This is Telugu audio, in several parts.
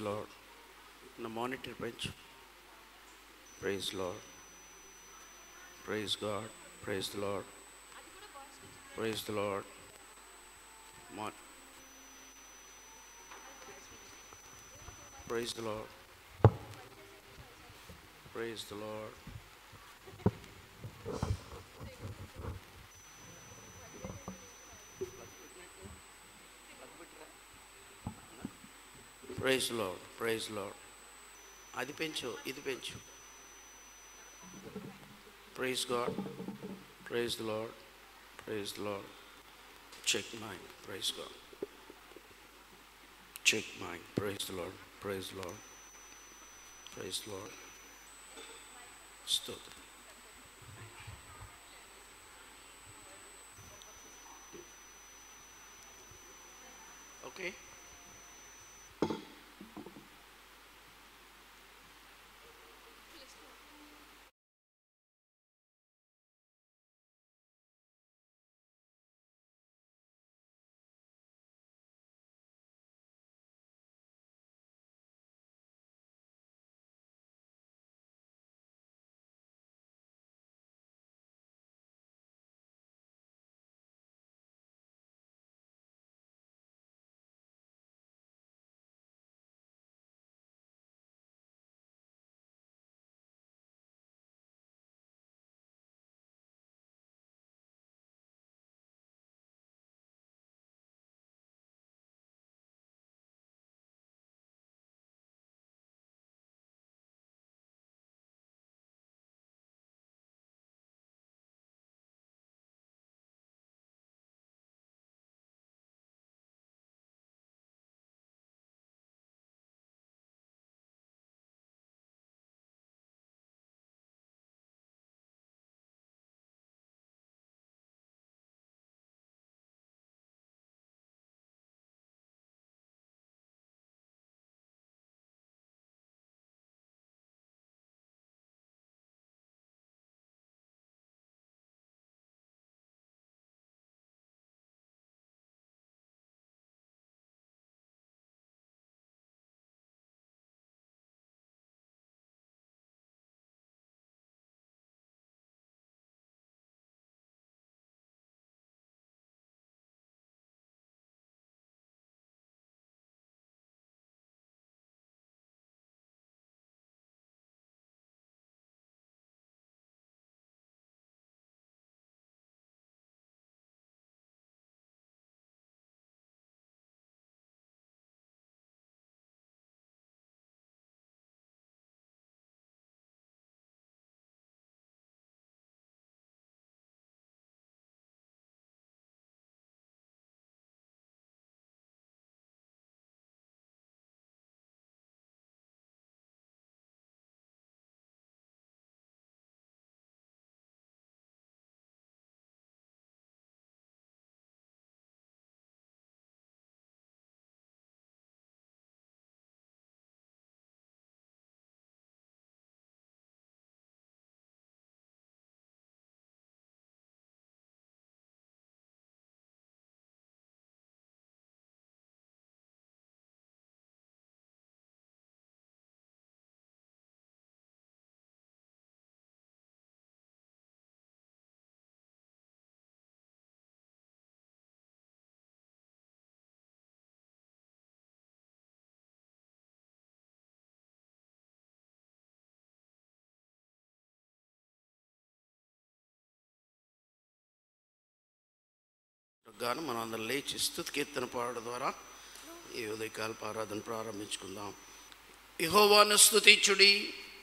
లాడ్ నా మానిటర్ పెంచు praise Lord praise God praise Lord praise the Lord మా praise the Lord praise the Lord praise Lord praise Lord అది పెంచు ఇది పెంచు praise God praise the Lord praise the Lord check mind praise God check mind praise the Lord praise Lord praise Lord స్తోత్రం ఓకే గాను మనం అందరం లేచి స్థుతి కీర్తన పాడడం ద్వారా ఈ ఉదయకాల ఆరాధన ప్రారంభించుకుందాం ఇహోవాను స్థుతించుడి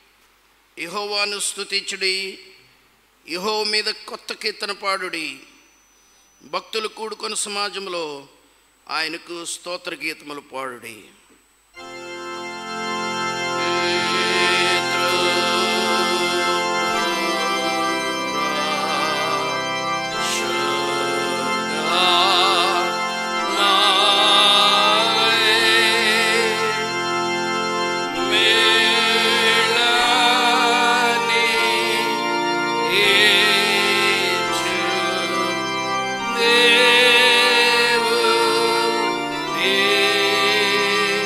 ఇహోవాను స్థుతించుడి ఇహో మీద కొత్త కీర్తన పాడుడి భక్తులు కూడుకొని సమాజంలో ఆయనకు స్తోత్ర గీతములు పాడుడి దేవు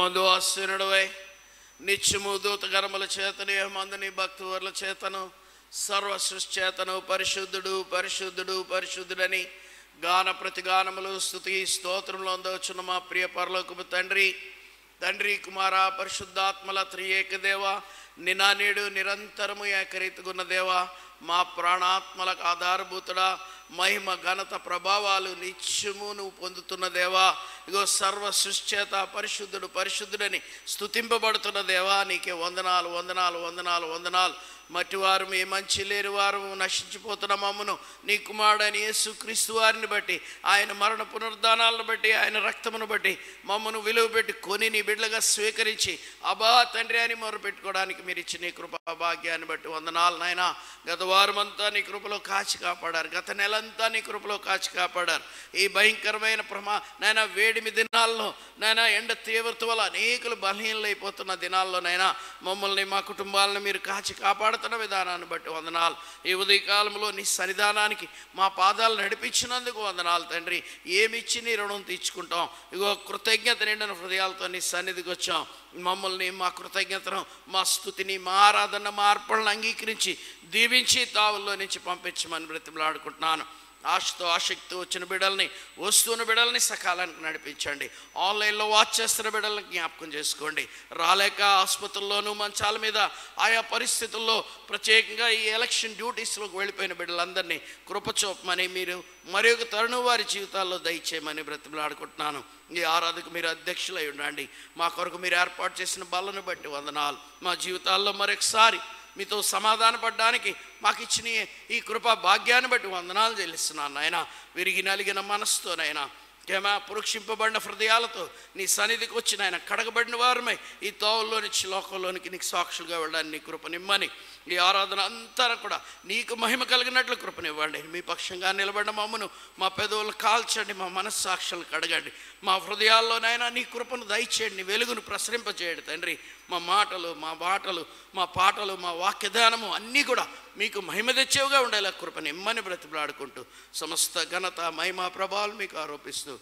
పరమందు ఆశీనుడవై నిత్యము దూతగరముల చేతని మందని భక్తువర్ల చేతను సర్వ సృష్టి చేతను పరిశుద్ధుడు పరిశుద్ధుడు పరిశుద్ధుడని గాన ప్రతిగానములు స్థుతి స్తోత్రంలో అందవచ్చున్న మా ప్రియ పరలోకపు తండ్రి తండ్రి కుమార పరిశుద్ధాత్మల త్రియేక దేవ నినా నేడు నిరంతరము ఏకరీతిగున్న దేవ మా ప్రాణాత్మలకు ఆధారభూతుడా మహిమ ఘనత ప్రభావాలు నిత్యము నువ్వు పొందుతున్న దేవా ఇగో సర్వ సృష్చేత పరిశుద్ధుడు పరిశుద్ధుడని స్తుతింపబడుతున్న దేవా నీకే వందనాలు వందనాలు వందనాలు వందనాలు మట్టివారు మీ మంచి లేని వారు నశించిపోతున్న మమ్మను నీ కుమారుడైన యేసు క్రీస్తు వారిని బట్టి ఆయన మరణ పునరుద్ధానాలను బట్టి ఆయన రక్తమును బట్టి మమ్మను విలువ పెట్టి కొని నీ బిడ్డలుగా స్వీకరించి అబా తండ్రి అని మొరు పెట్టుకోవడానికి మీరు ఇచ్చిన నీ కృపా భాగ్యాన్ని బట్టి వందనాలు నాయన గత వారమంతా నీ కృపలో కాచి కాపాడారు గత నెలంతా నీ కృపలో కాచి కాపాడారు ఈ భయంకరమైన ప్రమా నాయన వేడిమి దినాల్లో నాయన ఎండ తీవ్రత వల్ల అనేకులు బలహీనలైపోతున్న దినాల్లో నైనా మమ్మల్ని మా కుటుంబాలను మీరు కాచి కాపాడుతున్న విధానాన్ని బట్టి వందనాలు ఈ ఉదయకాలంలో నీ సన్నిధానానికి మా పాదాలు నడిపించినందుకు వందనాలు తండ్రి ఏమిచ్చి నీ రుణం తీర్చుకుంటాం ఇగో కృతజ్ఞత నిండిన హృదయాలతో నీ సన్నిధికి వచ్చాం మమ్మల్ని మా కృతజ్ఞతను మా స్థుతిని మా ఆరాధన మా అర్పణను అంగీకరించి దీవించి తావుల్లో నుంచి పంపించమని బ్రతిమలాడుకుంటున్నాను ఆశతో ఆసక్తి వచ్చిన బిడ్డల్ని వస్తున్న బిడ్డల్ని సకాలానికి నడిపించండి ఆన్లైన్లో వాచ్ చేస్తున్న బిడ్డల్ని జ్ఞాపకం చేసుకోండి రాలేక ఆసుపత్రుల్లోనూ మంచాల మీద ఆయా పరిస్థితుల్లో ప్రత్యేకంగా ఈ ఎలక్షన్ డ్యూటీస్లోకి వెళ్ళిపోయిన బిడ్డలందరినీ కృపచూపమని మీరు మరి ఒక తరుణం వారి జీవితాల్లో దయచేయమని బ్రతిమలాడుకుంటున్నాను ఈ ఆరాధకు మీరు అధ్యక్షులై ఉండండి మా కొరకు మీరు ఏర్పాటు చేసిన బలను బట్టి వందనాలు మా జీవితాల్లో మరొకసారి మీతో సమాధాన పడ్డానికి మాకు ఇచ్చిన ఈ- ఈ కృపా భాగ్యాన్ని బట్టి వందనాలు చెల్లిస్తున్నాను నాయన విరిగి నలిగిన మనసుతోనైనా కేమా పురుక్షింపబడిన హృదయాలతో నీ సన్నిధికి వచ్చిన ఆయన కడగబడిన వారమై ఈ తోవల్లో నుంచి లోకంలోనికి నీకు సాక్షులుగా వెళ్ళడానికి నీ కృపనిమ్మని ఈ ఆరాధన అంతా కూడా నీకు మహిమ కలిగినట్లు కృపనివ్వండి మీ పక్షంగా నిలబడిన మమ్మను మా పెదవులు కాల్చండి మా మనస్సాక్షులను కడగండి మా హృదయాల్లోనైనా నీ కృపను దయచేయండి నీ వెలుగును ప్రసరింపచేయండి తండ్రి మా మాటలు మా బాటలు మా పాటలు మా వాక్యదానము అన్నీ కూడా మీకు మహిమ తెచ్చేవిగా ఉండేలా కృపని ఇమ్మని బ్రతిమలాడుకుంటూ సమస్త ఘనత మహిమ ప్రభావాలు మీకు ఆరోపిస్తూ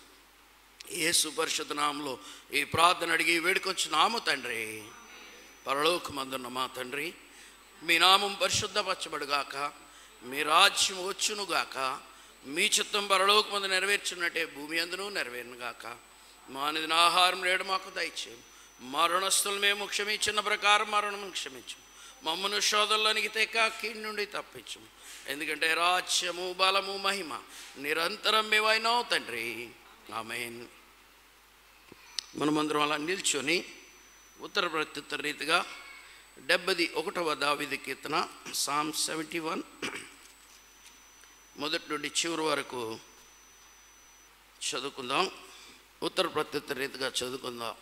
యేసు పరిశుద్ధ నామంలో ఈ ప్రార్థన అడిగి వేడుకొచ్చున్నాము తండ్రి పరలోకమందున్న మా తండ్రి మీ నామం పరిశుద్ధపరచబడుగాక మీ రాజ్యం వచ్చునుగాక మీ చిత్తం పరలోకమందు నెరవేర్చున్నట్టే భూమి అందును నెరవేరునుగాక మా నిధిన ఆహారం నేడు మాకు దయచేయం మరణస్తులు మేము క్షమించిన ప్రకారం మరణం క్షమించు మమ్మను శోధంలోనికి తెక్క కీడి నుండి తప్పించు ఎందుకంటే రాజ్యము బలము మహిమ నిరంతరం మేవైనావు తండ్రి ఆమెన్ మనమందరం అలా నిల్చొని ఉత్తర ప్రత్యుత్తర రీతిగా డెబ్బది ఒకటవ దావిది కీర్తన సామ్ సెవెంటీ వన్ మొదటి నుండి చివరి వరకు చదువుకుందాం ఉత్తర ప్రత్యుత్తర రీతిగా చదువుకుందాం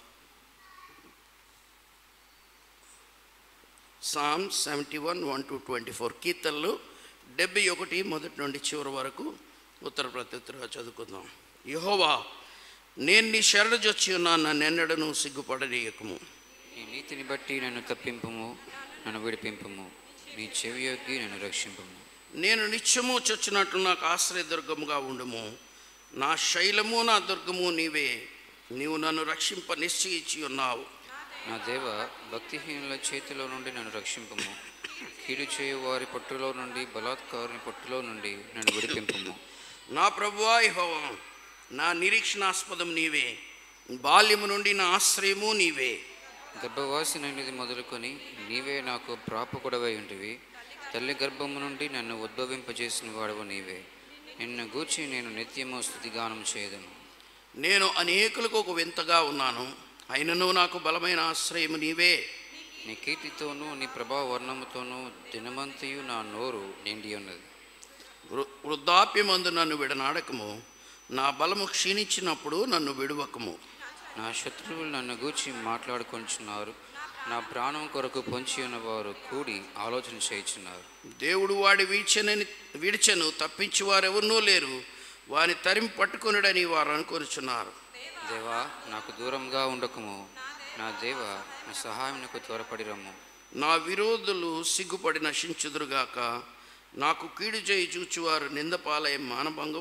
psalm seventy one one to twenty four కీర్తనలు డెబ్బై ఒకటి మొదటి నుండి చివరి వరకు ఉత్తర ప్రత్యుత్తరగా చదువుకుందాం యహోవా నేను నీ శరణజొచ్చి ఉన్నాను నన్ను ఎన్నడను సిగ్గుపడనీయకము నీ నీతిని బట్టి నన్ను తప్పింపుము నన్ను విడిపింపుము నీ చెవియొగ్గి నన్ను రక్షింపుము నేను నిత్యము చొచ్చినట్లు నాకు ఆశ్రయదుర్గముగా ఉండుము నా శైలము నా దుర్గము నీవే నీవు నన్ను రక్షింప నిశ్చయించి ఉన్నావు నా దేవ భక్తిహీనుల చేతిలో నుండి నన్ను రక్షింపుము కీడు చేయు వారి పట్టులో నుండి బలాత్కారుని పట్టులో నుండి నన్ను విడిపింపుము నా ప్రభువా యెహోవా నా నిరీక్షణాస్పదం నీవే బాల్యము నుండి నా ఆశ్రయము నీవే గర్భవాసి నన్నిది మొదలుకొని నీవే నాకు ప్రాపకుడవై ఉంటివి తల్లి గర్భము నుండి నన్ను ఉద్భవింపజేసిన వాడవు నీవే నిన్ను గూర్చి నేను నిత్యము స్థుతిగానం చేయదును నేను అనేకులకు ఒక వింతగా ఉన్నాను అయినను నాకు బలమైన ఆశ్రయము నీవే నీ కీర్తితోనూ నీ ప్రభావ వర్ణముతోనూ దినమంతయు నా నోరు నిండి ఉన్నది వృ- వృద్ధాప్యమందు నన్ను విడనాడకము నా బలము క్షీణించినప్పుడు నన్ను విడువకము నా శత్రువులు నన్ను గూర్చి మాట్లాడుకొంచున్నారు నా ప్రాణం కొరకు పొంచి ఉన్నవారు కూడి ఆలోచన చేయుచున్నారు దేవుడు వాడి వీచనని విడిచెను తప్పించి వారెవరునూ లేరు వాని తరిమి పట్టుకొనుడని వారు అనుకొనుచున్నారు దేవా నాకు దూరంగా ఉండకము నా దేవ నా సహాయమునకు త్వరపడి రమ్ము నా విరోధులు సిగ్గుపడి నశించుదురుగాక నాకు కీడు చేయి చూచువారు నిందపాలయ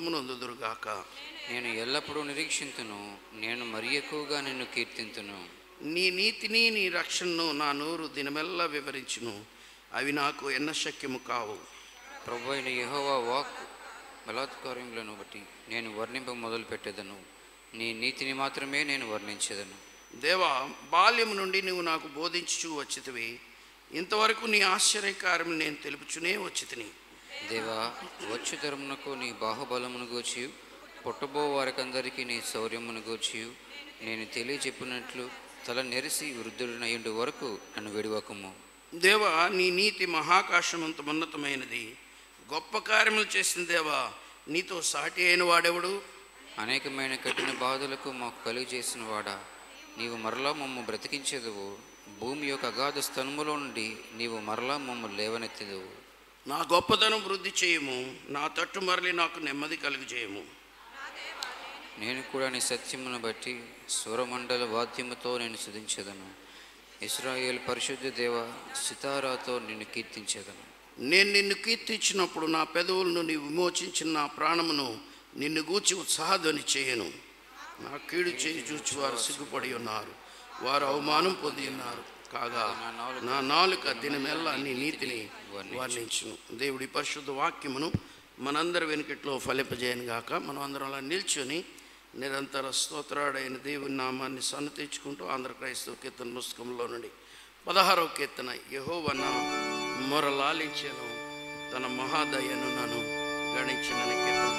మానభంగమునందుదురుగాక నేను ఎల్లప్పుడూ నిరీక్షింతును నేను మరి ఎక్కువగా నిన్ను కీర్తింతును నీ నీతిని నీ రక్షణను నా నోరు దినమెల్లా వివరించును అవి నాకు ఎన్న శక్యము కావు ప్రభు అయిన యెహోవా వాక్ బలాత్కార్యములను బట్టి నేను వర్ణింప మొదలు పెట్టేదను నీ నీతిని మాత్రమే నేను వర్ణించేదను దేవా బాల్యము నుండి నువ్వు నాకు బోధించుచూ వచ్చితివి ఇంతవరకు నీ ఆశ్చర్యకార్యం నేను తెలుపుచునే వచ్చితిని దేవా వచ్చు తరమునకు నీ బాహుబలమును గూర్చి పుట్టబో వారికందరికీ నీ శౌర్యమును గూర్చి నేను తెలియచెప్పినట్లు తల నెరిసి వృద్ధుడినయ్యుండు వరకు నన్ను విడివకము దేవా నీ నీతి మహాకాశమంత ఉన్నతమైనది గొప్ప కార్యములు చేసిన దేవా నీతో సాటి అయిన వాడెవడు అనేకమైన కఠిన బాధలకు మాకు కలుగు చేసిన వాడా నీవు మరలా మమ్ము బ్రతికించేదువు భూమి యొక్క అగాధ స్థలములో నుండి నీవు మరలా మమ్ము లేవనెత్తెదువు నా గొప్పతనం వృద్ధి చేయము నా తట్టు మరలి నాకు నెమ్మది కలుగు చేయము నేను కూడా నీ సత్యమును బట్టి స్వరమండల వాద్యముతో నేను సుధించదను ఇస్రాయేల్ పరిశుద్ధ దేవ సితారాతో నిన్ను కీర్తించేదను నేను నిన్ను కీర్తించినప్పుడు నా పెదవులను నీ విమోచించిన నా ప్రాణమును నిన్ను గూర్చి ఉత్సాహధ్వని చేయను నా కీడు చేయి చూచి వారు సిగ్గుపడి ఉన్నారు వారు అవమానం పొంది ఉన్నారు కాగా నా నాలుక దినమెల్లా నీ నీతిని వర్ణించును దేవుడి పరిశుద్ధ వాక్యమును మనందరి వెనుకట్లో ఫలింపజేయను గాక మనం అందరం అలా నిల్చొని నిరంతర స్తోత్రాడైన దేవుని నామాన్ని సన్నతించుకుంటూ ఆంధ్ర క్రైస్తవ కీర్తన పుస్తకంలో నుండి పదహారవ కీర్తన యహోవన మొరలాలించెను తన మహాదయను నన్ను గణించినని కీర్తన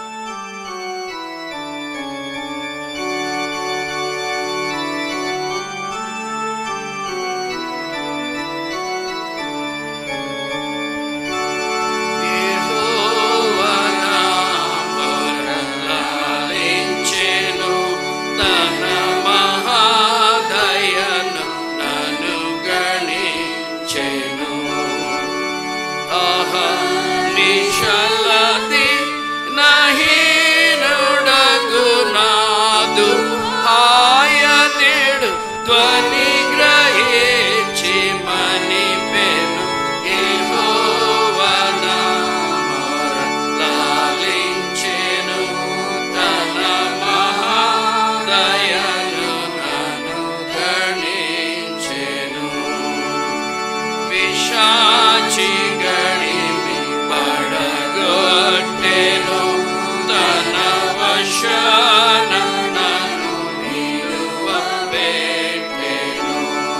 యెహోవనా మొరలాలించెను తన మహాదయను నన్ను గణించెను ఆహా నిశలది నహీనుడగు నాదు హాయనిడు ధ్వని గ్రహించి మని పెను యెహోవనా మొరలాలించెను తన మహాదయను నన్ను గణించెను పిశాచి గడిమి పడగొట్టెను తన వశాన నన్ను నిలువబెట్టెను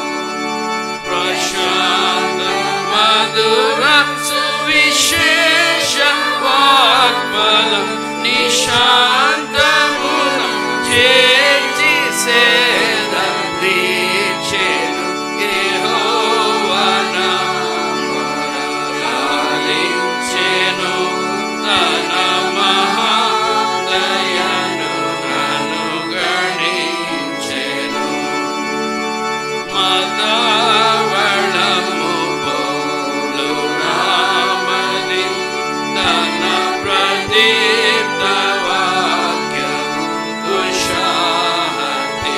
ప్రశాంత మధుర సువిశేష వాగ్బలం నిశాంతమున చేర్చి సేద దీచెను యెహోవనా మొరలాలించెను తన మహాదయను నన్ను గణించెను మదవళము పోలు నామది తన ప్రదీప్త వాక్యము కుశాహతి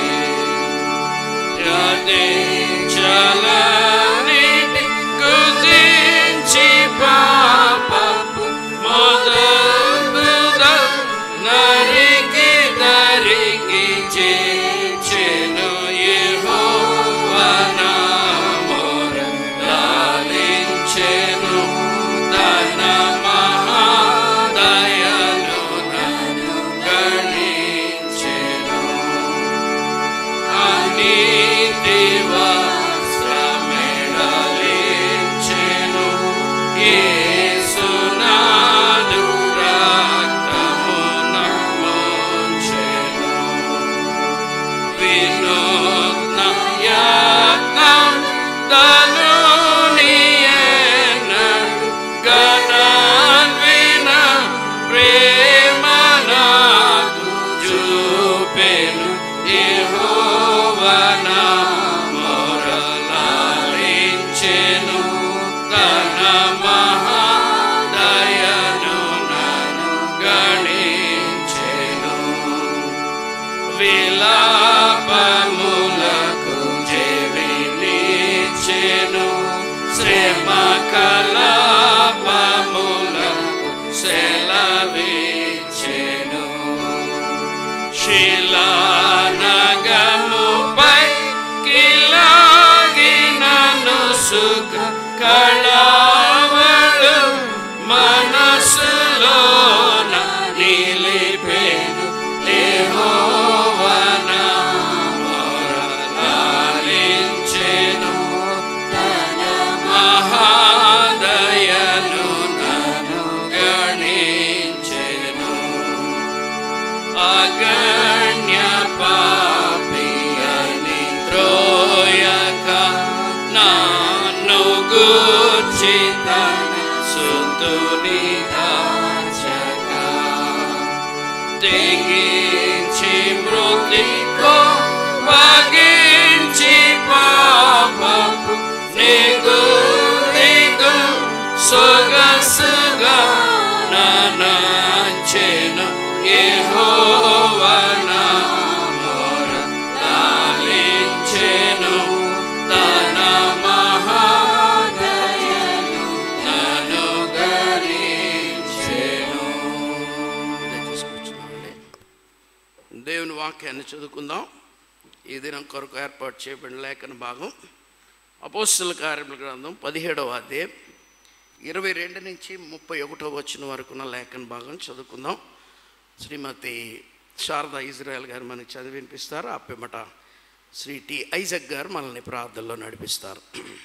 చలనిటి కుదించి పాపపు మొదలుద నరికి దరికి చేచెను యెహోవనా మొరలాలించెను తన మహాదయను నన్ను గణించెను అనీతి వస్త్రమెడలించెను యేసునాదు రక్తమున మోచెను వినూత్న యత్నం తనునియనడు గణాన్విన ప్రేమ నాకు చూపెను యెహోవనా మొరలాలించెను తన మహాదయను నన్ను గణించెను విలాపములకు చెవినిచ్చెను శ్రమ కలాపములకు సెలవిచ్చెను శిలానగముపై కళావళు మనసులోన నిలిపేను యెహోవన మొరలాలించెను తన మహాదయను నన్ను గణించెను అగణ్య పాపియని త్రోయక నాన్ను గూర్చి తన సుతుని దాచక తెగించి మృతికో పగించి పాపపు నిగు నిగు సొగసుగా ననాచెను యెహోవన మొర లాలించెను తన మహాదయను నన్ను గణించెను దేవుని వాక్యాన్ని చదువుకుందాం ఈ దినం కొరకు ఏర్పాటు చేయబడిన లేఖన భాగం అపోస్తుల కార్యముల గ్రంథం పదిహేడవ అధ్యాయం ఇరవై రెండు నుంచి ముప్పై ఒకటో వచ్చిన వరకు ఉన్న లేఖన భాగం చదువుకుందాం శ్రీమతి శారదా ఇజ్రాయల్ గారు మనకి చదివి వినిపిస్తారు ఆ పిమ్మట శ్రీ టి ఐజక్ గారు మనల్ని ప్రార్థనలో నడిపిస్తారు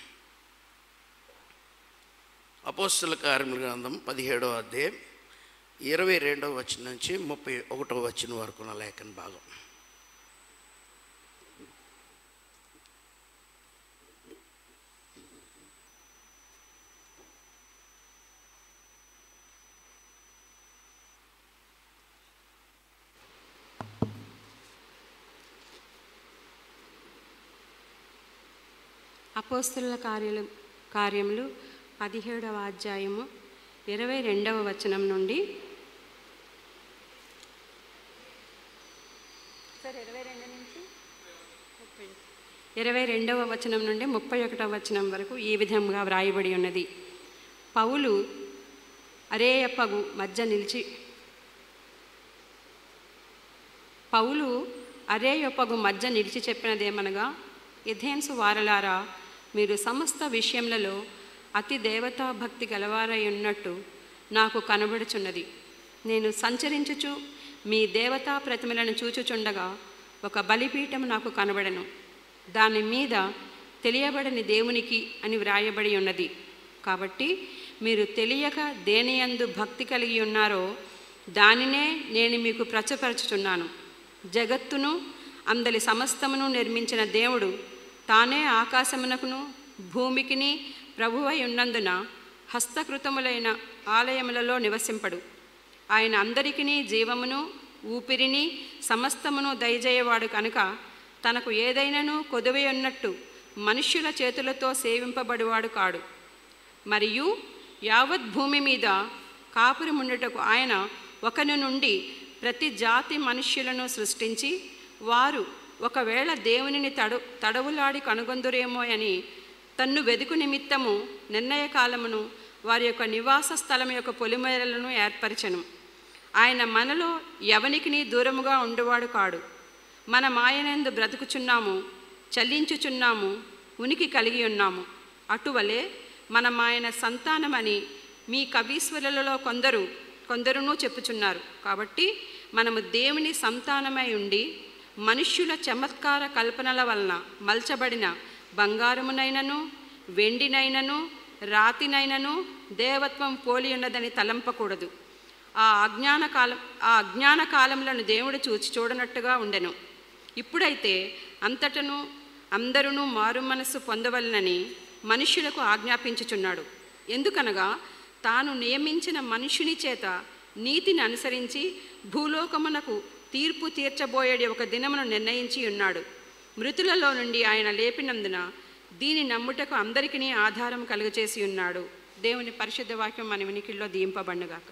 అపోస్తుల కార్యముల గ్రంథం పదిహేడవ అధ్యాయం ఇరవై రెండవ వచ్చిన నుంచి ముప్పై ఒకటో వచ్చిన వరకు ఉన్న లేఖన భాగం అపోస్తుల కార్యలు కార్యములు పదిహేడవ అధ్యాయము ఇరవై రెండవ వచనం నుండి ఇరవై రెండవ వచనం నుండి ముప్పై ఒకటవ వచనం వరకు ఈ విధంగా వ్రాయబడి ఉన్నది పౌలు అరేయప్పగు మధ్య నిలిచి పౌలు అరేయొప్పగు మధ్య నిలిచి చెప్పినదేమనగా ఎథేన్సు వారలారా మీరు సమస్త విషయములలో అతి దేవతా భక్తి గలవారై ఉన్నట్టు నాకు కనబడుచున్నది నేను సంచరించుచు మీ దేవతా ప్రతిమలను చూచుచుండగా ఒక బలిపీఠం నాకు కనబడను దాని మీద తెలియబడని దేవునికి అని వ్రాయబడి ఉన్నది కాబట్టి మీరు తెలియక దేనియందు భక్తి కలిగి ఉన్నారో దానినే నేను మీకు ప్రచపరచుచున్నాను జగత్తును అందలి సమస్తమును నిర్మించిన దేవుడు తానే ఆకాశమునకును భూమికిని ప్రభువై ఉన్నందున హస్తకృతములైన ఆలయములలో నివసింపడు ఆయన అందరికిని జీవమును ఊపిరిని సమస్తమును దయచేయవాడు కనుక తనకు ఏదైనాను కొదువై ఉన్నట్టు మనుష్యుల చేతులతో సేవింపబడివాడు కాడు మరియు యావత్ భూమి మీద కాపురముండుటకు ఆయన ఒకని నుండి ప్రతి జాతి మనుష్యులను సృష్టించి వారు ఒకవేళ దేవునిని తడు తడవులాడి కనుగొందురేమో అని తన్ను వెదుకు నిమిత్తము నిర్ణయ కాలమును వారి యొక్క నివాస స్థలం యొక్క పొలిమేరలను ఏర్పరచను ఆయన మనలో ఎవనికిని దూరముగా ఉండువాడు కాడు మనం ఆయనందు బ్రతుకుచున్నాము చల్లించుచున్నాము ఉనికి కలిగి ఉన్నాము అటువలే మనం ఆయన సంతానమని మీ కవీశ్వరులలో కొందరు కొందరును చెప్పుచున్నారు కాబట్టి మనము దేవుని సంతానమై ఉండి మనుష్యుల చమత్కార కల్పనల వలన మలచబడిన బంగారమునైనను వెండినైనను రాతినైనను దేవత్వం పోలి ఉన్నదని తలంపకూడదు ఆ అజ్ఞాన కాలం ఆ అజ్ఞాన కాలములను దేవుడు చూచి చూడనట్టుగా ఉండెను ఇప్పుడైతే అంతటను అందరూ మారు మనస్సు పొందవలనని మనుష్యులకు ఆజ్ఞాపించుచున్నాడు ఎందుకనగా తాను నియమించిన మనుషుని చేత నీతిని అనుసరించి భూలోకమునకు తీర్పు తీర్చబోయేది ఒక దినమును నిర్ణయించి ఉన్నాడు మృతులలో నుండి ఆయన లేపినందున దీని నమ్ముటకు అందరికీ ఆధారం కలుగచేసి ఉన్నాడు దేవుని పరిశుద్ధ వాక్యం మన వినికిల్లో దీంపబండుగాక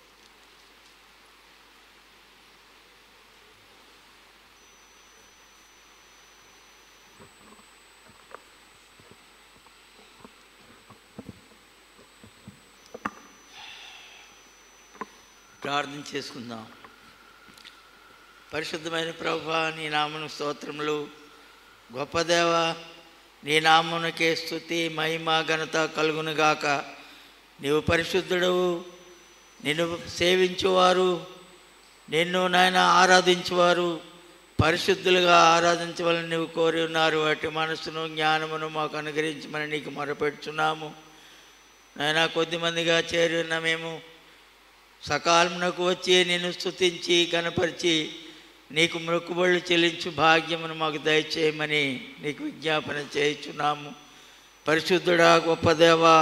ప్రార్థన చేసుకుందాం పరిశుద్ధమైన ప్రభా నీ నామను స్తోత్రములు గొప్ప దేవ నీ నామునకే స్థుతి మహిమ ఘనత కలుగునుగాక నీవు పరిశుద్ధుడవు నిన్ను సేవించువారు నిన్ను నాయన ఆరాధించువారు పరిశుద్ధులుగా ఆరాధించవాలని నువ్వు కోరి ఉన్నారు వాటి మనసును జ్ఞానమును మాకు అనుగ్రహించమని నీకు మొరపెడుచున్నాము నాయన కొద్దిమందిగా చేరి ఉన్న మేము సకాలమునకు వచ్చి నిన్ను స్తుతించి కనపరిచి నీకు మొక్కుబళ్ళు చెల్లించు భాగ్యమును మాకు దయచేయమని నీకు విజ్ఞాపన చేయుచున్నాము పరిశుద్ధుడా గొప్ప దేవా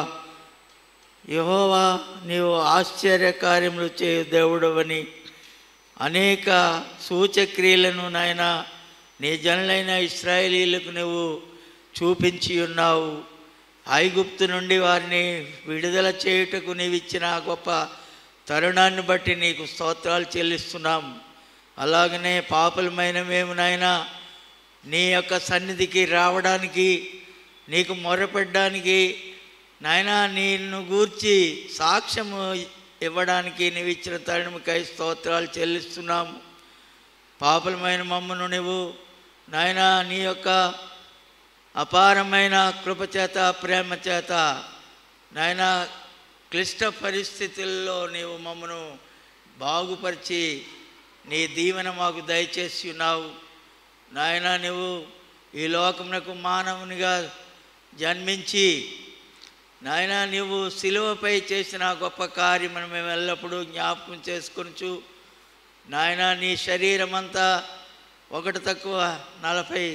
యహోవా నీవు ఆశ్చర్య కార్యములు చేయు దేవుడవని అనేక సూచక్రియలను నాయన నీ జనులైన ఇస్రాయేలీలకు నువ్వు చూపించి ఉన్నావు ఐగుప్తు నుండి వారిని విడుదల చేయుటకు నీవు ఇచ్చిన ఆ గొప్ప తరుణాన్ని బట్టి నీకు స్తోత్రాలు చెల్లిస్తున్నాం అలాగనే పాపలమైన మేము నాయన నీ యొక్క సన్నిధికి రావడానికి నీకు మొరపెట్టడానికి నాయన నిన్ను గూర్చి సాక్ష్యము ఇవ్వడానికి నీవు ఇచ్చిన తరుణముకై స్తోత్రాలు చెల్లిస్తున్నాము పాపలమైన మమ్మను నువ్వు నాయన నీ యొక్క అపారమైన కృపచేత ప్రేమ చేత నాయన క్లిష్ట పరిస్థితుల్లో నీవు మమ్మను బాగుపరిచి నీ దీవెన మాకు దయచేసి ఉన్నావు నాయన నువ్వు ఈ లోకమునకు మానవునిగా జన్మించి నాయన నీవు సిలువపై చేసిన గొప్ప కార్యమును మేము ఎల్లప్పుడూ జ్ఞాపకం చేసుకొనుచు నాయన నీ శరీరం అంతా ఒకటి తక్కువ నలభై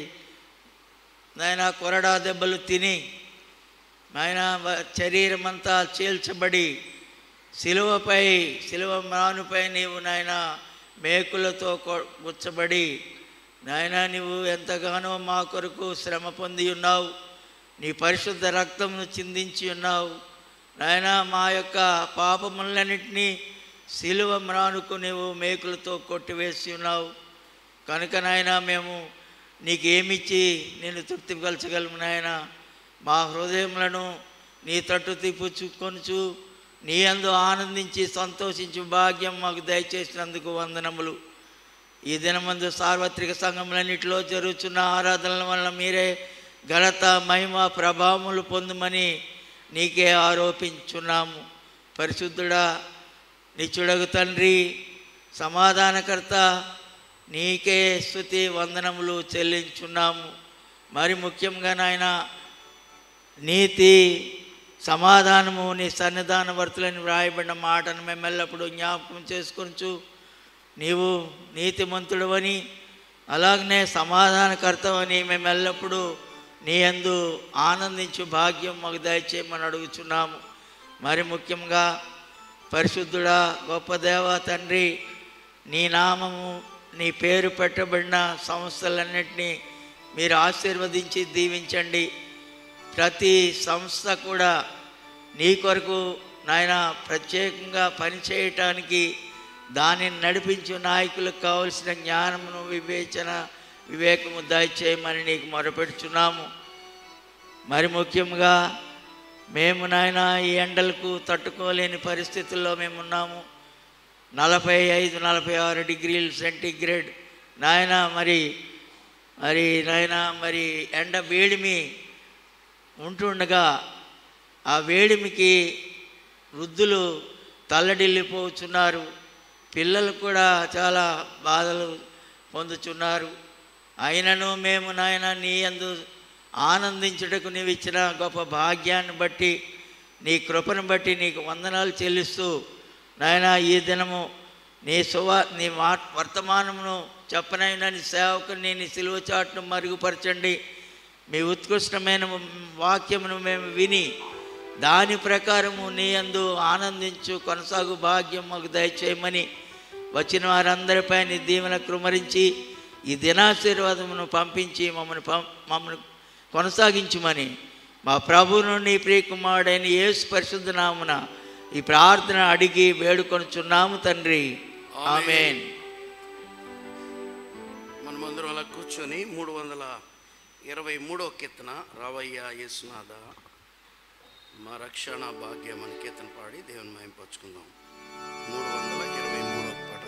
నాయన కొరడా దెబ్బలు తిని నాయన వ- శరీరం అంతా చీల్చబడి సిలువపై సిలువ మ్రానుపై నీవు నాయన మేకులతో కొ- గుచ్చబడి నాయన నీవు ఎంతగానో మా కొరకు శ్రమ పొంది ఉన్నావు నీ పరిశుద్ధ రక్తమును చిందించి ఉన్నావు నాయన మా యొక్క పాపములన్నింటినీ సిలువ మ్రానుకు నీవు మేకులతో కొట్టివేసి ఉన్నావు కనుక నాయన మేము నీకేమిచ్చి నేను తృప్తిపరచగలము నాయన మా హృదయములను నీ తట్టు తిప్పుచుకొనుచు నీ అందు ఆనందించి సంతోషించు భాగ్యం మాకు దయచేసినందుకు వందనములు ఈ దినమందు సార్వత్రిక సంఘములన్నింటిలో జరుగుతున్న ఆరాధనల వల్ల మీరే ఘనత మహిమ ప్రభావములు పొందుమని నీకే ఆరోపించున్నాము పరిశుద్ధుడా నిత్యుడగు తండ్రి సమాధానకర్త నీకే స్థుతి వందనములు చెల్లించున్నాము మరి ముఖ్యంగా నాయన నీతి సమాధానము నీ సన్నిధాన వర్తులని వ్రాయబడిన మాటను మేము ఎల్లప్పుడూ జ్ఞాపకం చేసుకొనచ్చు నీవు నీతిమంతుడవని అలాగనే సమాధానకర్తవని మేము ఎల్లప్పుడూ నీ యందు ఆనందించు భాగ్యం మాకు దయచేయమని అడుగుచున్నాము మరి ముఖ్యంగా పరిశుద్ధుడా గొప్ప దేవ తండ్రి నీ నామము నీ పేరు పెట్టబడిన సంస్థలన్నింటినీ మీరు ఆశీర్వదించి దీవించండి ప్రతి సంస్థ కూడా నీ కొరకు నాయన ప్రత్యేకంగా పనిచేయటానికి దానిని నడిపించు నాయకులకు కావలసిన జ్ఞానమును వివేచన వివేకము దయచేయమని నీకు మొరపెడుచున్నాము మరి ముఖ్యంగా మేము నాయన ఈ ఎండలకు తట్టుకోలేని పరిస్థితుల్లో మేము ఉన్నాము నలభై ఐదు నలభై ఆరు డిగ్రీలు సెంటీగ్రేడ్ నాయన మరి మరి నాయన మరి ఎండ వేడిమి ఉంటుండగా ఆ వేడిమికి వృద్ధులు తల్లడిల్లిపోతున్నారు పిల్లలు కూడా చాలా బాధలు పొందుచున్నారు అయినను మేము నాయన నీ అందు ఆనందించుటకు నీవు ఇచ్చిన గొప్ప భాగ్యాన్ని బట్టి నీ కృపను బట్టి నీకు వందనాలు చెల్లిస్తూ నాయన ఈ దినము నీ సువా నీ మా వర్తమానమును చెప్పనైనా నీ సేవకుని నీ సిలువ చాటును మరుగుపరచండి మీ ఉత్కృష్టమైన వాక్యమును మేము విని దాని ప్రకారము నీ అందు ఆనందించు కొనసాగు భాగ్యం మాకు దయచేయమని వచ్చిన వారందరిపై నీ దీవెన కృమరించి ఈ దినాశీర్వాదమును పంపించి మమ్మల్ని పం మమ్మల్ని కొనసాగించుమని మా ప్రభువును నీ ప్రియకుమారుడైన యేసు పరిశుద్ధ నామున ఈ ప్రార్థన అడిగి వేడుకొనుచున్నాము తండ్రి ఆమెన్ మనమందరం అలా కూర్చొని మూడు వందల ఇరవై మూడో కీర్తన రావయ్య యేసునాథ మా రక్షణ భాగ్యం అని కీర్తన పాడి దేవుని మయంపరుచుకుందాం మూడు వందల ఇరవై మూడో పాట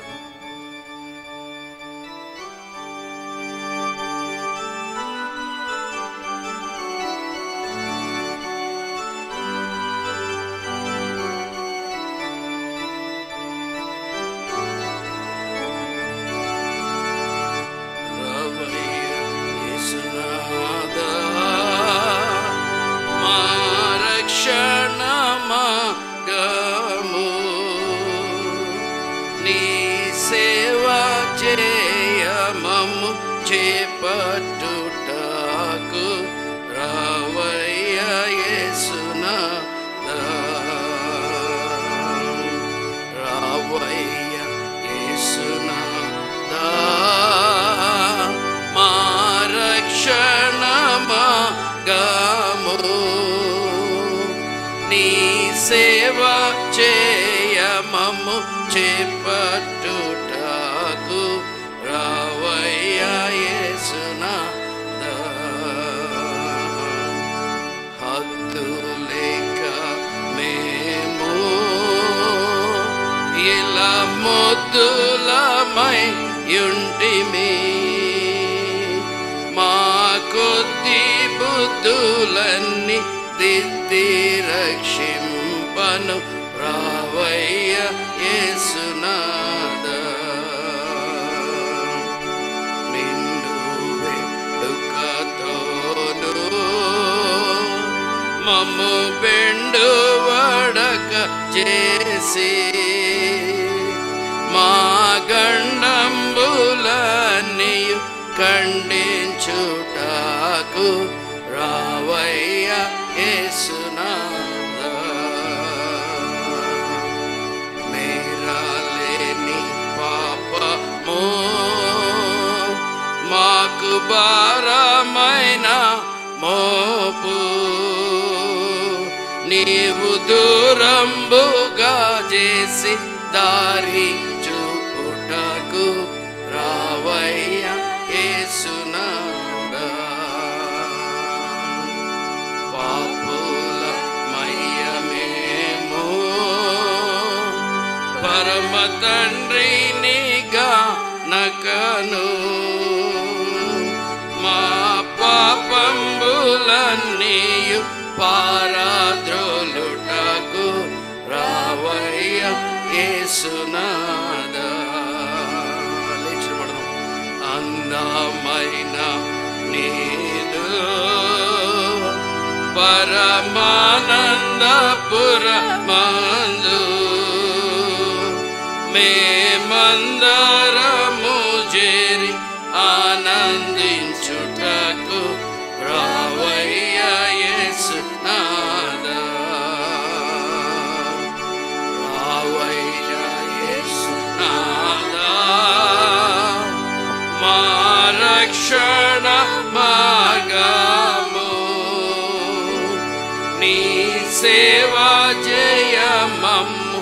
ఆ చేయమము చేపట్టుటకు రావయ్య యేసునాథ రావయ్య యేసునాథ మా రక్షణ మార్గము నీ సేవ చేయమము చేపట్టుటకు రావయ్య యేసునాథ హద్దు లేక మేము ఇలా మొద్దులమై యుంటిమి మా కొద్ది బుద్ధులన్నీ దిద్ది రక్షింపను రావయ్య యేసునాథ నిండు వేడుకతోను మమ్ము బెండు వడక చేసి మా గండంబులన్నీ ఖండించుటకు రావయ్య యేసునాథ మేరాలేని పాపము మాకు భారమైన మోపు నీవు దూరంబుగా చేసి దారి చూపుటకు రావయ్య యేసునాథ పాపుల మయ్యమేమో పరమ తండ్రినిగా నకను మా పాపంబులన్నీయు పారాద్రోలుటకు రావయ్య యేసునాథ లేచి పడదాం. అందమైన నీదు పరమానందపురమందు మేమందరము చేరి ఆనందించుటకు రావయ్య యేసునాథ రావయ్య యేసునాథ మా రక్షణ మార్గము నీ సేవ జయమమ్ము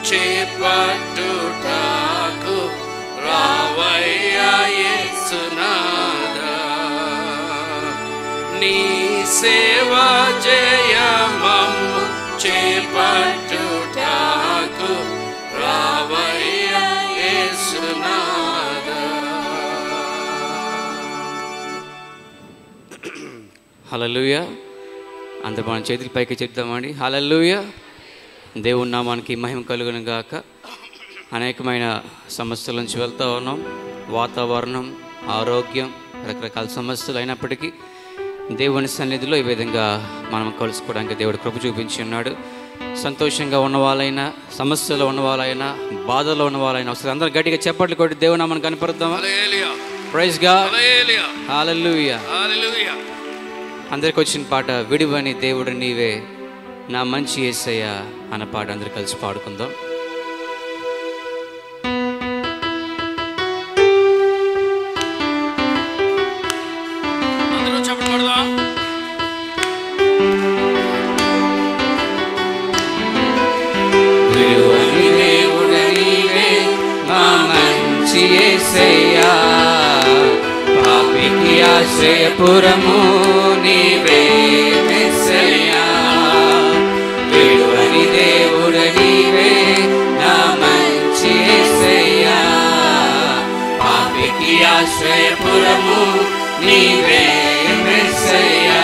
చేపట్టుటకు రావయ్య యేసునాథ నీ సేవ జయమమ్ము చేపట్టుటకు రావయ్య యేసునాథ హలలుయ అందరు మన చేతుల పైకి చెప్తామండి హలలుయ దేవుని నామానికి మహిమ కలుగును గాక అనేకమైన సమస్యల నుంచి వెళ్తూ ఉన్నాం వాతావరణం ఆరోగ్యం రకరకాల సమస్యలు అయినప్పటికీ దేవుని సన్నిధిలో ఈ విధంగా మనం కలుసుకోవడానికి దేవుడు కృప చూపించి ఉన్నాడు సంతోషంగా ఉన్న వాళ్ళైనా సమస్యలో ఉన్న వాళ్ళైనా బాధలో ఉన్న వాళ్ళైనా ఒకసారి అందరూ గట్టిగా చెప్పట్లు కొట్టి దేవుని నామని కనపరుద్దామా హల్లెలూయా ప్రైజ్ గా హల్లెలూయా హాలూయా హల్లెలూయా అందరికి వచ్చిన పాట విడివని దేవుడు నీవే నా మంచి ఏసయ్య అన్న పాట అందరు కలిసి పాడుకుందాం అందరూ చెప్పండి పడదాం విడువని దేవుడు నీవే నా మంచి ఏసయ్యా పాపికి ఆశ్రయపురము నీవే మెస్సయ్యా విడువని దేవుడు నీవే నా మంచి ఏసయ్యా పాపికి ఆశ్రయపురము నీవే మెస్సయ్యా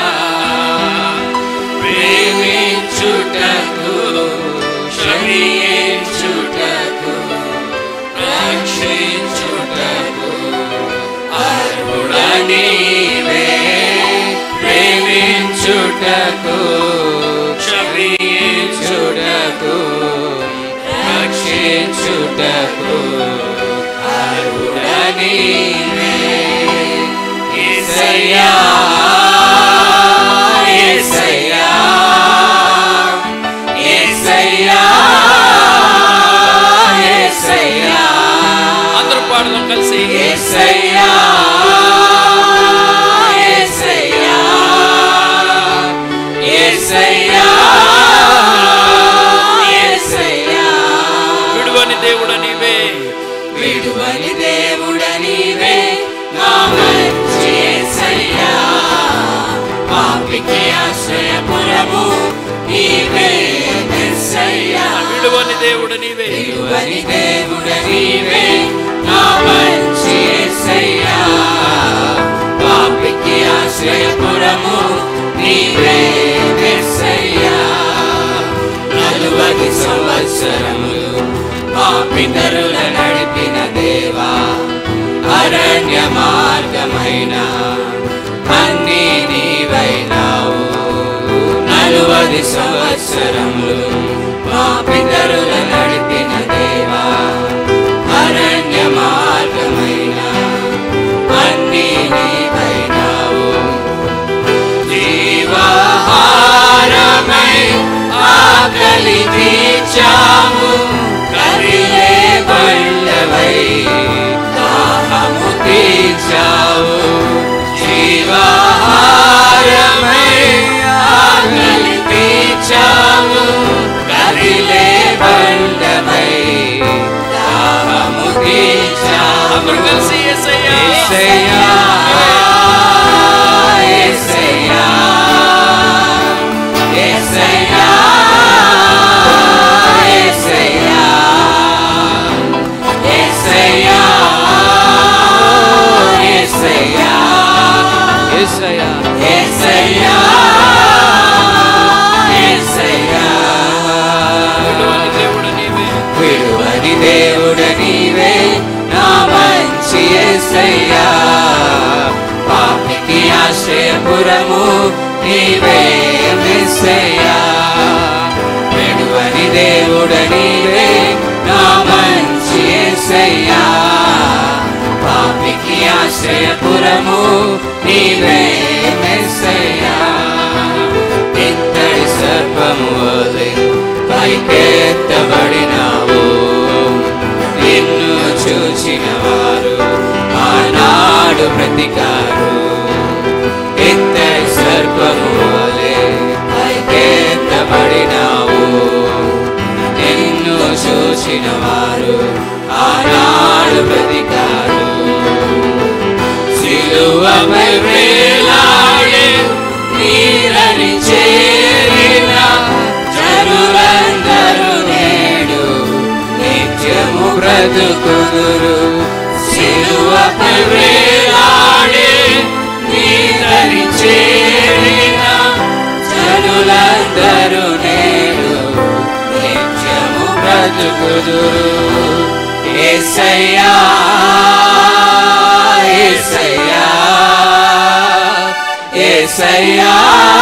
ప్రేమించుటకు క్షమించుటకు రక్షించుటకు అర్హుడా నీవే ప్రేమించుటకు క్షమించుటకు రక్షించుటకు అర్హుడా నీవే విడువని దేవుడ నీవే నా మంచి యేసయ్యా పాపికి ఆశ్రయపురము నీవే మెస్సయ్యా విడువని దేవుడు నీవే విడువని దేవుడ నీవే నా మంచి యేసయ్యా పాపికి ఆశ్రయపురము నీవే మెస్సయ్యా నలువది సంవత్సరములు మా పితరుల నడిపిన దేవా అరణ్య మార్గమైన అన్నీ నీవైనావు నలువది సంవత్సరములు మా పితరుల నడిపిన దేవా అరణ్య మార్గమైన అన్నీ నీవైనావు జీవాహారమై ఆకలి తీర్చావు కరిలే బండవై దాహము తీర్చావు జీవాహారమై ఆకలి తీర్చావు కరిలే బండవై దాహము తీర్చావు అందరూ కలిసి యేసయ్యా యేసయ్యా యేసయ్యా యేసయ్యా యేసయ్యా యేసయ్యా యేసయ్యా యేసయ్యా యేసయ్యా యేసయ్యా విడువని దేవుడు నీవే విడువని దేవుడ నీవే నా మంచి యేసయ్యా పాపికి ఆశ్రయపురము నీవే మెస్సయ్యా విడువని దేవుడ నీవే నా మంచి యేసయ్యా పాపికి ఆశ్రయపురము నీవే మెస్సయ్యా ఇత్తడి సర్పము వలె పైకెత్తబడినావు నిన్ను చూచిన వారు ఆనాడు ప్రతికారు ఇత్తడి సర్పము వలె పైకెత్తబడినావు నిన్ను చూచిన వారు ఆనాడు ప్రతికారు సిలువపై వేలాడే నీరని చేరిన జనులందరూ నేడు నిత్యము బ్రతుకుదురు సిలువపై వేలాడే నీరని చేరిన జనులందరూ నేడు నిత్యము బ్రతుకుదురు ఏసయ్యా ఏసయ్యా ఏసయ్యా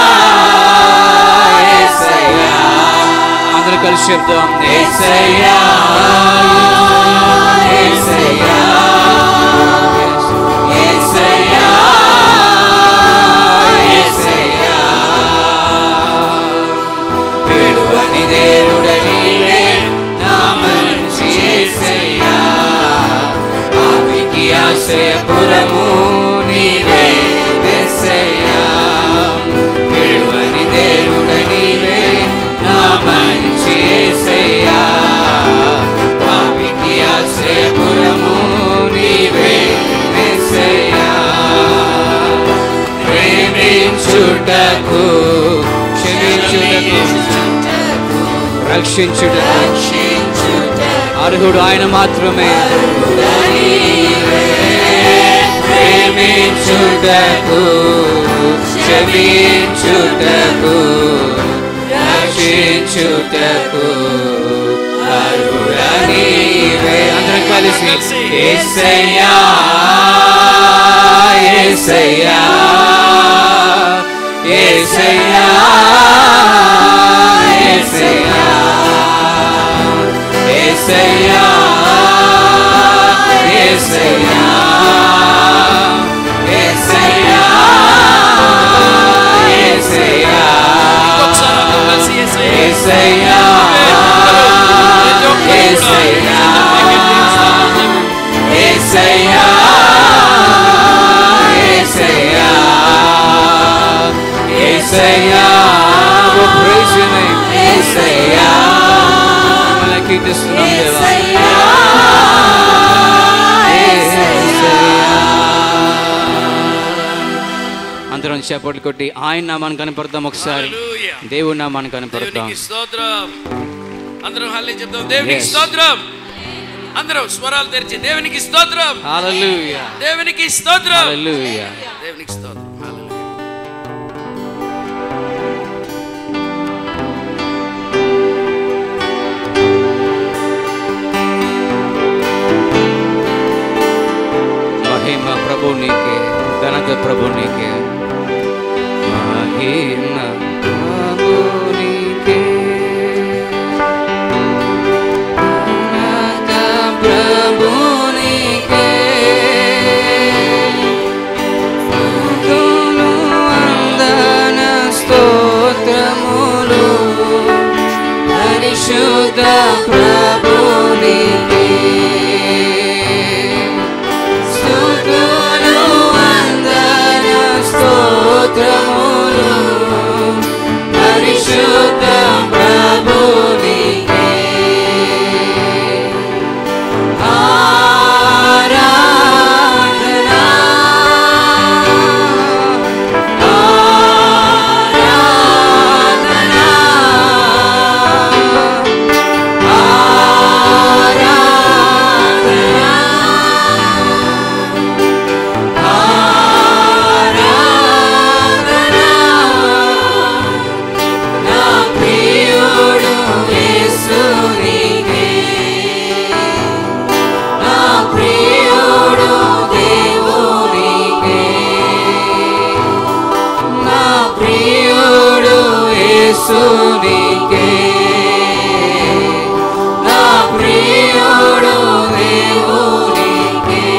ఏసయ్యా అందరూ కలిసి చెప్దాం ఏసయ్యా ఏసయ్యా ఏసయ్యా ఏసయ్యా విడువని దేవుడ నీవే నా మంచి ఏసయ్యా పాపికి ఆశ్రయపురము నీవే మెస్సయ్యా విడువని దేవుడ నీవే నా మంచి ఏసయ్యా పాపికి ఆశ్రయపురము నీవే మెస్సయ్యా ప్రేమించుటకు క్షమించుటకు రక్షించుటకు అర్హుడు ఆయన మాత్రమే ప్రేమించుటకు క్షమించుటకు రక్షించుటకు అర్హుడా నీవే అందరం కలిసి ఏసయ్యా ఏసయ్యా ఏసయ్యా ఏసయ్యా ఏసయ్యా ఏసయ్యా ఏసయ్యా ఏసయ్యా ఒకసారి అందరూ కలిసి యేసయ్యా ఏసయ్యా ఏసయ్యా ఏసయ్యా ఏసయ్యా ఏసయ్యా We praise your name. ఏసయ్యా మిమ్మల్ని కీర్తిస్తున్నాం దేవా ఏసయ్యా చప్పట్లు కొట్టి ఆయన నామాన్ని కనపడతాం ఒకసారి హల్లెలూయా. దేవుడి నామాన్ని కనపడతాం దేవునికి స్తోత్రం అందరం హల్లే చెప్దాం దేవునికి Yes. స్తోత్రం అందరం స్వరాలు తెరిచి దేవునికి స్తోత్రం హల్లెలూయా దేవునికి స్తోత్రం హల్లెలూయా దేవునికి స్తోత్రం హల్లెలూయా. మహిమ ప్రభు నీకే ఘనత ప్రభు నీకే మహిమ ప్రభు నీకే ఘనత ప్రభు నీకే స్తుతులు వందన స్తోత్రములు పరిశుద్ధ ప్రభు నీకే స్తుతులు వందన స్తోత్రములు పరిశుద్ధ ప్రభునికే ఆరాధన ఆరాధన నా ప్రియుడు యేసునికే నా ప్రియుడు దేవునికే నా ప్రియుడు యేసునికే నా ప్రియుడు దేవునికే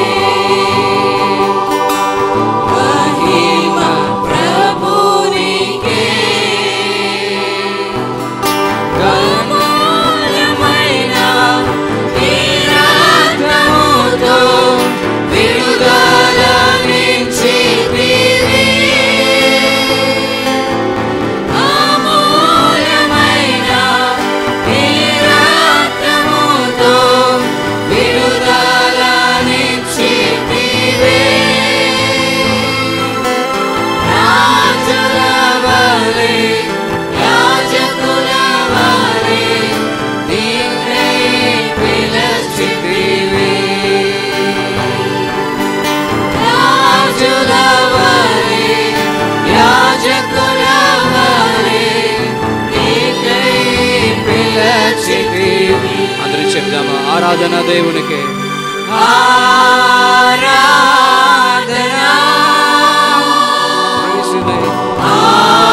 మహిమ ప్రభునికే కమలమైన ఈ రక్తముతో విడుదల నించితివి. అమూల్యమైన ఈ రక్తముతో విడుదల నించితివి. రాజుల వలె, యాజకుల వలె నీవే పిలిచితివి. రాజుల వలె, యాజకుల వలె నీవే పిలిచితివి. అందరూ చెప్దామా ఆరాధన దేవునికి ఆరాధన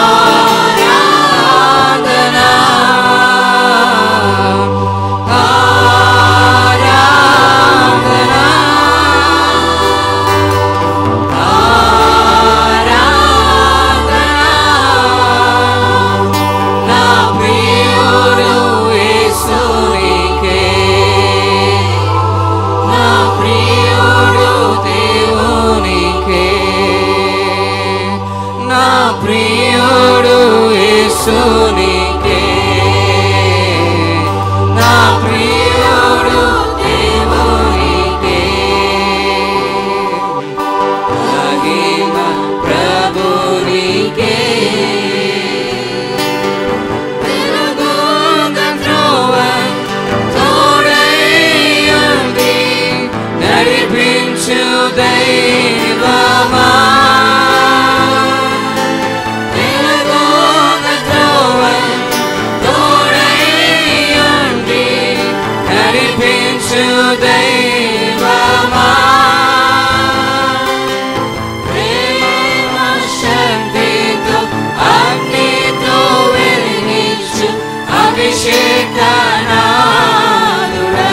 నా ప్రియుడు యేసునికే నా ప్రియుడు దేవునికే నా ప్రియుడు యేసునికే నా ప్రియుడు దేవునికే మహిమ ప్రభునికే వెలుగుగా త్రోవ తోడైయుండి నడిపించు దైవమా వెలుగుగా త్రోవ తోడైయుండి నడిపించు దైవమా ప్రేమ శాంతితో అగ్నితో వెలిగించు అభిషేకనాదుడా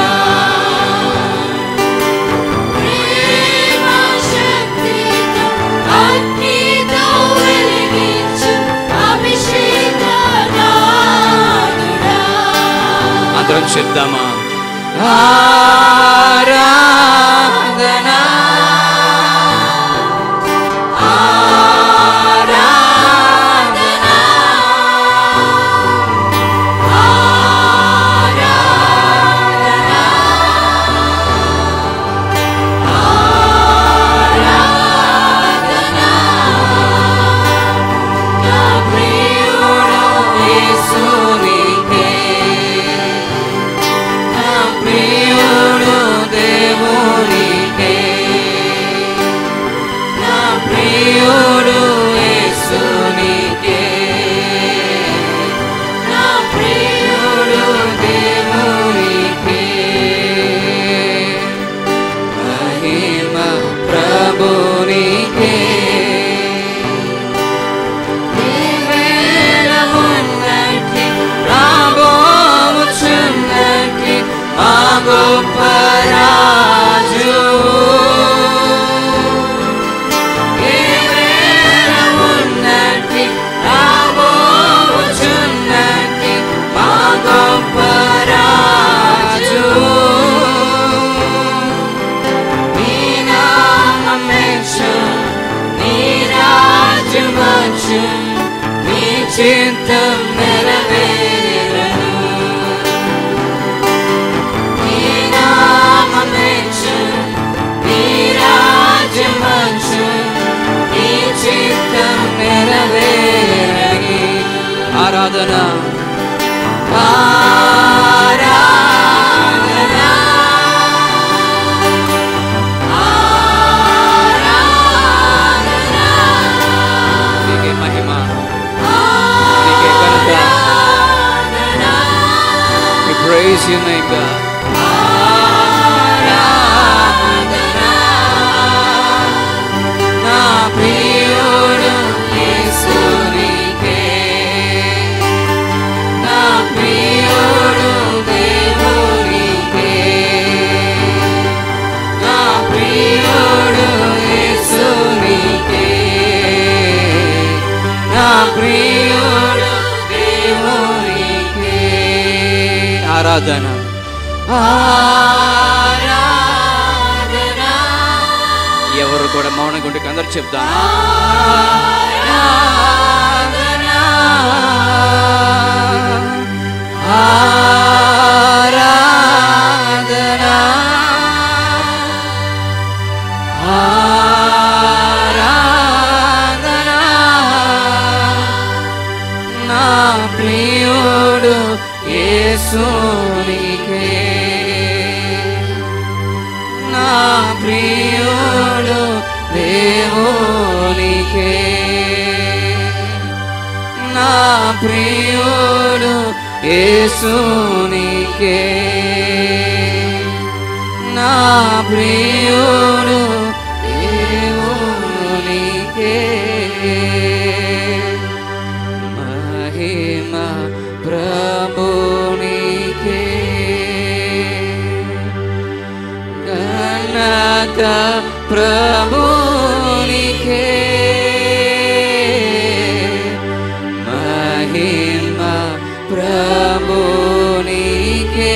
ప్రేమ శక్తితో అగ్నితో వెలిగించు అభిషేకనాదుడా అందరం చెప్దామా ఆరాధన చిత్తం నెరవేరను నీ నామమేచ్చు నీ రాజ్యమంచు నీ చిత్తం నెరవేరని ఆరాధన ఆరాధన నీకే మహిమ నీకే ఘనత We praise you, my God. నా ప్రియుడు యేసునికే నా ప్రియుడు దేవునికే నా ప్రియుడు యేసునికే నా ప్రియుడు దేవునికే ఆరాధన ఆరాధన ఎవరు కూడా మౌనంగా ఉంటే అందరు చెప్దాం ఆరాధన ఆరాధన ఆరాధన నా ప్రియుడు యేసునికే నా ప్రియుడు దేవునికే నా ప్రియుడు యేసునికే నా ప్రియుడు దేవునికే మహిమ ప్రభునికే ఘనత ప్రభునికే మహిమ ప్రభునికే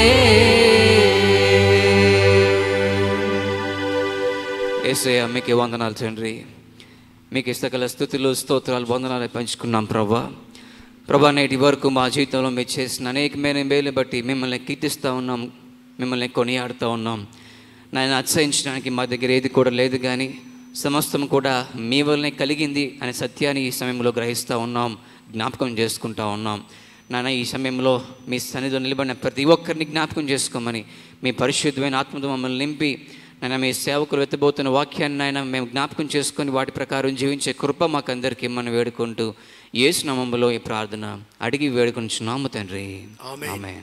ఏసయ్య మీకే వందనాలు తండ్రి మీకు ఇష్టగల స్థుతులు స్తోత్రాలు వందనాలు పంచుకున్నాం ప్రభా ప్రభా నేటి వరకు మా జీవితంలో మీరు చేసిన అనేకమైన మేలు బట్టి మిమ్మల్ని కీర్తిస్తూ ఉన్నాం మిమ్మల్ని కొనియాడుతూ ఉన్నాం నాయన అతిశయించడానికి మా దగ్గర ఏది కూడా లేదు కానీ సమస్తం కూడా మీ వల్లనే కలిగింది అనే సత్యాన్ని ఈ సమయంలో గ్రహిస్తూ ఉన్నాం జ్ఞాపకం చేసుకుంటా ఉన్నాం నాన్న ఈ సమయంలో మీ సన్నిధిలో నిలబడిన ప్రతి ఒక్కరిని జ్ఞాపకం చేసుకోమని మీ పరిశుద్ధమైన ఆత్మతో మమ్మల్ని నింపి నాయన మీ సేవకులు వెతబోతున్న వాక్యాన్ని నాయన మేము జ్ఞాపకం చేసుకొని వాటి ప్రకారం జీవించే కృప మాకందరికీ మనం వేడుకుంటూ యేసు నామములో ఈ ప్రార్థన అడిగి వేడుకొనిచున్నాము తండ్రి ఆమేన్. ఆమేన్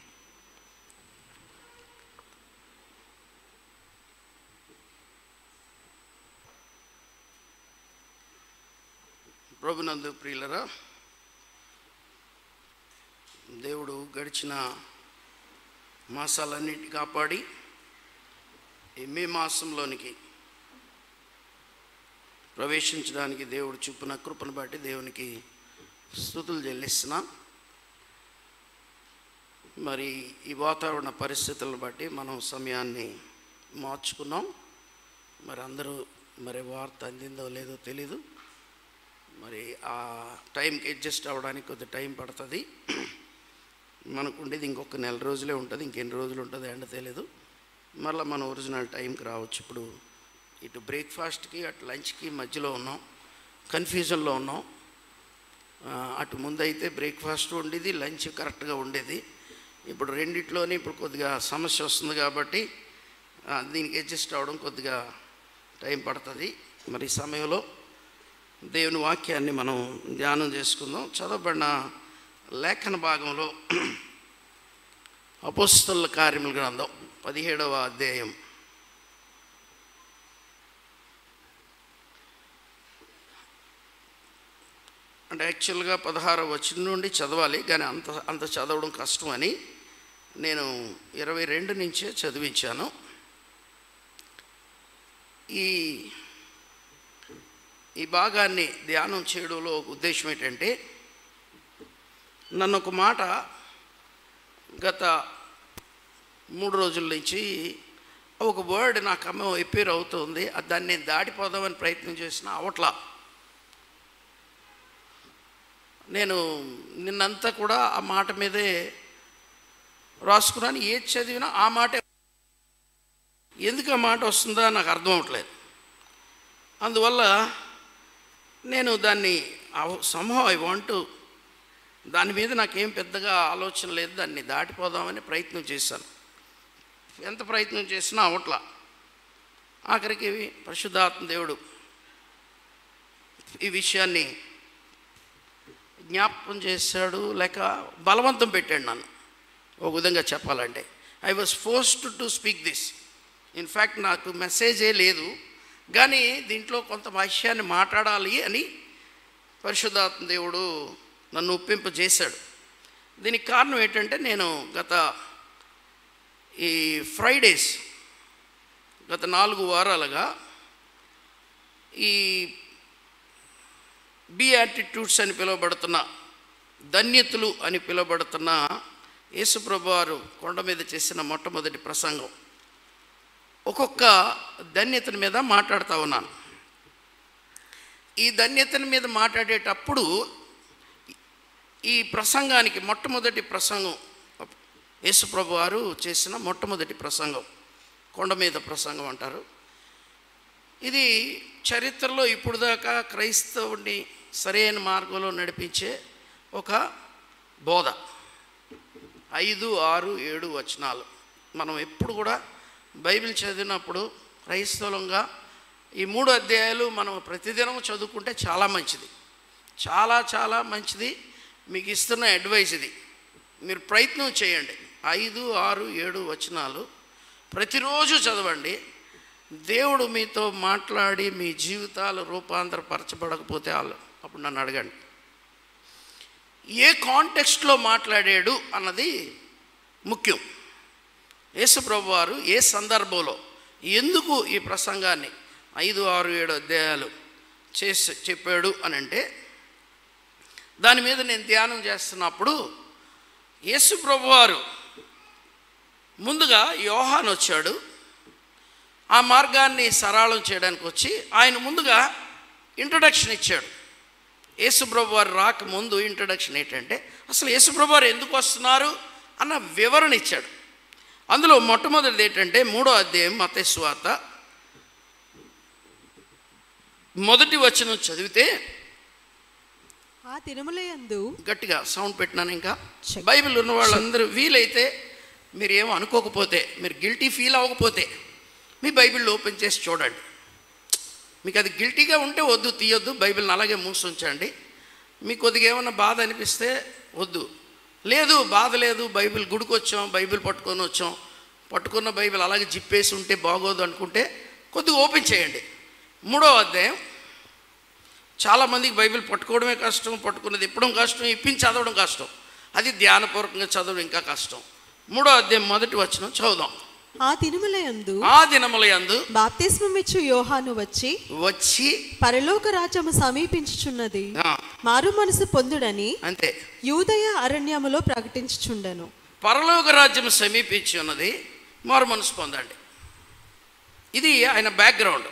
ప్రభునందు ప్రియులరా దేవుడు గడిచిన మాసాలన్నిటి కాపాడి ఈ మే మాసంలోనికి ప్రవేశించడానికి దేవుడు చూపిన కృపను బట్టి దేవునికి స్థుతులు చెల్లిస్తున్నాం మరి ఈ వాతావరణ పరిస్థితులను బట్టి మనం సమయాన్ని మార్చుకున్నాం మరి అందరూ మరి వార్త అందిందో లేదో తెలీదు మరి ఆ టైంకి అడ్జస్ట్ అవ్వడానికి కొద్ది టైం పడుతుంది మనకు ఉండేది ఇంకొక నెల రోజులే ఉంటుంది ఇంకెన్ని రోజులు ఉంటుంది ఎండ తెలియదు మళ్ళీ మన ఒరిజినల్ టైంకి రావచ్చు ఇప్పుడు ఇటు బ్రేక్ఫాస్ట్కి అటు లంచ్కి మధ్యలో ఉన్నాం కన్ఫ్యూజన్లో ఉన్నాం ఆ, అటు ముందు అయితే బ్రేక్ఫాస్ట్ ఉండేది లంచ్ కరెక్ట్గా ఉండేది ఇప్పుడు రెండిట్లోనే ఇప్పుడు కొద్దిగా సమస్య వస్తుంది కాబట్టి ఆ, దీనికి అడ్జస్ట్ అవ్వడం కొద్దిగా టైం పడుతుంది మరి ఈ సమయంలో దేవుని వాక్యాన్ని మనం ధ్యానం చేసుకుందాం చదవబడిన లేఖన భాగంలో అపోస్తల కార్యముల గ్రంథం పదిహేడవ అధ్యాయం అంటే యాక్చువల్గా పదహారవ వచ్చిన నుండి చదవాలి కానీ అంత అంత చదవడం కష్టం అని నేను ఇరవై రెండు నుంచే చదివించాను ఈ ఈ భాగాన్ని ధ్యానం చేయడంలో ఒక ఉద్దేశం ఏంటంటే నన్ను ఒక మాట గత మూడు రోజుల నుంచి ఒక వర్డ్ నాకు అమ్మ ఎప్పేర్ అవుతుంది అది దాన్ని నేను దాటిపోదామని ప్రయత్నం చేసిన అవట్లా నేను నిన్నంతా కూడా ఆ మాట మీదే రాసుకున్నాను ఏది చదివినా ఆ మాటే ఎందుకు ఆ మాట వస్తుందో నాకు అర్థం అవట్లేదు అందువల్ల నేను దాన్ని సంహవ్ ఐ వాంట్ దాని మీద నాకేం పెద్దగా ఆలోచన లేదు దాన్ని దాటిపోదామని ప్రయత్నం చేశాను ఎంత ప్రయత్నం చేసినా అవట్లా ఆఖరికి పరిశుద్ధాత్మ దేవుడు ఈ విషయాన్ని జ్ఞాపకం చేశాడు లేక బలవంతం పెట్టాడు నన్ను ఒక విధంగా చెప్పాలంటే I was forced to speak this in fact నాకు మెసేజే లేదు కానీ దీంట్లో కొంత విషయాన్ని మాట్లాడాలి అని పరిశుద్ధాత్మ దేవుడు నన్ను ఒప్పింపజేశాడు దీనికి కారణం ఏంటంటే నేను గత ఈ ఫ్రైడేస్ గత నాలుగు వారాలుగా ఈ బి యాటిట్యూడ్స్ అని పిలువబడుతున్న ధన్యతలు అని పిలువబడుతున్న యేసుప్రభు వారు కొండ మీద చేసిన మొట్టమొదటి ప్రసంగం ఒక్కొక్క ధన్యతని మీద మాట్లాడుతూ ఉన్నాను ఈ ధన్యతని మీద మాట్లాడేటప్పుడు ఈ ప్రసంగానికి మొట్టమొదటి ప్రసంగం యేసుప్రభు వారు చేసిన మొట్టమొదటి ప్రసంగం కొండ మీద ప్రసంగం అంటారు ఇది చరిత్రలో ఇప్పుడు దాకా క్రైస్తవుడిని సరైన మార్గంలో నడిపించే ఒక బోధ ఐదు ఆరు ఏడు వచనాలు మనం ఎప్పుడు కూడా బైబిల్ చదివినప్పుడు క్రైస్తవులంగా ఈ మూడు అధ్యాయాలు మనం ప్రతిదినం చదువుకుంటే చాలా మంచిది చాలా చాలా మంచిది మీకు ఇస్తున్న అడ్వైస్ ఇది మీరు ప్రయత్నం చేయండి ఐదు ఆరు ఏడు వచనాలు ప్రతిరోజు చదవండి దేవుడు మీతో మాట్లాడి మీ జీవితాలు రూపాంతరపరచబడకపోతే వాళ్ళు అప్పుడు నన్ను అడగండి ఏ కాంటెక్స్ట్లో మాట్లాడాడు అన్నది ముఖ్యం యేసుప్రభు వారు ఏ సందర్భంలో ఎందుకు ఈ ప్రసంగాన్ని ఐదు ఆరు ఏడు అధ్యాయాలు చేసి చెప్పాడు అని అంటే దాని మీద నేను ధ్యానం చేస్తున్నప్పుడు యేసుప్రభు వారు ముందుగా యోహాన్ వచ్చాడు ఆ మార్గాన్ని సరళం చేయడానికి వచ్చి ఆయన ముందుగా ఇంట్రడక్షన్ ఇచ్చాడు యేసుప్రభు వారు రాకముందు ఇంట్రడక్షన్ ఏంటంటే అసలు యేసుప్రభు వారు ఎందుకు వస్తున్నారు అన్న వివరణ ఇచ్చాడు అందులో మొట్టమొదటిది ఏంటంటే మూడో అధ్యాయం మతేశ్వాత మొదటి వచనం చదివితే ఆ తిరుమలయందు గట్టిగా సౌండ్ పెట్టినాను ఇంకా Check. బైబిల్ ఉన్న వాళ్ళందరూ వీలైతే మీరు ఏమో అనుకోకపోతే మీరు గిల్టీ ఫీల్ అవ్వకపోతే మీ బైబిల్ ఓపెన్ చేసి చూడండి మీకు అది గిల్టీగా ఉంటే వద్దు తీయొద్దు బైబిల్ని అలాగే మూసుంచండి మీకు కొద్దిగా ఏమన్నా బాధ అనిపిస్తే వద్దు లేదు బాధ లేదు బైబిల్ గుడికి వచ్చాం బైబిల్ పట్టుకొని వచ్చాం పట్టుకున్న బైబిల్ అలాగే జిప్పేసి ఉంటే బాగోదు అనుకుంటే కొద్దిగా ఓపెన్ చేయండి మూడో అధ్యాయం చాలామందికి బైబిల్ పట్టుకోవడమే కష్టం పట్టుకున్నది ఇప్పడం కష్టం ఇప్పించి చదవడం కష్టం అది ధ్యానపూర్వకంగా చదవడం ఇంకా కష్టం మూడో అధ్యాయం మొదటి వచనం చదువుదాం ఆ తిరుమలయందు ఆ దినముల యందు బాప్తిస్మమిచ్చు యోహాను వచ్చి వచ్చి పరలోక రాజ్యము సమీపించుచున్నది ఆ, మారు మనసు పొందుడని అంతే యూదయ అరణ్యములో ప్రకటించుచుండెను పరలోక రాజ్యం సమీపించి ఉన్నది మారు మనసు పొందండి ఇది ఆయన బ్యాక్గ్రౌండ్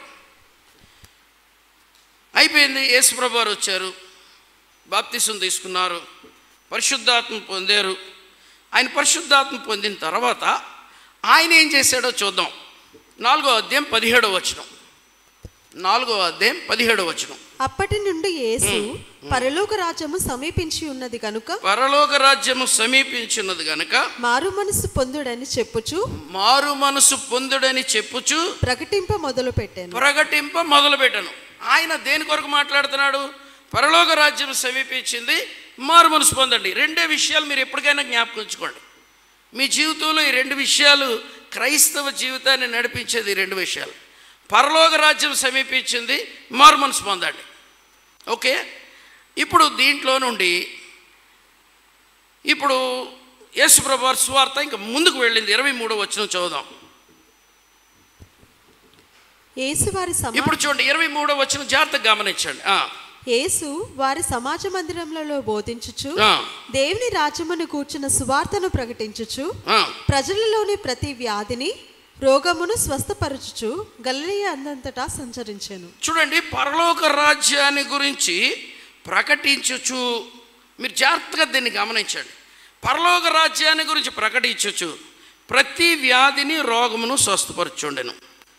అయిపోయింది యేసుప్రభు వారు వచ్చారు బాప్తిసం తీసుకున్నారు పరిశుద్ధాత్మ పొందారు ఆయన పరిశుద్ధాత్మ పొందిన తర్వాత ఆయన ఏం చేశాడో చూద్దాం నాలుగో అధ్యాయం పదిహేడో వచనం నాలుగో అధ్యాయం పదిహేడో వచనం అప్పటి నుండి యేసు పరలోక రాజ్యము సమీపించి ఉన్నది కనుక పరలోక రాజ్యము సమీపించున్నది గనుక మారు మనసు పొందుడని చెప్పుచు మారు మనసు పొందుడని చెప్పుచు ప్రకటింప మొదలు పెట్టాను ప్రకటింప మొదలుపెట్టను ఆయన దేని కొరకు మాట్లాడుతున్నాడు పరలోక రాజ్యం సమీపించింది మారు మనసు పొందండి రెండే విషయాలు మీరు ఎప్పటికైనా జ్ఞాపకం ఉంచుకోండి మీ జీవితంలో ఈ రెండు విషయాలు క్రైస్తవ జీవితాన్ని నడిపించేది ఈ రెండు విషయాలు పరలోక రాజ్యం సమీపించింది మారు మనసు పొందండి ఓకే ఇప్పుడు దీంట్లో నుండి ఇప్పుడు యేసుప్రభు వారి సువార్త ఇంకా ముందుకు వెళ్ళింది ఇరవై మూడో వచ్చిన చదువుదాం యేసు వారి సమా ఇప్పుడు చూడండి ఇరవై మూడో వచ్చిన జాగ్రత్తగా గమనించండి ఆ, యేసు వారి సమాజ మందిరములలో బోధించుచు ఆ, దేవుని రాజ్యమును కూర్చున్న సువార్తను ప్రకటించుచు ఆ. ప్రజలలోని ప్రతి వ్యాధిని రోగమును స్వస్థపరచుచు గలిలయ అందంతటా సంచరించాను చూడండి పరలోక రాజ్యాన్ని గురించి ప్రకటించుచు మీరు జాగ్రత్తగా దీన్ని గమనించండి పరలోక రాజ్యాన్ని గురించి ప్రకటించవచ్చు ప్రతి వ్యాధిని రోగమును స్వస్థపరచుండెను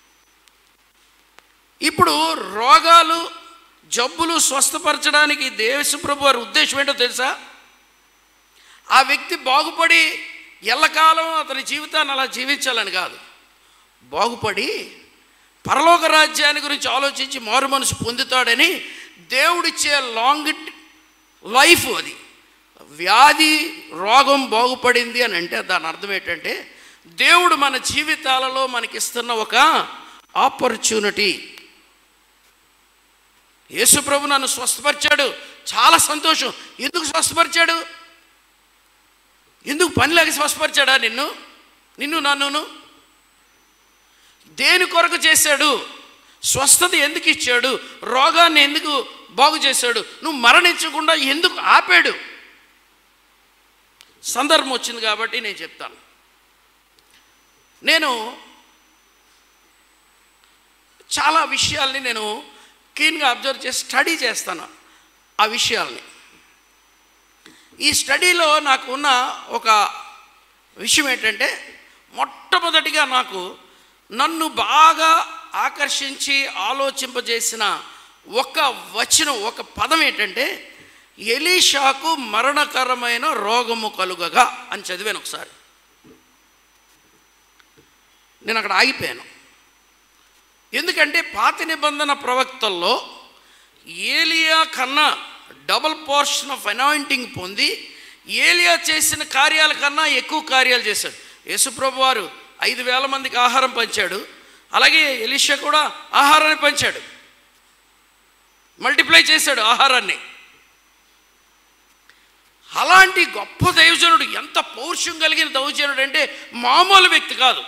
ఇప్పుడు రోగాలు జబ్బులు స్వస్థపరచడానికి దేశప్రభు వారి ఉద్దేశం ఏంటో తెలుసా ఆ వ్యక్తి బాగుపడి ఎల్లకాలం అతని జీవితాన్ని అలా జీవించాలని కాదు బాగుపడి పరలోక రాజ్యాన్ని గురించి ఆలోచించి మారు మనసు పొందుతాడని దేవుడిచ్చే లాంగ్ లైఫ్ అది వ్యాధి రోగం బాగుపడింది అని అంటే దాని అర్థం ఏంటంటే దేవుడు మన జీవితాలలో మనకిస్తున్న ఒక ఆపర్చునిటీ యేసు ప్రభు నన్ను స్వస్థపరిచాడు చాలా సంతోషం ఎందుకు స్వస్థపరిచాడు ఎందుకు పనిలాగా స్వస్థపరిచాడా నిన్ను నిన్ను నన్నును దేని కొరకు చేశాడు స్వస్థత ఎందుకు ఇచ్చాడు రోగాన్ని ఎందుకు బాగు చేశాడు నువ్వు మరణించకుండా ఎందుకు ఆపాడు సందర్భం వచ్చింది కాబట్టి నేను చెప్తాను నేను చాలా విషయాల్ని నేను క్లీన్గా అబ్జర్వ్ చేసి స్టడీ చేస్తాను ఆ విషయాల్ని ఈ స్టడీలో నాకు ఉన్న ఒక విషయం ఏంటంటే మొట్టమొదటిగా నాకు నన్ను బాగా ఆకర్షించి ఆలోచింపజేసిన ఒక వచనం ఒక పదం ఏంటంటే ఎలీషాకు మరణకరమైన రోగము కలుగగా అని చదివాను ఒకసారి నేను అక్కడ ఆగిపోయాను ఎందుకంటే పాత నిబంధన ప్రవక్తల్లో ఏలియా కన్నా డబుల్ పోర్షన్ ఆఫ్ అనాయింటింగ్ పొంది ఏలియా చేసిన కార్యాల కన్నా ఎక్కువ కార్యాలు చేశాడు యేసుప్రభు వారు ఐదు వేల మందికి ఆహారం పంచాడు అలాగే ఎలిషా కూడా ఆహారాన్ని పంచాడు మల్టిప్లై చేశాడు ఆహారాన్ని అలాంటి గొప్ప దైవజనుడు ఎంత పౌరుషం కలిగిన దైవజనుడు అంటే మామూలు వ్యక్తి కాదు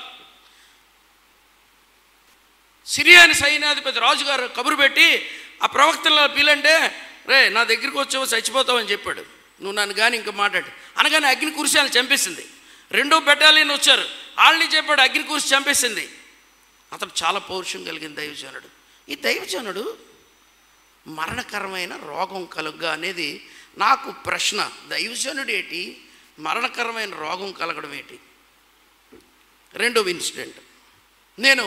సిరియాని సైన్యాధిపతి రాజుగారు కబురు పెట్టి ఆ ప్రవక్తల పిల్లంటే రే నా దగ్గరికి వచ్చావు చచ్చిపోతావని చెప్పాడు నువ్వు నన్ను కానీ ఇంకా మాట్లాడు అనగానే అగ్ని కురిశాలను చంపేసింది రెండో బెటాలియన్ వచ్చారు వాళ్ళని చెప్పాడు అగ్ని కురిసి చంపేసింది అతను చాలా పౌరుషం కలిగిన దైవజనుడు ఈ దైవజనుడు మరణకరమైన రోగం కలుగ్గా అనేది నాకు ప్రశ్న దైవజనుడు ఏంటి మరణకరమైన రోగం కలగడం ఏంటి రెండవ ఇన్సిడెంట్ నేను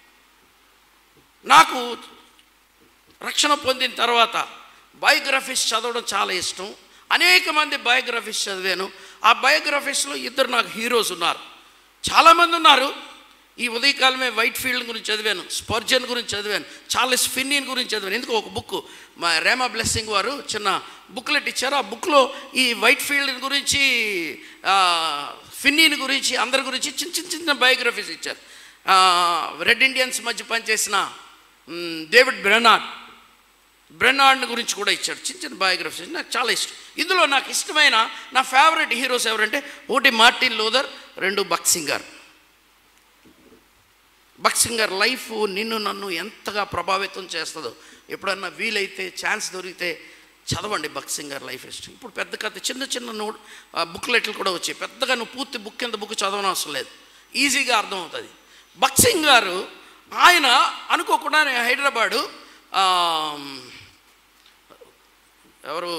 నాకు రక్షణ పొందిన తర్వాత బయోగ్రఫీస్ చదవడం చాలా ఇష్టం అనేక మంది బయోగ్రఫీస్ చదివాను ఆ బయోగ్రఫీస్లో ఇద్దరు నాకు హీరోస్ ఉన్నారు చాలామంది ఉన్నారు ఈ ఉదయకాలమే వైట్ ఫీల్డ్ గురించి చదివాను స్పర్జన్ గురించి చదివాను చార్లెస్ ఫిన్నియన్ గురించి చదివాను ఎందుకు ఒక బుక్ మా రేమా బ్లెస్సింగ్ వారు చిన్న బుక్లెట్ ఇచ్చారు ఆ బుక్లో ఈ వైట్ ఫీల్డ్ గురించి ఆ, ఫిన్నియన్ గురించి అందరి గురించి చిన్న చిన్న చిన్న బయోగ్రఫీస్ ఇచ్చారు ఆ, రెడ్ ఇండియన్స్ మధ్య పనిచేసిన మ్, డేవిడ్ బ్రెనార్డ్ బ్రెనార్డ్ గురించి కూడా ఇచ్చాడు చిన్న చిన్న బయోగ్రఫీస్ నాకు చాలా ఇష్టం ఇందులో నాకు ఇష్టమైన నా ఫేవరెట్ హీరోస్ ఎవరంటే ఒకటి మార్టిన్ లూథర్ రెండు బక్సింగర్ బక్సింగర్ లైఫ్ నిన్ను నన్ను ఎంతగా ప్రభావితం చేస్తుందో ఎప్పుడన్నా వీలైతే ఛాన్స్ దొరికితే చదవండి బక్సింగర్ లైఫ్ హిస్టరీ ఇప్పుడు పెద్ద కథ చిన్న చిన్న నోట్ బుక్లెట్లు కూడా వచ్చాయి పెద్దగా నువ్వు పూర్తి బుక్ కింద బుక్ చదవనవసరం లేదు ఈజీగా అర్థమవుతుంది బక్సింగ్ గారు ఆయన అనుకోకుండా నేను హైదరాబాదు ఆ, ఎవరు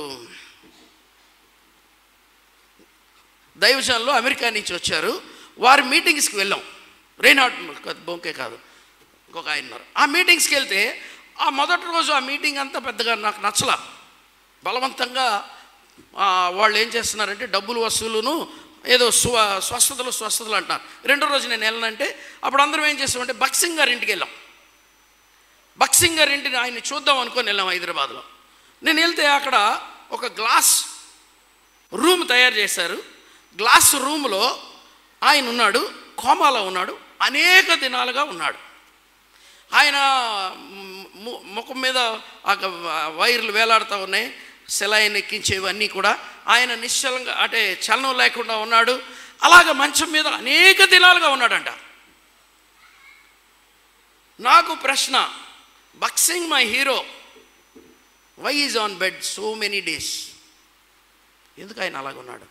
దైవజన్లో అమెరికా నుంచి వచ్చారు వారి మీటింగ్స్కి వెళ్ళాం రేనాట్ బొంకే కాదు ఇంకొక ఆయన ఉన్నారు ఆ మీటింగ్స్కి వెళ్తే ఆ మొదటి రోజు ఆ మీటింగ్ అంతా పెద్దగా నాకు నచ్చల బలవంతంగా ఆ, వాళ్ళు ఏం చేస్తున్నారంటే డబ్బులు వసూలును ఏదో స్వ స్వస్థతలు స్వస్థతలు అంటారు రెండో రోజు నేను వెళ్ళనంటే అప్పుడు అందరం ఏం చేస్తామంటే బక్సింగ్ గారి ఇంటికి వెళ్ళాం బక్సింగ్ గారి ఇంటిని ఆయన చూద్దాం అనుకొని వెళ్ళాం హైదరాబాద్లో నేను వెళ్తే అక్కడ ఒక గ్లాస్ రూమ్ తయారు చేశారు గ్లాస్ రూమ్లో ఆయన ఉన్నాడు కోమాలో ఉన్నాడు అనేక దినాలుగా ఉన్నాడు ఆయన ము- ముఖం మీద ఆ వైర్లు వేలాడుతూ ఉన్నాయి సెలైన్ ఎక్కించేవన్నీ కూడా ఆయన నిశ్చలంగా అంటే చలనం లేకుండా ఉన్నాడు అలాగ మంచం మీద అనేక దినాలుగా ఉన్నాడంట నాకు ప్రశ్న బక్సింగ్ my hero why is on bed so many days ఎందుకు ఆయన అలాగున్నాడు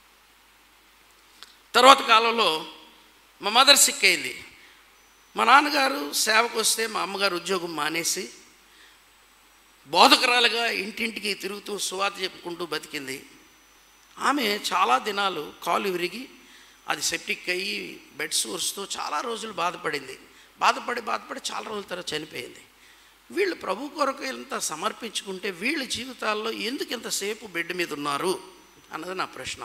తర్వాత కాలంలో మా మదర్ సిక్ అయింది మా నాన్నగారు సేవకు వస్తే మా అమ్మగారు ఉద్యోగం మానేసి బోధకురాలుగా ఇంటింటికి తిరుగుతూ సువాత చెప్పుకుంటూ బతికింది ఆమె చాలా దినాలు కాలు విరిగి అది సెప్టిక్ అయ్యి బెడ్ సోర్స్తో చాలా రోజులు బాధపడింది బాధపడి బాధపడి చాలా రోజుల తర్వాత చనిపోయింది వీళ్ళు ప్రభు కొరకు ఇంత సమర్పించుకుంటే వీళ్ళ జీవితాల్లో ఎందుకు ఇంతసేపు బెడ్ మీద ఉన్నారు అన్నది నా ప్రశ్న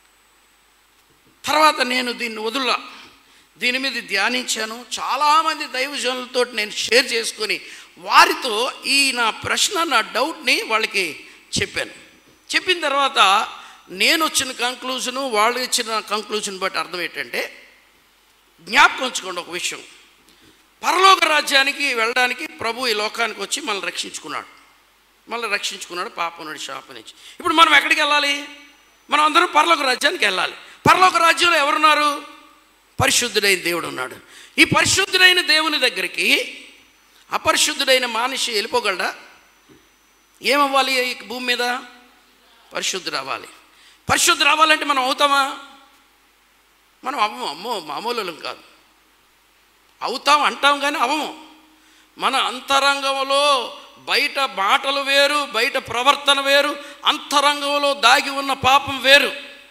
తర్వాత నేను దీన్ని వదులా దీని మీద ధ్యానించాను చాలామంది దైవజనులతో నేను షేర్ చేసుకొని వారితో ఈ నా ప్రశ్న నా డౌట్ని వాళ్ళకి చెప్పాను చెప్పిన తర్వాత నేను వచ్చిన కంక్లూజను వాళ్ళు ఇచ్చిన కంక్లూజన్ బట్టి అర్థం ఏంటంటే జ్ఞాపకం ఉంచుకోండి ఒక విషయం పరలోక రాజ్యానికి వెళ్ళడానికి ప్రభు ఈ లోకానికి వచ్చి మనల్ని రక్షించుకున్నాడు మనల్ని రక్షించుకున్నాడు పాపం నుండి శాపం నుంచి ఇప్పుడు మనం ఎక్కడికి వెళ్ళాలి మనం అందరం పరలోక రాజ్యానికి వెళ్ళాలి పరలోక రాజ్యంలో ఎవరున్నారు పరిశుద్ధుడైన దేవుడు ఉన్నాడు ఈ పరిశుద్ధుడైన దేవుని దగ్గరికి అపరిశుద్ధుడైన మానిషి వెళ్ళిపోగలడా ఏమవ్వాలి ఈ భూమి మీద పరిశుద్ధుడు అవ్వాలి పరిశుద్ధుడు రావాలంటే మనం అవుతామా మనం అవ్వము అమ్మో మామూలు కాదు అవుతాం అంటాం కానీ అవము మన అంతరంగంలో బయట మాటలు వేరు బయట ప్రవర్తన వేరు అంతరంగంలో దాగి ఉన్న పాపం వేరు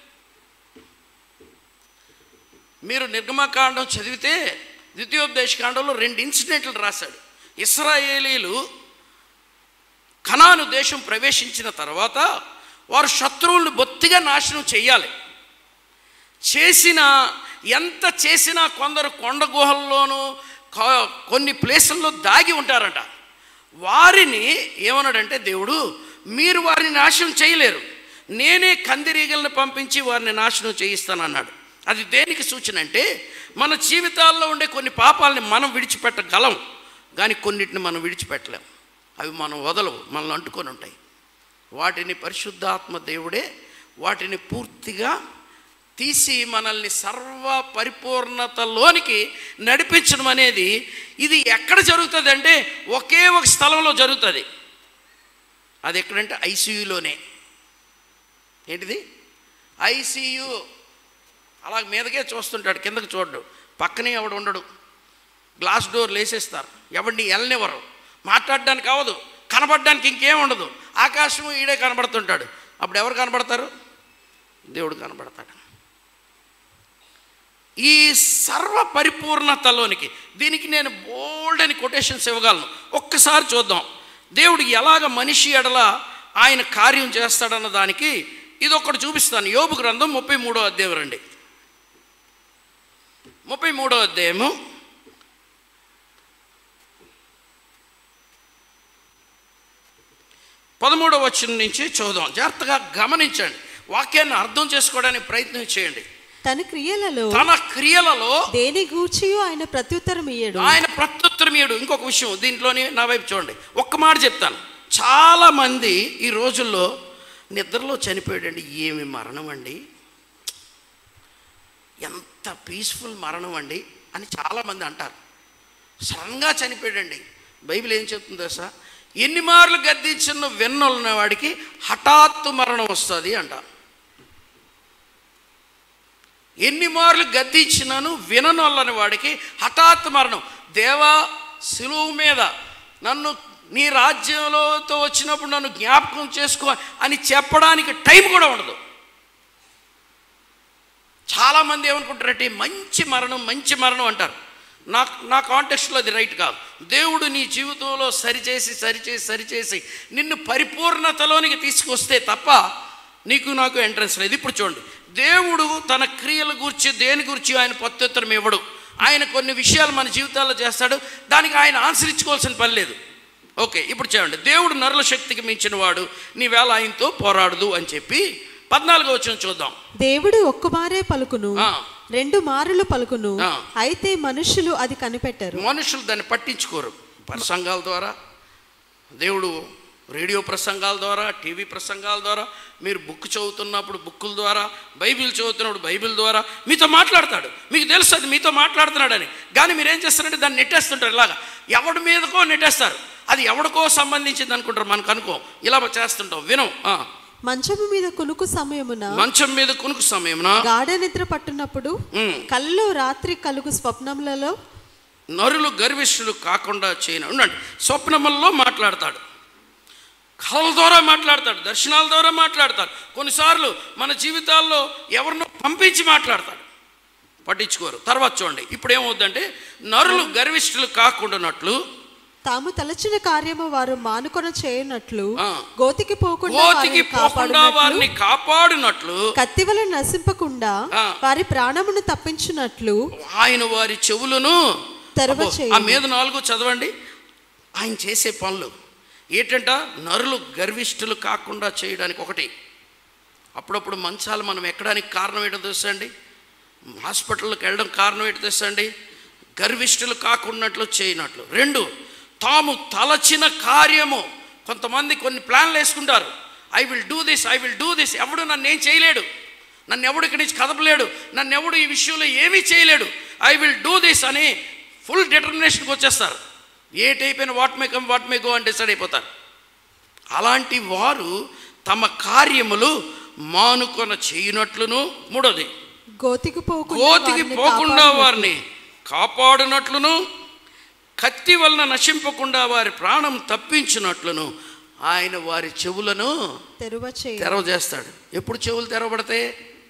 మీరు నిర్గమకాండం చదివితే ద్వితీయోపదేశకాండంలో రెండు ఇన్సిడెంట్లు రాశాడు ఇస్రాయేలీలు కనాను దేశం ప్రవేశించిన తర్వాత వారు శత్రువుల్ని బొత్తిగా నాశనం చేయాలి చేసిన ఎంత చేసినా కొందరు కొండ గుహల్లోనూ కొ- కొన్ని ప్లేసుల్లో దాగి ఉంటారంట వారిని ఏమన్నాడంటే దేవుడు మీరు వారిని నాశనం చేయలేరు నేనే కందిరీగలను పంపించి వారిని నాశనం చేయిస్తానన్నాడు అది దేనికి సూచన అంటే మన జీవితాల్లో ఉండే కొన్ని పాపాలని మనం విడిచిపెట్టగలం కానీ కొన్నిటిని మనం విడిచిపెట్టలేం అవి మనం వదలవు మనల్ని అంటుకొని ఉంటాయి వాటిని పరిశుద్ధాత్మ దేవుడే వాటిని పూర్తిగా తీసి మనల్ని సర్వ పరిపూర్ణతలోనికి నడిపించడం అనేది ఇది ఎక్కడ జరుగుతుంది అంటే ఒకే ఒక స్థలంలో జరుగుతుంది అది ఎక్కడంటే ఐసీయూలోనే ఏంటిది ఐసీయూ అలా మీదకే చూస్తుంటాడు కిందకి చూడడు పక్కనే ఎవడు ఉండడు గ్లాస్ డోర్ లేసేస్తారు ఎవడిని వెళ్ళనివ్వరు మాట్లాడడానికి అవ్వదు కనబడడానికి ఇంకేం ఉండదు ఆకాశం ఈడే కనబడుతుంటాడు అప్పుడు ఎవరు కనబడతారు దేవుడు కనబడతాడు ఈ సర్వ పరిపూర్ణతలోనికి దీనికి నేను బోల్డ్ అని కొటేషన్స్ ఇవ్వగలను ఒక్కసారి చూద్దాం దేవుడు ఎలాగ మనిషి ఎడల ఆయన కార్యం చేస్తాడన్న దానికి ఇది ఒకటి చూపిస్తాను యోబు గ్రంథం ముప్పై మూడో అధ్యాయం రండి ముప్పై మూడో అధ్యాయము పదమూడవ వచ్చిన నుంచి చూద్దాం జాగ్రత్తగా గమనించండి వాక్యాన్ని అర్థం చేసుకోవడానికి ప్రయత్నం చేయండి తన క్రియలలో తన క్రియలలో దేని గూర్చియో ఆయన ప్రత్యుత్తరం ఇయ్యడు ఆయన ప్రత్యుత్తరం ఇయ్యడు ఇంకొక విషయం దీంట్లోనే నా వైపు చూడండి ఒక్క మాట చెప్తాను చాలా మంది ఈ రోజుల్లో నిద్రలో చనిపోయాడండి ఏమి మరణం అండి ఎంత పీస్ఫుల్ మరణం అండి అని చాలామంది అంటారు సడన్గా చనిపోయాడండి బైబిల్ ఏం చెప్తుందో సార్ ఎన్ని మార్లు గద్దించిన వెన్నున్న వాడికి హఠాత్తు మరణం వస్తుంది అంట ఎన్ని మార్లు గద్దించినాను విననొల్లని వాడికి హఠాత్ మరణం దేవా సిలువు మీద నన్ను నీ రాజ్యంలోతో వచ్చినప్పుడు నన్ను జ్ఞాపకం చేసుకో అని చెప్పడానికి టైం కూడా ఉండదు చాలామంది ఏమనుకుంటారంటే మంచి మరణం మంచి మరణం అంటారు నా నా కాంటెక్స్ట్లో అది రైట్ కాదు దేవుడు నీ జీవితంలో సరిచేసి సరిచేసి సరిచేసి నిన్ను పరిపూర్ణతలోనికి తీసుకొస్తే తప్ప నీకు నాకు ఎంట్రన్స్ లేదు ఇప్పుడు చూడండి దేవుడు తన క్రియల గురించి దేని గురించి ఆయన ప్రత్యుత్తరం ఇవ్వడు ఆయన కొన్ని విషయాలు మన జీవితాల్లో చేస్తాడు దానికి ఆయన ఆన్సర్ ఇచ్చుకోవాల్సిన పని లేదు ఓకే ఇప్పుడు చూడండి దేవుడు నరుల శక్తికి మించిన వాడు నీ వేళ ఆయనతో పోరాడదు అని చెప్పి పద్నాలుగో వచ్చిన చూద్దాం దేవుడు ఒక్కమారే పలుకును ఆ. రెండు మారులు పలుకును ఆ. అయితే మనుషులు అది కనిపెట్టరు మనుషులు దాన్ని పట్టించుకోరు ప్రసంగాల ద్వారా దేవుడు రేడియో ప్రసంగాల ద్వారా టీవీ ప్రసంగాల ద్వారా మీరు బుక్ చదువుతున్నప్పుడు బుక్కుల ద్వారా బైబిల్ చదువుతున్నప్పుడు బైబిల్ ద్వారా మీతో మాట్లాడతాడు మీకు తెలుసు అది మీతో మాట్లాడుతున్నాడని కానీ మీరు ఏం చేస్తారంటే దాన్ని నెట్టేస్తుంటారు ఇలాగా ఎవడి మీదకో నెట్టేస్తారు అది ఎవడికో సంబంధించింది అనుకుంటారు మనకు అనుకో ఇలా చేస్తుంటాం వినం ఆ. మంచము మీద కునుకు సమయమున మంచం మీద కునుకు సమయమున గాఢ నిద్ర పట్టునప్పుడు ఉమ్, కల్లో రాత్రి కలుగు స్వప్నములలో నరులు గర్విష్ఠులు కాకుండా చేయను ఉండండి స్వప్నముల్లో మాట్లాడతాడు కళల ద్వారా మాట్లాడతాడు దర్శనాల ద్వారా మాట్లాడతాడు కొన్నిసార్లు మన జీవితాల్లో ఎవరినో పంపించి మాట్లాడతాడు పట్టించుకోరు తర్వాత చూడండి ఇప్పుడు ఏమవుద్దంటే నరులు గర్విష్ఠులు కాకుండానట్లు తాము తలచిన కార్యము వారు మానుకొన చేయనట్లు ఆ. గోతికి పోకుండా కోతికి వారిని పోకుండా కాపాడునట్లు, వారిని కాపాడినట్లు కత్తి వలన నశింపకుండా ఆ. వారి ప్రాణమును తప్పించున్నట్లు ఆయన వారి చెవులను తెరవ అబ్బో, చేయును. ఆ మీద నాలుగు చదవండి ఆయన చేసే పనులు ఏంటంట నరులు గర్విష్ఠులు కాకుండా చేయడానికి ఒకటి అప్పుడప్పుడు మంచాలు మనం ఎక్కడానికి కారణం ఏంటో తెలుసా అండి హాస్పిటల్కి వెళ్ళడం కారణం ఏంటో తెలుసా అండి గర్విష్ఠులు కాకున్నట్లు చేయనట్లు రెండు తాము తలచిన కార్యము కొంతమంది కొన్ని ప్లాన్లు వేసుకుంటారు I will do this I will do this ఎవడు నన్ను ఏం చేయలేడు నన్ను ఎవడు ఇక్కడి నుంచి కదపలేడు నన్ను ఎవడు ఈ విషయంలో ఏమీ చేయలేడు ఐ విల్ డూ దిస్ అని ఫుల్ డిటర్మినేషన్కి వచ్చేస్తారు ఏ టైప్ అయిన what may come what may go అని డిసైడ్ అయిపోతారు అలాంటి వారు తమ కార్యములు మానుకొన చేయునట్లును మూడోది గోతికి పోకుండా కోతికి వారిని పోకుండా కాపాడునట్లు. వారిని కాపాడునట్లును కత్తి వలన నశింపకుండా వారి ప్రాణం తప్పించినట్లును ఆయన వారి చెవులను తెరువ చేయును. తెరవ చేస్తాడు ఎప్పుడు చెవులు తెరవబడతాయి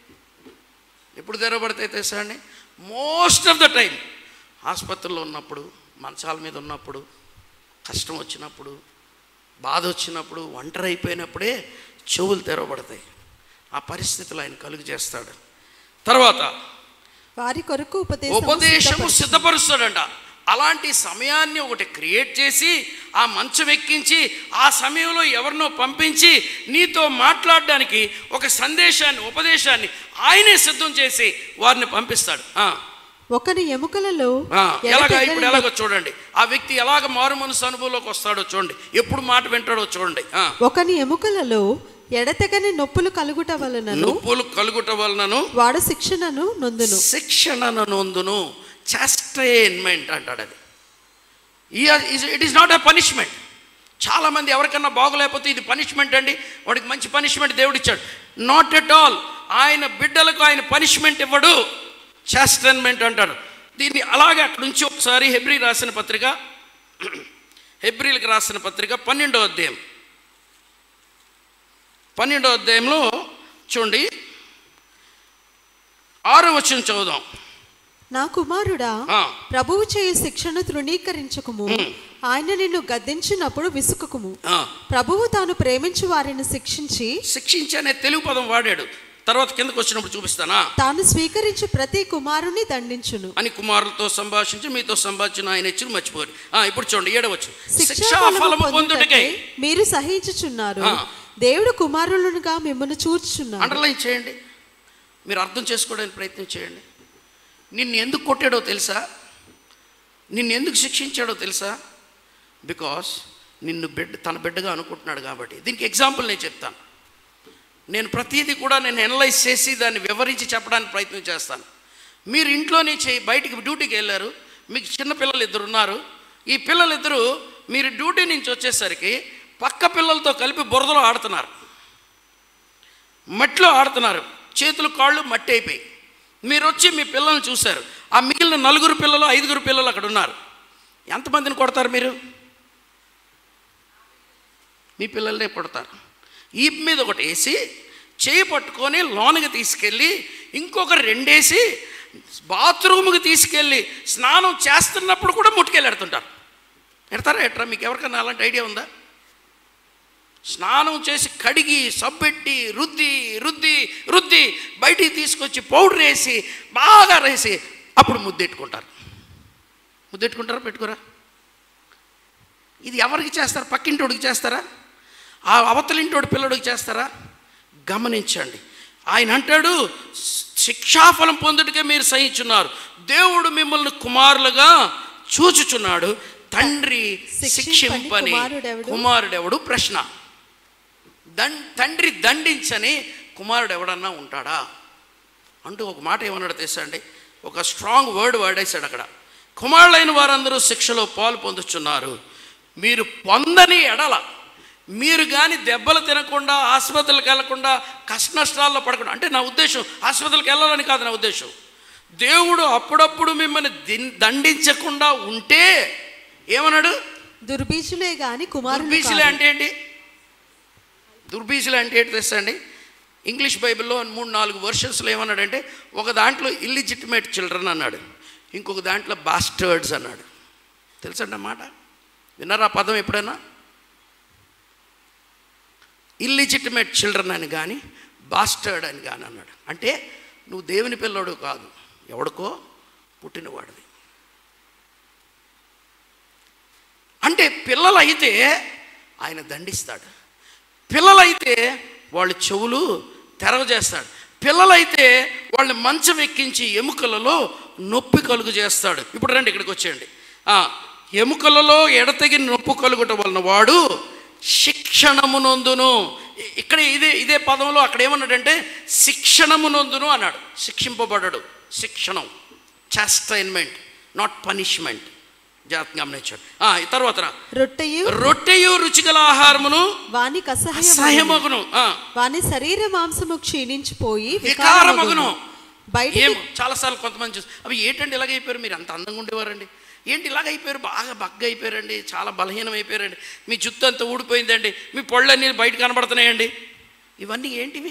ఎప్పుడు తెరవబడతాయి తెలుసా అండి మోస్ట్ ఆఫ్ ద టైం ఆసుపత్రిలో ఉన్నప్పుడు మంచాల మీద ఉన్నప్పుడు కష్టం వచ్చినప్పుడు బాధ వచ్చినప్పుడు ఒంటరి అయిపోయినప్పుడే చెవులు తెరవబడతాయి ఆ పరిస్థితులు ఆయన కలుగు చేస్తాడు తర్వాత వారి కొరకు ఉపదేశము ఉపదేశము సిద్ధపరచు. సిద్ధపరుస్తాడంట అలాంటి సమయాన్ని ఒకటి క్రియేట్ చేసి ఆ మంచం ఎక్కించి ఆ సమయంలో ఎవరినో పంపించి నీతో మాట్లాడడానికి ఒక సందేశాన్ని ఉపదేశాన్ని ఆయనే సిద్ధం చేసి వారిని పంపిస్తాడు ఆ, ఒకని ఎముకలలో ఆ, ఎలాగ ఎడతెగని ఇప్పుడు ఎలాగో చూడండి ఆ వ్యక్తి ఎలాగ మారు మనసు అనుభవంలోకి వస్తాడో చూడండి ఎప్పుడు మాట వింటాడో చూడండి ఆ, ఒకని ఎముకలలో ఎడతెగని నొప్పులు కలుగుట వలనను నొప్పులు కలుగుట వలనను వాడు శిక్షణను నొందును శిక్షణను నొందును చాస్టైన్మెంట్ అంటాడు అది it is not a punishment చాలామంది ఎవరికన్నా బాగోలేకపోతే ఇది పనిష్మెంట్ అండి వాడికి మంచి పనిష్మెంట్ దేవుడు ఇచ్చాడు నాట్ ఎట్ ఆల్ ఆయన బిడ్డలకు ఆయన పనిష్మెంట్ ఇవ్వడు చాస్టైన్మెంట్ అంటాడు దీన్ని అలాగే అక్కడ నుంచి ఒకసారి హెబ్రి రాసిన పత్రిక హెబ్రిలకు రాసిన పత్రిక పన్నెండో అధ్యాయం పన్నెండో అధ్యాయంలో చూడండి ఆరో వచ్చిన చదువుదాం నా కుమారుడా ఆ. ప్రభువు చేయు శిక్షను తృణీకరించకుము ఆయన నిన్ను గద్దించినప్పుడు విసుకకుము ఆ. ప్రభువు తాను ప్రేమించు వారిని శిక్షించి శిక్షించి అనే తెలుగు పదం వాడాడు తర్వాత కిందకు వచ్చినప్పుడు చూపిస్తానా తాను స్వీకరించు ప్రతి కుమారుని దండించును అని కుమారులతో సంభాషించి మీతో సంభాషించిన ఆయన ఇచ్చి మర్చిపోరు ఆ, ఇప్పుడు చూడండి ఏడవచ్చు శిక్షా శిక్షా ఫలము ఫలము పొందుటకై పొందుటకై మీరు సహించుచున్నారు ఆ. దేవుడు కుమారులుగా మిమ్మల్ని చూచుచున్నారు అండర్లైన్ చేయండి మీరు అర్థం చేసుకోవడానికి ప్రయత్నం చేయండి నిన్ను ఎందుకు కొట్టాడో తెలుసా నిన్ను ఎందుకు శిక్షించాడో తెలుసా బికాస్ నిన్ను బిడ్డ తన బిడ్డగా అనుకుంటున్నాడు కాబట్టి దీనికి ఎగ్జాంపుల్ నేను చెప్తాను నేను ప్రతిదీ కూడా నేను ఎనలైజ్ చేసి దాన్ని వివరించి చెప్పడానికి ప్రయత్నం చేస్తాను మీరు ఇంట్లో నుంచి బయటికి డ్యూటీకి వెళ్ళారు మీకు చిన్న పిల్లలు ఇద్దరు ఉన్నారు ఈ పిల్లలిద్దరూ మీరు డ్యూటీ నుంచి వచ్చేసరికి పక్క పిల్లలతో కలిపి బురదలో ఆడుతున్నారు మట్టిలో ఆడుతున్నారు చేతులు కాళ్ళు మట్టి అయిపోయి మీరు వచ్చి మీ పిల్లల్ని చూశారు ఆ మిగిలిన నలుగురు పిల్లలు ఐదుగురు పిల్లలు అక్కడ ఉన్నారు ఎంతమందిని కొడతారు మీరు మీ పిల్లల్నే కొడతారు ఈ మీద ఒకటి వేసి చేయి పట్టుకొని లోనికి తీసుకెళ్ళి ఇంకొక రెండేసి బాత్రూమ్కి తీసుకెళ్ళి స్నానం చేస్తున్నప్పుడు కూడా ముట్టుకెళ్ళి ఎడుతుంటారు ఎడతారా ఎట్రా మీకు ఎవరికైనా అలాంటి ఐడియా ఉందా స్నానం చేసి కడిగి సబ్బెట్టి రుద్ది రుద్ది రుద్ది బయటికి తీసుకొచ్చి పౌడర్ వేసి బాగా వేసి అప్పుడు ముద్దెట్టుకుంటారు ముద్దెట్టుకుంటారా పెట్టుకోరా ఇది ఎవరికి చేస్తారు పక్కింటోడికి చేస్తారా ఆ అవతలింటోడి పిల్లడికి చేస్తారా గమనించండి ఆయన అంటాడు శిక్షాఫలం పొందుటకే మీరు సహించున్నారు దేవుడు మిమ్మల్ని కుమారులుగా చూచుచున్నాడు తండ్రి శిక్షింపని శిక్షింపని కుమారుడెవడు? కుమారుడెవడు ప్రశ్న దం తండ్రి దండించని కుమారుడు ఎవడన్నా ఉంటాడా అంటూ ఒక మాట ఏమన్నాడు తెలుసా అండి ఒక స్ట్రాంగ్ వర్డ్ వాడేశాడు అక్కడ కుమారులైన వారందరూ శిక్షలో పాలు పొందుచున్నారు మీరు పొందని ఎడల మీరు కానీ దెబ్బలు తినకుండా ఆసుపత్రులకు వెళ్లకుండా కష్ట నష్టాల్లో పడకుండా అంటే నా ఉద్దేశం ఆసుపత్రులకు వెళ్ళాలని కాదు నా ఉద్దేశం దేవుడు అప్పుడప్పుడు మిమ్మల్ని దిన్- దండించకుండా ఉంటే ఏమన్నాడు దుర్బీజులే గాని కుమారులు దుర్బీసులే కారు. అంటే ఏంటి దుర్బీజులు అంటే ఏంటి తెలుసా అండి ఇంగ్లీష్ బైబిల్లో మూడు నాలుగు వర్షన్స్లో ఏమన్నాడంటే ఒక దాంట్లో ఇల్లిజిటిమేట్ చిల్డ్రన్ అన్నాడు ఇంకొక దాంట్లో బాస్టర్డ్స్ అన్నాడు తెలుసండి మాట విన్నారా ఆ పదం ఎప్పుడైనా ఇల్లిజిటిమేట్ చిల్డ్రన్ అని కానీ బాస్టర్డ్ అని కానీ అన్నాడు అంటే నువ్వు దేవుని పిల్లోడు కాదు ఎవడికో పుట్టినవాడివి అంటే పిల్లలైతే ఆయన దండిస్తాడు పిల్లలైతే వాళ్ళ చెవులు తెరవజేస్తాడు పిల్లలైతే వాళ్ళని మంచం ఎక్కించి ఎముకలలో నొప్పి కలుగు చేస్తాడు ఇప్పుడు రండి ఇక్కడికి వచ్చేయండి ఆ, ఎముకలలో ఎడతెగిన నొప్పి కలుగుట వలన వాడు శిక్షణమునందును ఇ- ఇక్కడ ఇదే ఇదే పదంలో అక్కడ ఏమన్నాడంటే శిక్షణమునందును అన్నాడు శిక్షింపబడడు శిక్షణం చాస్టైన్మెంట్ నాట్ పనిష్మెంట్ జాగ్రత్తగా గమనించాడు ఆ, ఈ తర్వాత రా. రొట్టెయు రొట్టెయు రుచిగల ఆహారమును వానికి అసహ్యమగును అసహ్యమగును ఆ, వాని శరీర మాంసము క్షీణించిపోయి వికారమగును బయటికి ఏం చాలాసార్లు కొంతమంది చూసి అవి ఏంటండి ఇలాగ అయిపోయారు మీరు అంత అందంగా ఉండేవారండి ఏంటి ఇలాగ అయిపోయారు బాగా బగ్గ అయిపోయారండి చాలా బలహీనం అయిపోయారండి మీ జుత్తు అంతా ఊడిపోయిందండి మీ పళ్ళన్నీ బయట కనబడుతున్నాయండి ఇవన్నీ ఏంటివి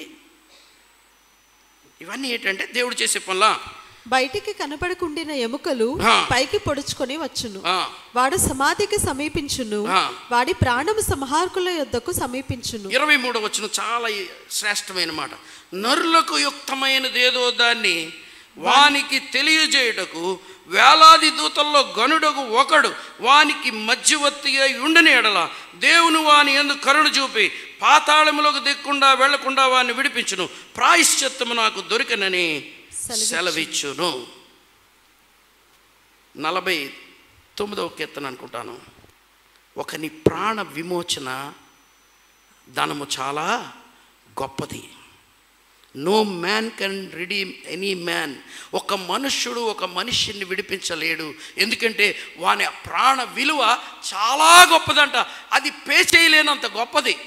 ఇవన్నీ ఏంటంటే దేవుడు చేసే పనులా బయటికి కనపడకుండిన ఎముకలు ఆ. పైకి పొడుచుకొని వచ్చును ఆ, వాడు సమాధికి సమీపించును ఆ. వాడి ప్రాణము సంహార్కుల యొద్దకు సమీపించును ఇరవై మూడు వచ్చిన చాలా శ్రేష్టమైన మాట నరులకు యుక్తమైనది ఏదో దాన్ని వానికి తెలియజేయుటకు వేలాది దూతల్లో గనుడకు ఒకడు వానికి మధ్యవర్తిగా ఉండని ఎడల దేవుని వాని ఎందు కరుణ చూపి పాతాళములకు దిక్కుండా వెళ్లకుండా వాడిని విడిపించును ప్రాయశ్చిత్తము నాకు దొరికనని సెలవిచ్చును. సెలవిచ్చును నలభై తొమ్మిదవ కీర్తన అనుకుంటాను ఒకని ప్రాణ విమోచన ధనము చాలా గొప్పది no man can redeem any man ఒక మనుష్యుడు ఒక మనిషిని విడిపించలేడు ఎందుకంటే వాని ప్రాణ విలువ చాలా గొప్పదంట అది పే చేయలేనంత గొప్పది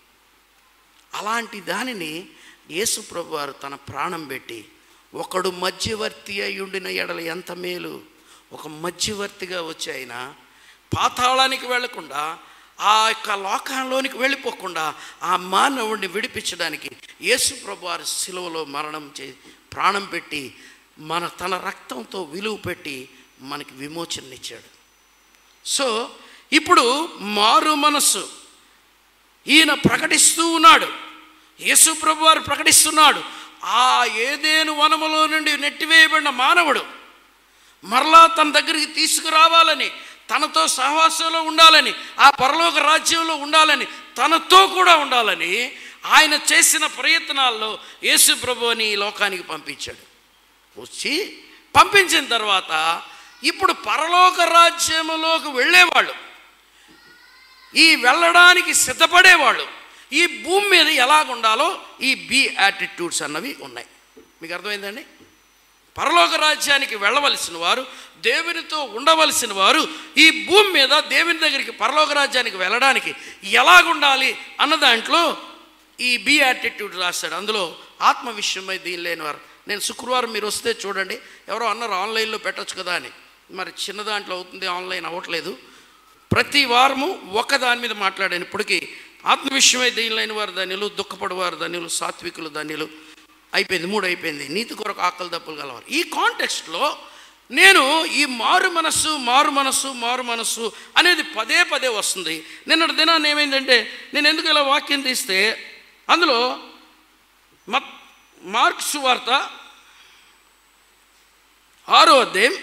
అలాంటి దానిని యేసు ప్రభు వారు తన ప్రాణం పెట్టి ఒకడు మధ్యవర్తి అయి ఉండిన ఎడల ఎంత మేలు ఒక మధ్యవర్తిగా వచ్చి ఆయన పాతాళానికి వెళ్లకుండా ఆ యొక్క లోకంలోనికి వెళ్ళిపోకుండా ఆ మానవుడిని విడిపించడానికి యేసు ప్రభు వారు సిలువలో మరణం చే ప్రాణం పెట్టి మన తన రక్తంతో విలువ పెట్టి మనకి విమోచననిచ్చాడు సో ఇప్పుడు మారు మనస్సు ఈయన ప్రకటిస్తూ ఉన్నాడు యేసు ప్రభు వారు ప్రకటిస్తున్నాడు ఆ ఏదేను వనములో నుండి నెట్టివేయబడిన మానవుడు మరలా తన దగ్గరికి తీసుకురావాలని తనతో సహవాసంలో ఉండాలని ఆ పరలోక రాజ్యంలో ఉండాలని తనతో కూడా ఉండాలని ఆయన చేసిన ప్రయత్నాల్లో యేసు ప్రభుని ఈ లోకానికి పంపించాడు వచ్చి పంపించిన తర్వాత ఇప్పుడు పరలోక రాజ్యములోకి వెళ్ళేవాళ్ళు ఈ వెళ్ళడానికి సిద్ధపడేవాళ్ళు ఈ భూమి మీద ఎలాగ ఉండాలో ఈ బి యాటిట్యూడ్స్ అన్నవి ఉన్నాయి మీకు అర్థమైందండి పరలోక రాజ్యానికి వెళ్ళవలసిన వారు దేవునితో ఉండవలసిన వారు ఈ భూమి మీద దేవుని దగ్గరికి పరలోక రాజ్యానికి వెళ్ళడానికి ఎలాగుండాలి అన్న దాంట్లో ఈ బి యాటిట్యూడ్ రాశాడు అందులో ఆత్మ విషయమై దీని లేనివారు నేను శుక్రవారం మీరు వస్తే చూడండి ఎవరో అన్నారు ఆన్లైన్లో పెట్టొచ్చు కదా అని మరి చిన్న దాంట్లో అవుతుంది ఆన్లైన్ అవ్వట్లేదు ప్రతి వారము ఒక దాని మీద మాట్లాడాను ఇప్పటికీ ఆత్మ విషయమై దీని లేని వారు ధన్యులు దుఃఖపడవారు ధన్యులు సాత్వికులు ధన్యులు అయిపోయింది మూడు అయిపోయింది నీతి కొరకు ఆకలి దప్పులు గలవారు ఈ కాంటెక్స్ట్లో నేను ఈ మారు మనస్సు మారు మనస్సు మారు మనస్సు అనేది పదే పదే వస్తుంది నిన్నటి దినాన్ని ఏమైందంటే నేను ఎందుకు ఇలా వాక్యం తీస్తే అందులో మత్ మార్క్స్ వార్త ఆరో అధ్యాయం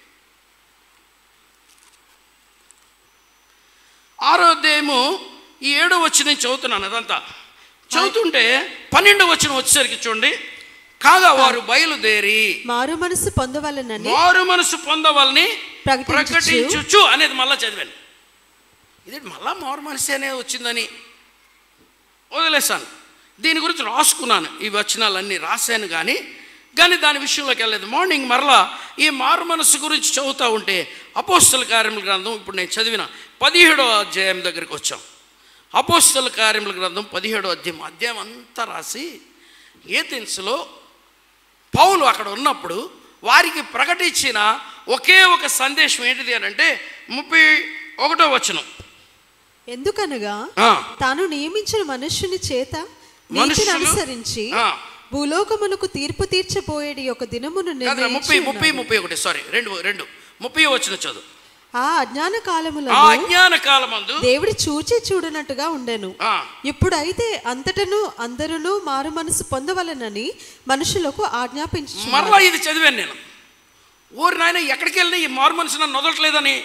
ఆరో అధ్యాయము ఈ ఏడో వచ్చిన నేను చదువుతున్నాను అదంతా చదువుతుంటే పన్నెండో వచ్చిన వచ్చేసరికి చూడండి కాగా వారు బయలుదేరి మారు మనసు పొందవలనని మారు మనసు పొందవాలని ప్రకటించుచు. ప్రకటించుచు అనేది మళ్ళా చదివాను ఇది మళ్ళా మారు మనసు అనేది వచ్చిందని వదిలేసాను దీని గురించి రాసుకున్నాను ఈ వచనాలన్నీ రాశాను కానీ కానీ దాని విషయంలోకి వెళ్ళలేదు మార్నింగ్ మరలా ఈ మారు మనసు గురించి చదువుతూ ఉంటే అపోస్తల కార్యముల గ్రంథం ఇప్పుడు నేను చదివిన పదిహేడో అధ్యాయం దగ్గరికి వచ్చాం అపోస్తల కార్యముల గ్రంథం పదిహేడో అధ్యాయం అధ్యాయం అంతా రాసి ఏథెన్స్లో పౌలు అక్కడ ఉన్నప్పుడు వారికి ప్రకటించిన ఒకే ఒక సందేశం ఏంటిది అని అంటే ముప్పై ఒకటో వచనం ఎందుకనగా ఆ. తాను నియమించిన మనుష్యుని చేత నీతిని మనుష్యులు- అనుసరించి ఆ. భూలోకమునకు తీర్పు తీర్చబోయేది ఒక దినమును కాదురా, ముప్పై నిర్ణయించి ముప్పై ఉన్నాడు. ముప్పై ఒకటి సారీ రెండు రెండు ముప్పై వచ్చిన చదువు ఆ అజ్ఞాన ఆ కాలములలో అజ్ఞాన కాలమందు దేవుడు చూచి చూడనట్టుగా ఉండెను ఆ, ఇప్పుడైతే అంతటను అందరును మారు మనసు పొందవలనని మనుషులకు ఆజ్ఞాపించు మరలా ఇది చదివాను నేను ఊరి నాయన ఎక్కడికి వెళ్ళినా ఈ మారు మనసు నన్ను వదలట్లేదని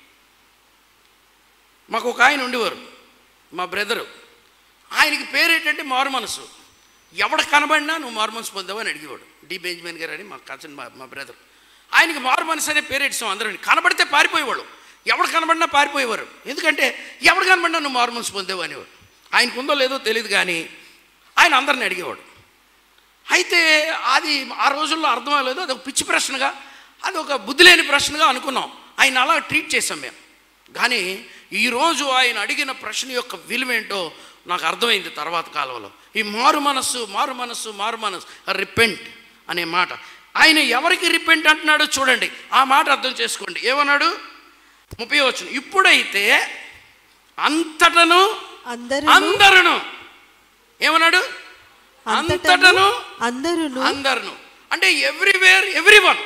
మాకు ఒక ఆయన ఉండేవారు మా బ్రదరు ఆయనకి పేరు ఏంటంటే మారు మనసు ఎవడ కనబడినా నువ్వు మారు మనసు పొందావని అడిగేవాడు డి బెంజమిన్ గారు అని మా కజిన్ మా మా బ్రదర్ ఆయనకి మారు మనసు అనే పేరు ఇచ్చాం అందరూ కనబడితే పారిపోయేవాడు ఎవడు కనబడినా పారిపోయేవారు ఎందుకంటే ఎవడు కనబడినా నువ్వు మారు మనసు పొందావు అనేవాడు ఆయనకు ఉందో లేదో తెలియదు కానీ ఆయన అందరిని అడిగేవాడు అయితే అది ఆ రోజుల్లో అర్థం అవ్వలేదు అది ఒక పిచ్చి ప్రశ్నగా అది ఒక బుద్ధి లేని ప్రశ్నగా అనుకున్నాం ఆయన అలా ట్రీట్ చేసాం మేము కానీ ఈరోజు ఆయన అడిగిన ప్రశ్న యొక్క విలువేంటో నాకు అర్థమైంది తర్వాత కాలంలో ఈ మారు మనస్సు మారు మనస్సు మారు మనస్సు రిపెంట్ అనే మాట ఆయన ఎవరికి రిపెంట్ అంటున్నాడో చూడండి ఆ మాట అర్థం చేసుకోండి ఏమన్నాడు ముప్పై వచ్చిన ఇప్పుడైతే అంతటను అందరూ అందరును ఏమన్నాడు అంతటను అందరును అందరును అంటే ఎవ్రీవేర్ ఎవ్రీ వన్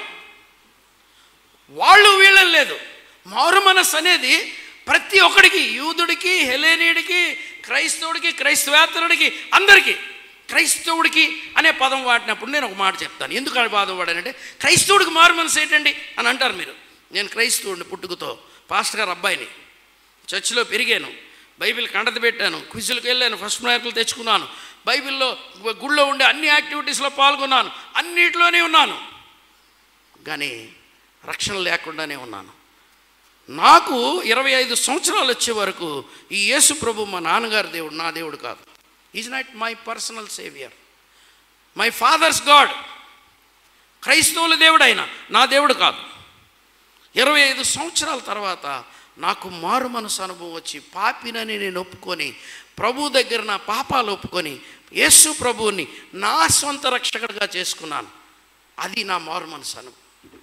వాళ్ళు వీళ్ళని లేదు మారు మనస్సు అనేది ప్రతి ఒక్కడికి యూదుడికి హెలేనీయుడికి క్రైస్తవుడికి క్రైస్తవేతరుడికి అందరికీ క్రైస్తవుడికి అనే పదం వాడినప్పుడు నేను ఒక మాట చెప్తాను ఎందుకు ఆ పదం వాడానంటే క్రైస్తవుడికి మారు మనసు ఏంటండి అని అంటారు మీరు నేను క్రైస్తవుడిని పుట్టుకతో పాస్టర్ గారు అబ్బాయిని చర్చిలో పెరిగాను బైబిల్ కండత పెట్టాను క్విజులకు వెళ్ళాను ఫస్ట్ మార్కులు తెచ్చుకున్నాను బైబిల్లో గు- గుళ్ళో ఉండే అన్ని యాక్టివిటీస్లో పాల్గొన్నాను అన్నిటిలోనే ఉన్నాను కానీ రక్షణ లేకుండానే ఉన్నాను నాకు ఇరవై ఐదు సంవత్సరాలు వచ్చే వరకు ఈ యేసు ప్రభు మా నాన్నగారి దేవుడు నా దేవుడు కాదు is not my personal saviour my father's God క్రైస్తవుల దేవుడు ఆయన నా దేవుడు కాదు ఇరవై ఐదు సంవత్సరాల తర్వాత నాకు మారు మనసు అనుభవం వచ్చి పాపినని నేను ఒప్పుకొని ప్రభు దగ్గర నా పాపాలు ఒప్పుకొని యేసు ప్రభువుని నా సొంత రక్షకుడిగా చేసుకున్నాను అది నా మారు మనసు అనుభవం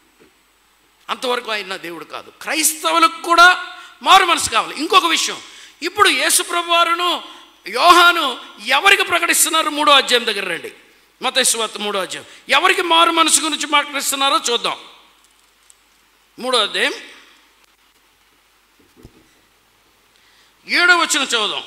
అంతవరకు ఆయన నా దేవుడు కాదు క్రైస్తవులకు కూడా మారు మనసు కావాలి ఇంకొక విషయం ఇప్పుడు యేసు ప్రభు వారును యోహాను ఎవరికి ప్రకటిస్తున్నారు మూడో అధ్యాయం దగ్గర రండి మతేశ్వత మూడో అధ్యాయం ఎవరికి మారు మనసు గురించి ప్రకటిస్తున్నారో చూద్దాం మూడో అధ్యాయం ఏడో వచ్చిన చదువుదాం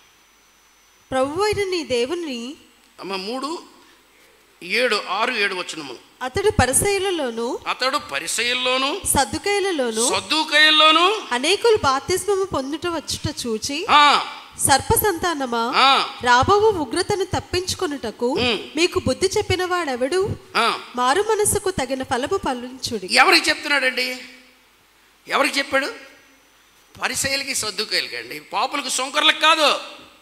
ప్రభు అయిన నీ దేవుని అమ్మ మూడు ఏడు ఆరు ఏడు వచ్చినములు అతడు పరిసయులలోను అతడు పరిసయుల్లోను సద్దుకైలలోను సద్దుకయ్యల్లోను అనేకులు బాప్తిస్మము పొందుట వచ్చుట చూచి ఆ, సర్ప సంతానమా ఆ, రాబోవు ఉగ్రతను తప్పించుకొనుటకు ఉమ్. మీకు బుద్ధి చెప్పిన వాడెవడు ఆ. మారు మనసుకు తగిన ఫలము ఫలించుడి ఎవరికి చెప్తున్నాడండి ఎవరికి చెప్పాడు పరిశైలకి సర్దుకాయలకి అండి పాపులకు సొంకర్లకు కాదు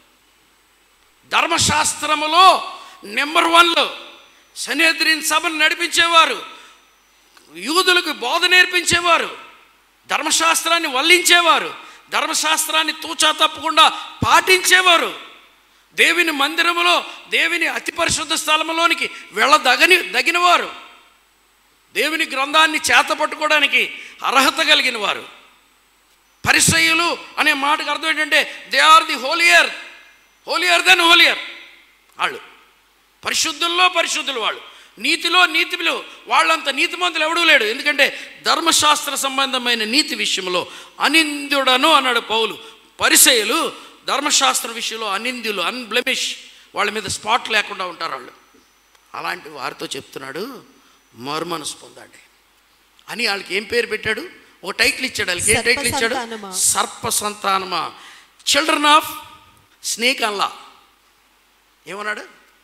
ధర్మశాస్త్రములో నెంబర్ వన్లో సనేద్రిన్ సభను నడిపించేవారు యూదులకు బోధ నేర్పించేవారు ధర్మశాస్త్రాన్ని వల్లించేవారు ధర్మశాస్త్రాన్ని తూచా తప్పకుండా పాటించేవారు దేవుని మందిరములో దేవుని అతి పరిశుద్ధ స్థలములోనికి వెళ్ళదగని దగినవారు దేవుని గ్రంథాన్ని చేతపట్టుకోవడానికి అర్హత కలిగిన వారు పరిసయులు అనే మాటకు అర్థం ఏంటంటే they are the holier holier than holier వాళ్ళు పరిశుద్ధుల్లో పరిశుద్ధులు వాళ్ళు నీతిలో నీతిలో వాళ్ళంత నీతిమంతులు ఎవడూ లేడు ఎందుకంటే ధర్మశాస్త్ర సంబంధమైన నీతి విషయంలో అనిందుడను అన్నాడు పౌలు పరిసయులు ధర్మశాస్త్ర విషయంలో అనిందులు అన్బ్లెమిష్ వాళ్ళ మీద స్పాట్ లేకుండా ఉంటారు వాళ్ళు అలాంటి వారితో చెప్తున్నాడు మరుమనసు పొందండి అని వాళ్ళకి ఏం పేరు పెట్టాడు ఒక టైటిల్ ఇచ్చాడు వాళ్ళకి ఏం సర్ప టైటిల్ ఇచ్చాడు సంతానమా. సర్ప సంతానమా చిల్డ్రన్ ఆఫ్ స్నేక్ అల్లా ఏమన్నాడు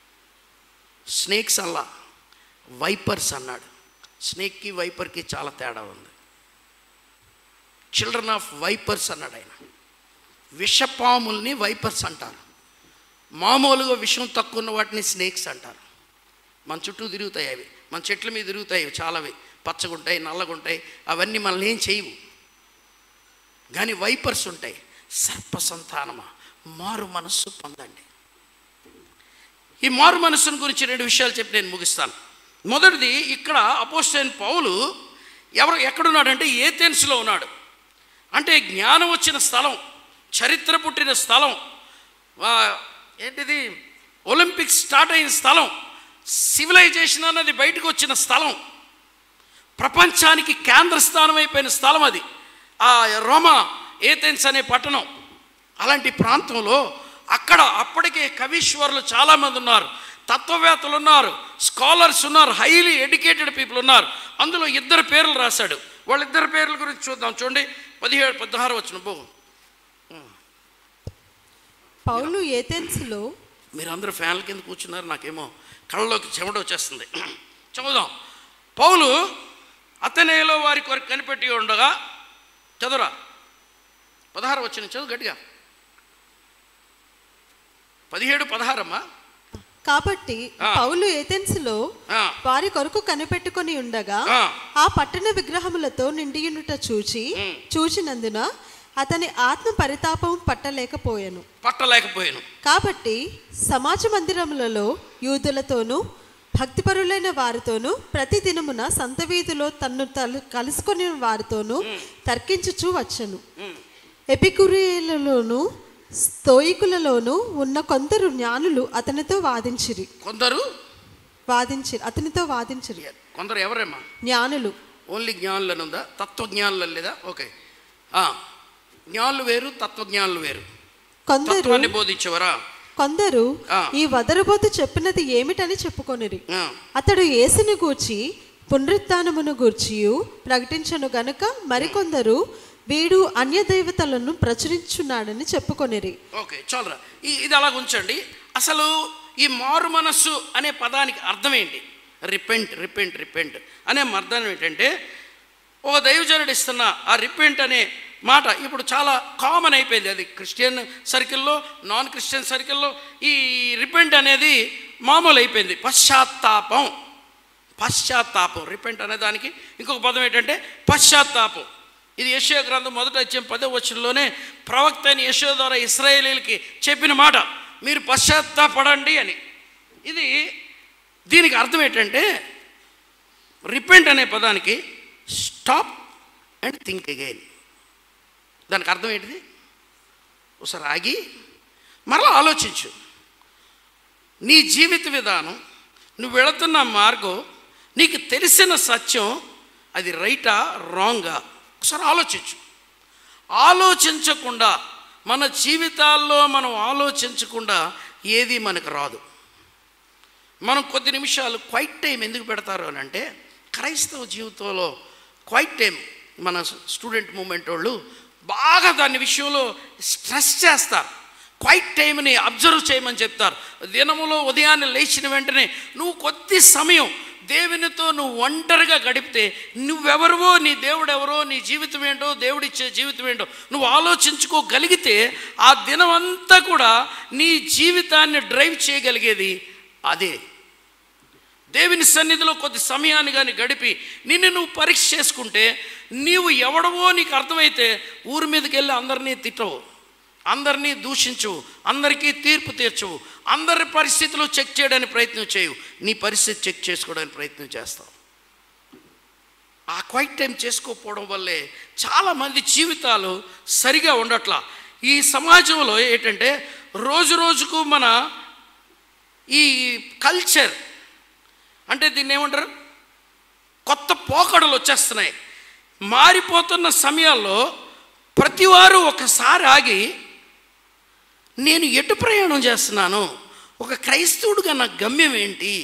స్నేక్స్ అల్లా వైపర్స్ అన్నాడు స్నేక్కి వైపర్కి చాలా తేడా ఉంది చిల్డ్రన్ ఆఫ్ వైపర్స్ అన్నాడు ఆయన విషపాముల్ని వైపర్స్ అంటారు మామూలుగా విషం తక్కువ ఉన్న వాటిని స్నేక్స్ అంటారు మన చుట్టూ తిరుగుతాయి అవి మన చెట్ల మీద తిరుగుతాయి అవి చాలావి పచ్చగుంటాయి నల్లగుంటాయి అవన్నీ మనల్ని ఏం చేయవు కానీ వైపర్స్ ఉంటాయి సర్ప సంతానమా మారు మనస్సు పొందండి ఈ మారు మనస్సును గురించి రెండు విషయాలు చెప్పి నేను ముగిస్తాను మొదటిది ఇక్కడ అపోస్టైన్ పౌలు ఎవరు ఎక్కడున్నాడంటే ఏథెన్స్లో ఉన్నాడు అంటే జ్ఞానం వచ్చిన స్థలం చరిత్ర పుట్టిన స్థలం ఆ, ఏంటిది ఒలింపిక్స్ స్టార్ట్ అయిన స్థలం సివిలైజేషన్ అన్నది బయటకు వచ్చిన స్థలం ప్రపంచానికి కేంద్ర స్థానం అయిపోయిన స్థలం అది ఆ రోమా ఏథెన్స్ అనే పట్టణం అలాంటి ప్రాంతంలో అక్కడ అప్పటికే కవీశ్వరులు చాలామంది ఉన్నారు తత్వవేత్తలు ఉన్నారు స్కాలర్స్ ఉన్నారు హైలీ ఎడ్యుకేటెడ్ పీపుల్ ఉన్నారు అందులో ఇద్దరు పేర్లు రాశాడు వాళ్ళిద్దరు పేర్ల గురించి చూద్దాం చూడండి పదిహేడు పదహారు వచ్చిన బో పౌలు ఏథెన్స్లో మీరు అందరూ ఫ్యాన్ల కింద కూర్చున్నారు నాకేమో కళ్ళలోకి చెమట వచ్చేస్తుంది చదువుదాం పౌలు అతనేలో వారి కొరకు కనిపెట్టి ఉండగా చదువురా పదహారు వచ్చిన చదువు గట్టిగా పదిహేడు పదహారమ్మా కాబట్టి ఆ. పౌలు ఏథెన్స్లో ఆ. వారి కొరకు కనిపెట్టుకొని ఉండగా ఆ. ఆ పట్టణ విగ్రహములతో నిండియునుట చూచి ఉమ్. చూచినందున అతని ఆత్మ పరితాపం పట్టలేకపోయాను పట్టలేకపోయాను కాబట్టి సమాజ మందిరములలో యూదులతోనూ భక్తిపరులైన వారితోనూ ప్రతి దినమున సంత వీధిలో తన్ను తలు కలుసుకొని వారితోనూ తర్కించుచూ వచ్చను ఎపికురియలలోను స్తోయికులలోను ఉన్న కొందరు జ్ఞానులు అతనితో వాదించిరి కొందరు వాదించిరి అతనితో వాదించిరి కొందరు ఎవరేమ్మా జ్ఞానులు ఓన్లీ జ్ఞానులను ఉందా తత్వజ్ఞానులు లేదా ఓకే ఆ, జ్ఞానులు వేరు తత్వజ్ఞానులు వేరు కొందరు తత్వాన్ని బోధించేవారా కొందరు ఆ. ఈ వదరబోతు చెప్పినది ఏమిటని చెప్పుకొనిరి ఆ, అతడు యేసుని గూర్చి పునరుత్నమును గూర్చియు ప్రకటించను గనుక మరికొందరు వీడు అన్య దేవతలను ప్రచురించున్నాడని చెప్పుకొనిరి ఓకే చాలరా ఈ ఇది అలాగ ఉంచండి అసలు ఈ మారు మనస్సు అనే పదానికి అర్థం ఏంటి రిపెంట్ రిపెంట్ రిపెంట్ అనే అర్థం ఏంటంటే ఒక దైవజనుడు ఇస్తున్న ఆ రిపెంట్ అనే మాట ఇప్పుడు చాలా కామన్ అయిపోయింది అది క్రిస్టియన్ సర్కిల్లో నాన్ క్రిస్టియన్ సర్కిల్లో ఈ రిపెంట్ అనేది మామూలు అయిపోయింది పశ్చాత్తాపం పశ్చాత్తాపం రిపెంట్ అనే దానికి ఇంకొక పదం ఏంటంటే పశ్చాత్తాపం ఇది యశో గ్రంథం మొదట వచ్చే పదో వచనంలోనే ప్రవక్త అయిన యశో ద్వారా ఇస్రాయేలీలకి చెప్పిన మాట మీరు పశ్చాత్తాపడండి అని ఇది దీనికి అర్థం ఏంటంటే రిపెంట్ అనే పదానికి స్టాప్ అండ్ థింక్ అగైన్ దానికి అర్థం ఏంటిది ఒకసారి ఆగి మరలా ఆలోచించు నీ జీవిత విధానం నువ్వు వెళుతున్న మార్గం నీకు తెలిసిన సత్యం అది రైటా రాంగా ఒకసారి ఆలోచించు ఆలోచించకుండా మన జీవితాల్లో మనం ఆలోచించకుండా ఏది మనకు రాదు మనం కొద్ది నిమిషాలు క్వైట్ టైం ఎందుకు పెడతారు అని అంటే క్రైస్తవ జీవితంలో క్వైట్ టైం మన స్టూడెంట్ మూమెంట్ వాళ్ళు బాగా దాని విషయంలో స్ట్రెస్ చేస్తారు క్వైట్ టైంని అబ్జర్వ్ చేయమని చెప్తారు దినములో ఉదయాన్నే లేచిన వెంటనే నువ్వు కొద్ది సమయం దేవునితో నువ్వు ఒంటరిగా గడిపితే నువ్వెవరివో నీ దేవుడు ఎవరో నీ జీవితం ఏంటో దేవుడిచ్చే జీవితం ఏంటో నువ్వు ఆలోచించుకోగలిగితే ఆ దినం అంతా కూడా నీ జీవితాన్ని డ్రైవ్ చేయగలిగేది అదే దేవుని సన్నిధిలో కొద్ది సమయాన్ని కానీ గడిపి నిన్ను నువ్వు పరీక్ష చేసుకుంటే నీవు ఎవడవో నీకు అర్థమైతే ఊరి మీదకి వెళ్ళి అందరినీ తిట్టవు అందరినీ దూషించవు అందరికీ తీర్పు తీర్చవు అందరి పరిస్థితులు చెక్ చేయడానికి ప్రయత్నం చేయవు నీ పరిస్థితి చెక్ చేసుకోవడానికి ప్రయత్నం చేస్తావు ఆ క్వైట్ టైం చేసుకోకపోవడం వల్లే చాలామంది జీవితాలు సరిగా ఉండట్లా ఈ సమాజంలో ఏంటంటే రోజు రోజుకు మన ఈ కల్చర్ అంటే దీన్ని ఏమంటారు కొత్త పోకడలు వచ్చేస్తున్నాయి మారిపోతున్న సమయాల్లో ప్రతివారు ఒకసారి ఆగి నేను ఎటు ప్రయాణం చేస్తున్నాను ఒక క్రైస్తవుడిగా నా గమ్యం ఏంటి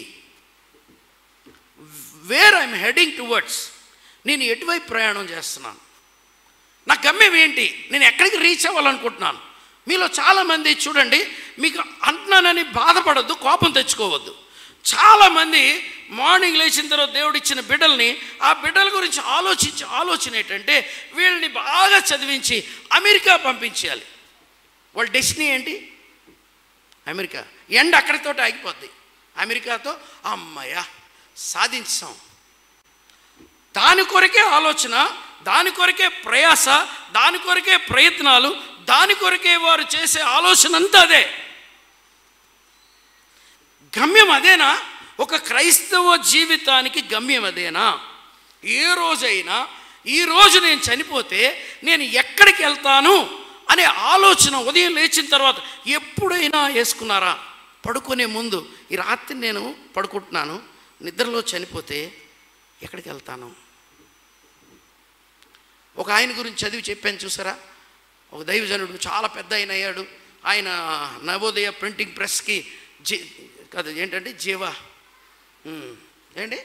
వేర్ ఐఎమ్ హెడింగ్ టువర్డ్స్ నేను ఎటువైపు ప్రయాణం చేస్తున్నాను నా గమ్యం ఏంటి నేను ఎక్కడికి రీచ్ అవ్వాలనుకుంటున్నాను మీలో చాలామంది చూడండి మీకు అంటున్నానని బాధపడద్దు కోపం తెచ్చుకోవద్దు చాలామంది మార్నింగ్ లేచిన తర్వాత దేవుడు ఇచ్చిన బిడ్డల్ని ఆ బిడ్డల గురించి ఆలోచించి ఆలోచన ఏంటంటే వీళ్ళని బాగా చదివించి అమెరికా పంపించేయాలి వాళ్ళ డెస్టినీ ఏంటి అమెరికా ఎండ్ అక్కడితో ఆగిపోద్ది అమెరికాతో అమ్మయ్య సాధించాం దాని కొరకే ఆలోచన దాని కొరకే ప్రయాస దాని కొరకే ప్రయత్నాలు దాని కొరకే వారు చేసే ఆలోచన అంతా అదే గమ్యం అదేనా ఒక క్రైస్తవ జీవితానికి గమ్యం అదేనా ఏ రోజైనా ఈ రోజు నేను చనిపోతే నేను ఎక్కడికి వెళ్తాను అనే ఆలోచన ఉదయం లేచిన తర్వాత ఎప్పుడైనా వేసుకున్నారా పడుకునే ముందు ఈ రాత్రి నేను పడుకుంటున్నాను నిద్రలో చనిపోతే ఎక్కడికి వెళ్తాను ఒక ఆయన గురించి చదివి చెప్పాను చూసారా ఒక దైవజనుడు చాలా పెద్ద ఆయన అయ్యాడు ఆయన నవోదయ ప్రింటింగ్ ప్రెస్కి జీ కాదు ఏంటంటే జీవా ఉమ్, ఏంటి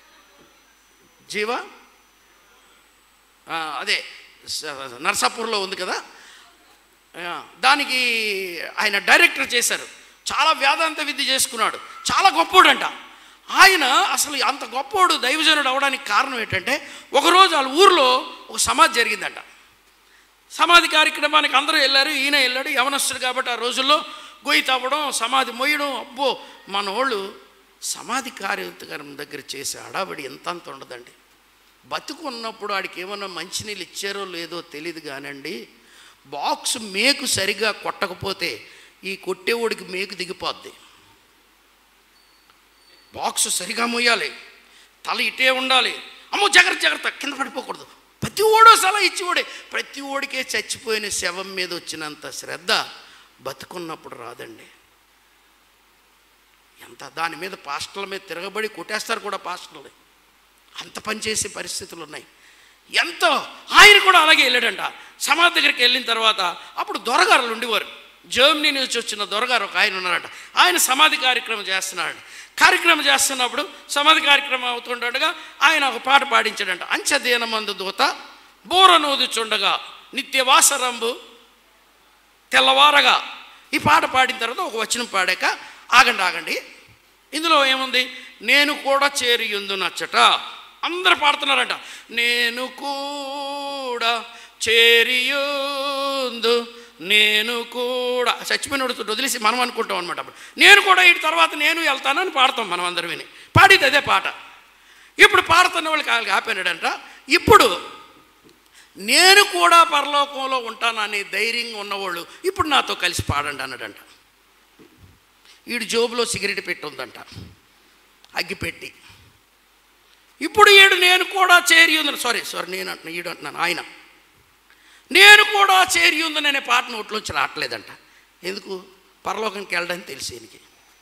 జీవా ఆ, అదే స- నర్సాపూర్లో ఉంది కదా ఆ, దానికి ఆయన డైరెక్టర్ చేశారు చాలా వేదాంత విద్య చేసుకున్నాడు చాలా గొప్పోడంట ఆయన అసలు అంత గొప్పోడు దైవజనుడు అవడానికి కారణం ఏంటంటే ఒకరోజు వాళ్ళ ఊర్లో ఒక సమాధి జరిగిందంట సమాధి కార్యక్రమానికి అందరూ వెళ్ళారు ఈయన వెళ్ళాడు యవనస్తుడు కాబట్టి ఆ రోజుల్లో గొయ్యి తవ్వడం సమాధి మొయ్యడం అబ్బో మన వాళ్ళు సమాధి కార్యక్రమం దగ్గర చేసే హడావిడి ఎంత అంత ఉండదండి బతుకున్నప్పుడు ఆడికి ఏమన్నా మంచినీళ్ళు ఇచ్చారో లేదో తెలియదు కానండి బాక్స్ మేకు సరిగా కొట్టకపోతే ఈ కొట్టేవాడికి మేకు దిగిపోద్ది బాక్స్ సరిగా మొయ్యాలి తల ఇటే ఉండాలి అమ్మో జాగ్రత్త జాగ్రత్త కింద పడిపోకూడదు ప్రతి ఓడో సలహా ఇచ్చివాడే ప్రతి ఓడికే చచ్చిపోయిన శవం మీద వచ్చినంత శ్రద్ధ బతుకున్నప్పుడు రాదండి ఎంత దాని మీద పాస్టర్ల మీద తిరగబడి కొట్టేస్తారు కూడా పాస్టర్లు అంత పనిచేసే పరిస్థితులు ఉన్నాయి ఎంతో ఆయన కూడా అలాగే వెళ్ళాడంట సమాధి దగ్గరికి వెళ్ళిన తర్వాత అప్పుడు దొరగారులు ఉండేవారు జర్మనీ నుంచి వచ్చిన దొరగారు ఒక ఆయన ఉన్నారట ఆయన సమాధి కార్యక్రమం చేస్తున్నాడు కార్యక్రమం చేస్తున్నప్పుడు సమాధి కార్యక్రమం అవుతుండగా ఆయన ఒక పాట పాడించాడంట అంచెదేన మందు దూత బోర నోదుచుండగా నిత్యవాసరంబు తెల్లవారగా ఈ పాట పాడిన తర్వాత ఒక వచనం పాడాక ఆగండి ఆగండి ఇందులో ఏముంది నేను కూడా చేరియుందు నచ్చట అందరు పాడుతున్నారంట నేను కూడా చేరియుందు నేను కూడా చచ్చిపోయినోడు వదిలేసి మనం అనుకుంటాం అనమాట అప్పుడు నేను కూడా ఇటు తర్వాత నేను వెళ్తానని పాడతాం మనం అందరం విని పాడేది అదే పాట ఇప్పుడు పాడుతున్న వాళ్ళకి వాళ్ళకి ఆపానాడంట ఇప్పుడు నేను కూడా పరలోకంలో ఉంటానని ధైర్యంగా ఉన్నవాళ్ళు ఇప్పుడు నాతో కలిసి పాడండి అన్నాడంట వీడి జోబులో సిగరెట్ పెట్టి ఉందంట అగ్గిపెట్టి ఇప్పుడు ఈడు నేను కూడా చేరి ఉందని సారీ సారీ నేను అంటున్నా ఈడు అంటున్నాను ఆయన నేను కూడా చేరి ఉందని అనే పాట నోట్లోంచి రావట్లేదంట ఎందుకు పరలోకానికి వెళ్ళడానికి తెలిసి ఈయనకి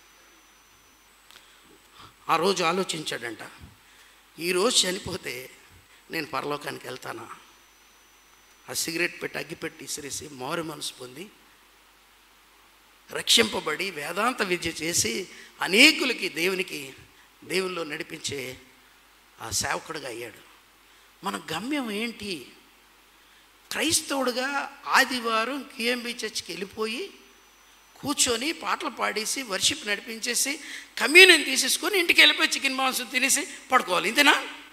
ఆ రోజు ఆలోచించాడంట ఈరోజు చనిపోతే నేను పరలోకానికి వెళ్తానా ఆ సిగరెట్ పెట్టి అగ్గిపెట్టి ఇసిరేసి మారు మనసు పొంది రక్షింపబడి వేదాంత విద్య చేసి అనేకులకి దేవునికి దేవుల్లో నడిపించే ఆ సేవకుడుగా అయ్యాడు మన గమ్యం ఏంటి క్రైస్తవుడుగా ఆదివారం కిఎంబి చర్చ్కి వెళ్ళిపోయి కూర్చొని పాటలు పాడేసి వర్షిప్ నడిపించేసి కమ్యూనియన్ తీసేసుకొని ఇంటికి వెళ్ళిపోయి చికెన్ మాంసం తినేసి పడుకోవాలి ఇదేనా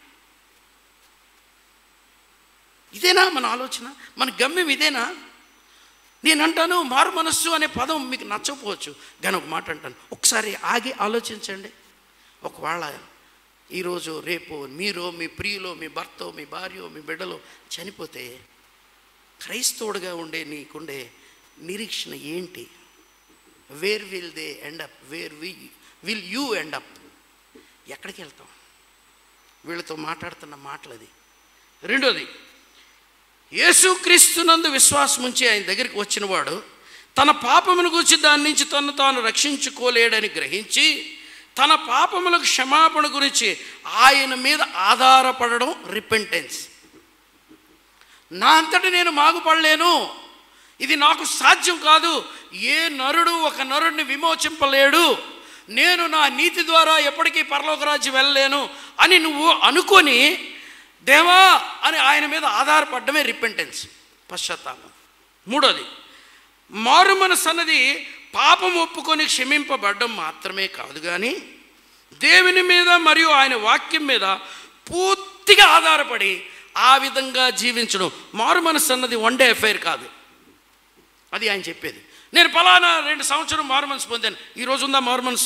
ఇదేనా మన ఆలోచన మన గమ్యం ఇదేనా నేను అంటాను మారు మనస్సు అనే పదం మీకు నచ్చకపోవచ్చు కానీ ఒక మాట అంటాను ఒకసారి ఆగి ఆలోచించండి ఒకవేళ ఈరోజు రేపు మీరో మీ ప్రియులో మీ భర్తో మీ భార్యో మీ బిడ్డలో చనిపోతే క్రైస్తవుడుగా ఉండే నీకుండే నిరీక్షణ ఏంటి where will they end up where we will you end up ఎక్కడికి వెళ్తాం వీళ్ళతో మాట్లాడుతున్న మాటలు అది రెండోది యేసుక్రీస్తునందు విశ్వాసం ఉంచి ఆయన దగ్గరికి వచ్చినవాడు తన పాపమును గురించి దాని నుంచి తను తాను రక్షించుకోలేడని గ్రహించి తన పాపములకు క్షమాపణ గురించి ఆయన మీద ఆధారపడడం రిపెంటెన్స్ నా అంతటి నేను మాగుపడలేను ఇది నాకు సాధ్యం కాదు ఏ నరుడు ఒక నరుడిని విమోచింపలేడు నేను నా నీతి ద్వారా ఎప్పటికీ పరలోక రాజ్యం వెళ్ళలేను అని నువ్వు అనుకొని దేవా అని ఆయన మీద ఆధారపడమే రిపెంటెన్స్ పశ్చాత్తాపం మూడోది మారు మనసు అన్నది పాపం ఒప్పుకొని క్షమింపబడ్డం మాత్రమే కాదు కానీ దేవుని మీద మరియు ఆయన వాక్యం మీద పూర్తిగా ఆధారపడి ఆ విధంగా జీవించడం మారు మనసు అన్నది వన్ డే అఫైర్ కాదు అది ఆయన చెప్పేది నేను ఫలానా రెండు సంవత్సరం మారు మనసు పొందాను ఈరోజు ఉందా మారు మనసు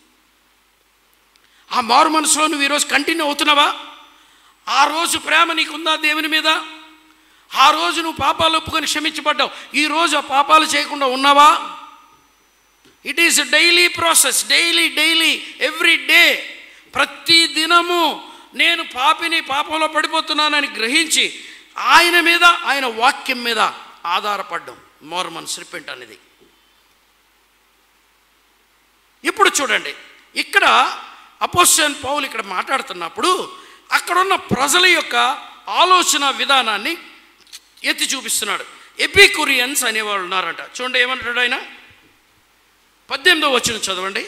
ఆ మారు మనసులో నువ్వు ఈరోజు కంటిన్యూ అవుతున్నావా ఆ రోజు ప్రేమ నీకుందా దేవుని మీద ఆ రోజు నువ్వు పాపాలు ఒప్పుకొని క్షమించబడ్డావు ఈ రోజు ఆ పాపాలు చేయకుండా ఉన్నావా it is daily process daily daily every day ప్రతి దినము నేను పాపిని పాపంలో పడిపోతున్నానని గ్రహించి ఆయన మీద ఆయన వాక్యం మీద ఆధారపడ్డం మోర్మన్ రిపెంట్ అనేది ఇప్పుడు చూడండి ఇక్కడ అపోజిషన్ పౌలు ఇక్కడ మాట్లాడుతున్నప్పుడు అక్కడున్న ప్రజల యొక్క ఆలోచన విధానాన్ని ఎత్తి చూపిస్తున్నాడు ఎపికురియన్స్ అనేవాళ్ళు ఉన్నారంట చూడండి ఏమంటాడు ఆయన పద్దెనిమిదో వచ్చిన చదవండి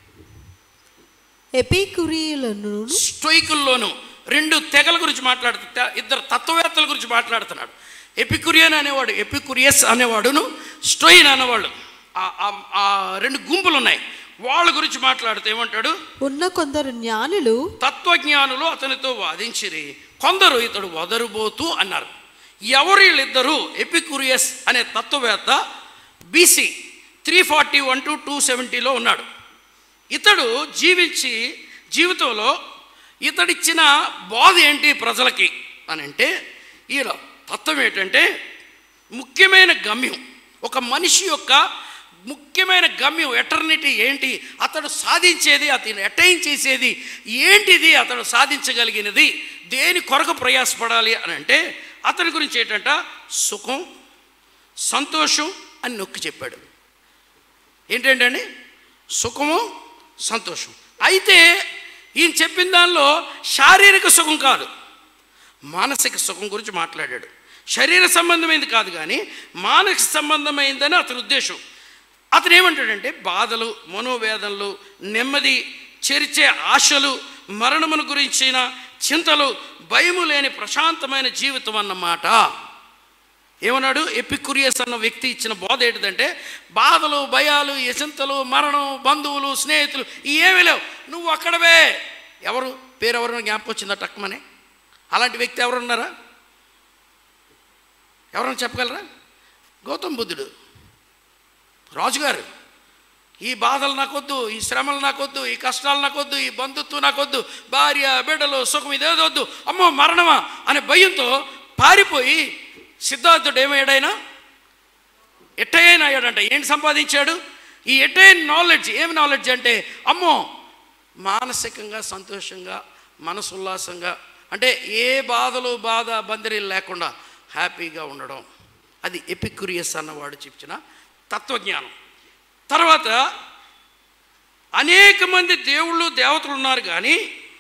ఎపికురియులను స్టోయికుల్లోను రెండు తెగల గురించి మాట్లాడుతూ ఇద్దరు తత్వవేత్తల గురించి మాట్లాడుతున్నాడు ఎపికురియన్ అనేవాడు ఎపికురియస్ అనేవాడును స్టోయిన్ అనేవాళ్ళు ఆ- ఆ- ఆ రెండు గుంపులు ఉన్నాయి వాళ్ళ గురించి మాట్లాడుతూ ఏమంటాడు ఉన్న కొందరు జ్ఞానులు తత్వజ్ఞానులు అతనితో వాదించిరి కొందరు ఇతడు వదరుబోతూ అన్నారు ఎవరు వీళ్ళిద్దరు ఎపికురియస్ అనే తత్వవేత్త BC three forty one to two సెవెంటీలో ఉన్నాడు ఇతడు జీవించి జీవితంలో ఇతడిచ్చిన బాధ ఏంటి ప్రజలకి అని అంటే ఈయన తత్వం ఏంటంటే ముఖ్యమైన గమ్యం ఒక మనిషి యొక్క ముఖ్యమైన గమ్యం ఎటర్నిటీ ఏంటి అతడు సాధించేది అతను అటైన్ చేసేది ఏంటిది అతడు సాధించగలిగినది దేని కొరకు ప్రయాసపడాలి అని అంటే అతని గురించి ఏంటంట సుఖం సంతోషం అని నొక్కి చెప్పాడు ఏంటంటే సుఖము సంతోషం అయితే ఈయన చెప్పిన దానిలో శారీరక సుఖం కాదు మానసిక సుఖం గురించి మాట్లాడాడు శరీర సంబంధమైంది కాదు కానీ మానసిక సంబంధమైందని అతని ఉద్దేశం అతను ఏమంటాడంటే బాధలు మనోవేదనలు నెమ్మది చెరిచే ఆశలు మరణమును గురించిన చింతలు భయము లేని ప్రశాంతమైన జీవితం అన్నమాట ఏమన్నాడు ఎపికురియస్ అన్న వ్యక్తి ఇచ్చిన బోధ ఏంటిదంటే బాధలు భయాలు యశంతలు మరణం బంధువులు స్నేహితులు ఈ ఏమీ లేవు నువ్వు అక్కడవే ఎవరు పేరు ఎవరు జ్ఞాపకం వచ్చిందా టక్మనే అలాంటి వ్యక్తి ఎవరున్నారా ఎవరైనా చెప్పగలరా గౌతమ్ బుద్ధుడు రాజుగారు ఈ బాధలు నాకొద్దు ఈ శ్రమలు నాకొద్దు ఈ కష్టాలు నాకొద్దు ఈ బంధుత్వం నాకొద్దు భార్య బిడ్డలు సుఖం ఇదేదో వద్దు అమ్మో మరణమా అనే భయంతో పారిపోయి సిద్ధార్థుడు ఏమయ్యాడైనా ఎట్టయిన అయ్యాడంట ఏంటి సంపాదించాడు ఈ ఎట్టైన నాలెడ్జ్ ఏమి నాలెడ్జ్ అంటే అమ్మో మానసికంగా సంతోషంగా మనసు ఉల్లాసంగా అంటే ఏ బాధలు బాధ బందిరీలు లేకుండా హ్యాపీగా ఉండడం అది ఎపిక్యూరియస్ అన్నవాడు చెప్పిన తత్వజ్ఞానం తర్వాత అనేక మంది దేవుళ్ళు దేవతలు ఉన్నారు కానీ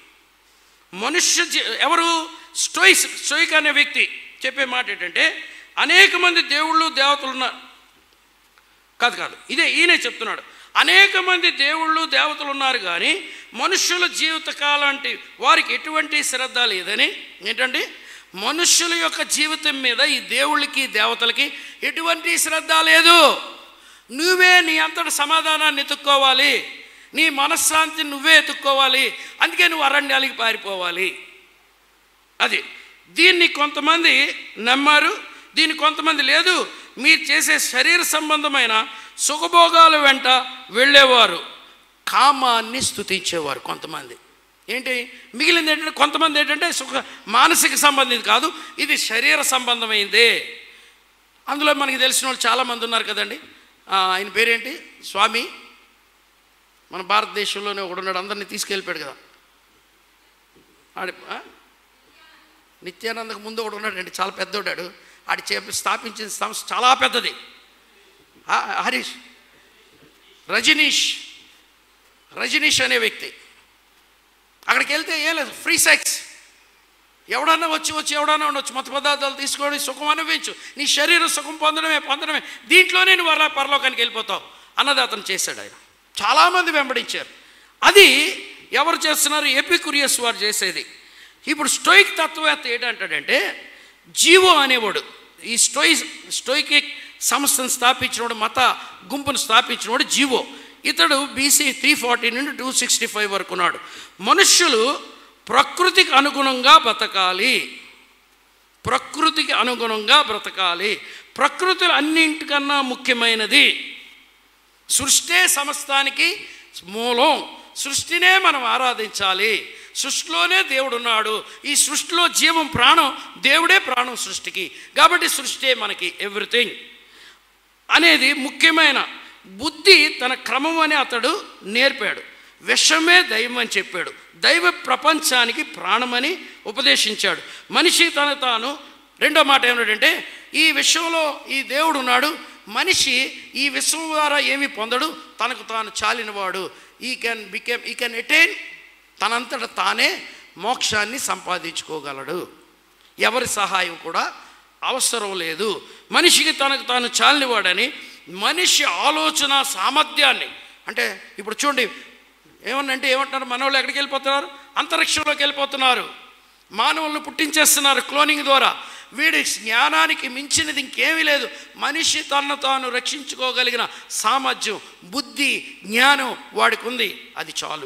మనుష్య జీ- ఎవరు స్టోయిస్ స్టోయిక్ అనే వ్యక్తి చెప్పే మాట ఏంటంటే అనేక మంది దేవుళ్ళు దేవతలు ఉన్నారు కాదు కాదు ఇదే ఈయనే చెప్తున్నాడు అనేక మంది దేవుళ్ళు దేవతలు ఉన్నారు కానీ మనుష్యుల జీవితకాలం అంటే వారికి ఎటువంటి శ్రద్ధ లేదని ఏంటండి మనుష్యుల యొక్క జీవితం మీద ఈ దేవుళ్ళకి దేవతలకి ఎటువంటి శ్రద్ధ లేదు నువ్వే నీ అంతటి సమాధానాన్ని ఎత్తుక్కోవాలి నీ మనశ్శాంతిని నువ్వే ఎత్తుక్కోవాలి అందుకే నువ్వు అరణ్యాలకి పారిపోవాలి అది దీన్ని కొంతమంది నమ్మారు దీన్ని కొంతమంది లేదు మీరు చేసే శరీర సంబంధమైన సుఖభోగాల వెంట వెళ్ళేవారు కామాన్ని స్తుతించేవారు కొంతమంది ఏంటి మిగిలింది ఏంటంటే కొంతమంది ఏంటంటే సుఖ మానసిక సంబంధించి కాదు ఇది శరీర సంబంధమైందే అందులో మనకి తెలిసిన వాళ్ళు చాలామంది ఉన్నారు కదండి ఆ, ఆయన పేరేంటి స్వామి మన భారతదేశంలోనే ఒకడున్నాడు అందరినీ తీసుకెళ్ళిపోయాడు కదా ఆడి ఆ? నిత్యానందకు ముందు ఒకడు ఉన్నాడండి చాలా పెద్దోడాడు ఆడి చెప్పి స్థాపించిన సంస్థ చాలా పెద్దది ఆ, హరీష్ రజనీష్ రజనీష్ అనే వ్యక్తి అక్కడికి వెళ్తే ఏం లేదు ఫ్రీ సెక్స్ ఎవడన్నా వచ్చి వచ్చి ఎవడన్నా ఉండొచ్చు మత పదార్థాలు తీసుకొని సుఖం అనుభవించు నీ శరీరం సుఖం పొందడమే పొందడమే దీంట్లోనే నువ్వు అలా పరలోకానికి వెళ్ళిపోతావు అన్నది అతను చేశాడు ఆయన చాలామంది వెంబడించారు అది ఎవరు చేస్తున్నారు ఎపికురియస్ వారు చేసేది ఇప్పుడు స్టోయిక్ తత్వవేత్త ఏంటంటాడంటే జీవో అనేవాడు ఈ స్టోయి స్టోయికిక్ సంస్థను స్థాపించినవాడు మత గుంపును స్థాపించినవాడు జీవో ఇతడు బీసీ త్రీ ఫార్టీ నుండి టూ సిక్స్టీ ఫైవ్ వరకు ఉన్నాడు మనుష్యులు ప్రకృతికి అనుగుణంగా బతకాలి ప్రకృతికి అనుగుణంగా బ్రతకాలి ప్రకృతిలో అన్నింటికన్నా ముఖ్యమైనది సృష్టే సమస్తానికి మూలం సృష్టినే మనం ఆరాధించాలి సృష్టిలోనే దేవుడు ఉన్నాడు ఈ సృష్టిలో జీవం ప్రాణం దేవుడే ప్రాణం సృష్టికి కాబట్టి సృష్టిే మనకి ఎవ్రీథింగ్ అనేది ముఖ్యమైన బుద్ధి తన క్రమం అని అతడు నేర్పాడు విషమే దైవం అని చెప్పాడు దైవ ప్రపంచానికి ప్రాణమని ఉపదేశించాడు మనిషి తన తాను రెండో మాట ఏమిటంటే ఈ విషయంలో ఈ దేవుడు ఉన్నాడు మనిషి ఈ విశ్వం ద్వారా ఏమి పొందడు తనకు తాను చాలినవాడు he can become he can attain తనంతట తానే మోక్షాన్ని సంపాదించుకోగలడు ఎవరి సహాయం కూడా అవసరం లేదు మనిషికి తనకు తాను చాలినవాడని మనిషి ఆలోచన సామర్థ్యాన్ని అంటే ఇప్పుడు చూడండి ఏమన్నంటే ఏమంటున్నారు మనవాళ్ళు ఎక్కడికి వెళ్ళిపోతున్నారు అంతరిక్షంలోకి వెళ్ళిపోతున్నారు మానవులను పుట్టించేస్తున్నారు క్లోనింగ్ ద్వారా వీడి జ్ఞానానికి మించినది ఇంకేమీ లేదు మనిషి తనను తాను రక్షించుకోగలిగిన సామర్థ్యం బుద్ధి జ్ఞానం వాడికి ఉంది అది చాలు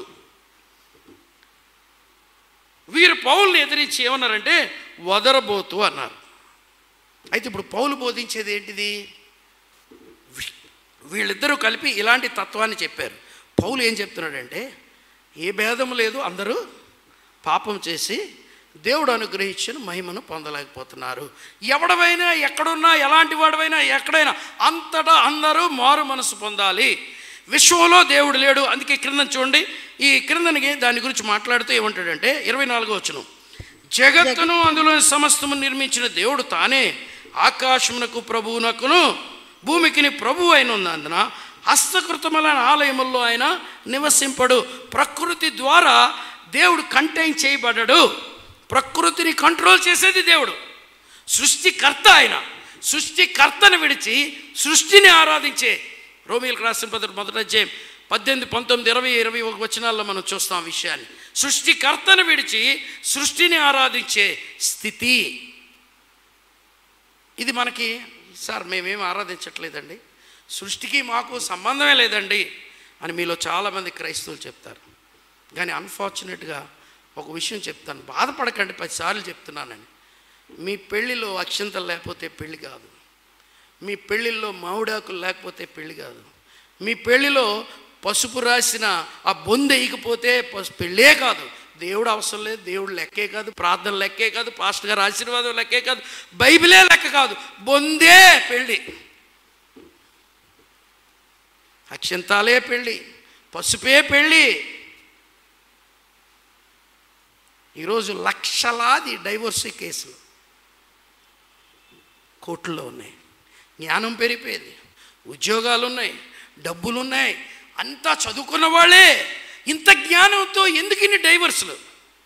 వీరు పౌల్ని ఎదిరించి ఏమన్నారంటే వదరబోతు అన్నారు అయితే ఇప్పుడు పౌలు బోధించేది ఏంటిది వీ- వీళ్ళిద్దరూ కలిపి ఇలాంటి తత్వాన్ని చెప్పారు పౌలు ఏం చెప్తున్నాడంటే ఏ భేదం లేదు అందరూ పాపం చేసి దేవుడు అనుగ్రహించిన మహిమను పొందలేకపోతున్నారు ఎవడవైనా ఎక్కడున్నా ఎలాంటి వాడవైనా ఎక్కడైనా అంతటా అందరూ మారు మనసు పొందాలి విశ్వంలో దేవుడు లేడు అందుకే క్రింద చూడండి ఈ క్రిందనికి దాని గురించి మాట్లాడుతూ ఏమంటాడంటే ఇరవై నాలుగో వచ్చును జగత్తును అందులోని సమస్తము నిర్మించిన దేవుడు తానే ఆకాశమునకు ప్రభువునకును భూమికిని ప్రభు అయిన ఉన్నందున హస్తకృతములైన ఆలయముల్లో ఆయన నివసింపడు ప్రకృతి ద్వారా దేవుడు కంటైన్ చేయబడ్డాడు ప్రకృతిని కంట్రోల్ చేసేది దేవుడు సృష్టికర్త ఆయన సృష్టికర్తను విడిచి సృష్టిని ఆరాధించే రోమిలకు రాసిన పత్రిక మొదట అధ్యాయం పద్దెనిమిది పంతొమ్మిది ఇరవై ఇరవై ఒక వచనాల్లో మనం చూస్తాం ఆ విషయాన్ని సృష్టికర్తను విడిచి సృష్టిని ఆరాధించే స్థితి ఇది మనకి సార్ మేమేం ఆరాధించట్లేదండి సృష్టికి మాకు సంబంధమే లేదండి అని మీలో చాలామంది క్రైస్తవులు చెప్తారు కానీ అన్ఫార్చునేట్గా ఒక విషయం చెప్తాను బాధపడకండి పదిసార్లు చెప్తున్నానని మీ పెళ్ళిలో అక్షంతలు లేకపోతే పెళ్ళి కాదు మీ పెళ్ళిల్లో మామిడాకులు లేకపోతే పెళ్ళి కాదు మీ పెళ్ళిలో పసుపు రాసిన ఆ బొందు వేయకపోతే పసు పెళ్ళే కాదు దేవుడు అవసరం లేదు దేవుడు లెక్కే కాదు ప్రార్థన లెక్కే కాదు పాస్టర్ గారు ఆశీర్వాదం లెక్కే కాదు బైబిలే లెక్క కాదు బొందే పెళ్ళి అక్షంతాలే పెళ్ళి పసుపే పెళ్ళి ఈరోజు లక్షలాది డైవోర్సీ కేసులు కోర్టుల్లో ఉన్నాయి జ్ఞానం పెరిగిపోయింది ఉద్యోగాలు ఉన్నాయి డబ్బులు ఉన్నాయి అంతా చదువుకున్న వాళ్ళే ఇంత జ్ఞానంతో ఎందుకు ఇన్ని డైవర్స్లు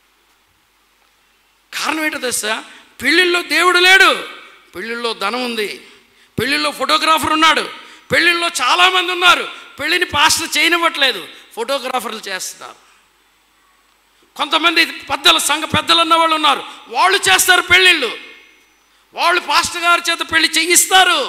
కారణం ఏంటో తెలుసా పెళ్ళిళ్ళలో దేవుడు లేడు పెళ్ళిళ్ళలో ధనం ఉంది పెళ్ళిళ్ళలో ఫోటోగ్రాఫర్ ఉన్నాడు పెళ్ళిళ్ళలో చాలామంది ఉన్నారు పెళ్ళిని పాస్టర్ చేయనివ్వట్లేదు ఫోటోగ్రాఫర్లు చేస్తున్నారు కొంతమంది పెద్దల సంఘ పెద్దలు అన్న వాళ్ళు ఉన్నారు వాళ్ళు చేస్తారు పెళ్ళిళ్ళు వాళ్ళు పాస్టర్ గారి చేత పెళ్లి చేయిస్తారు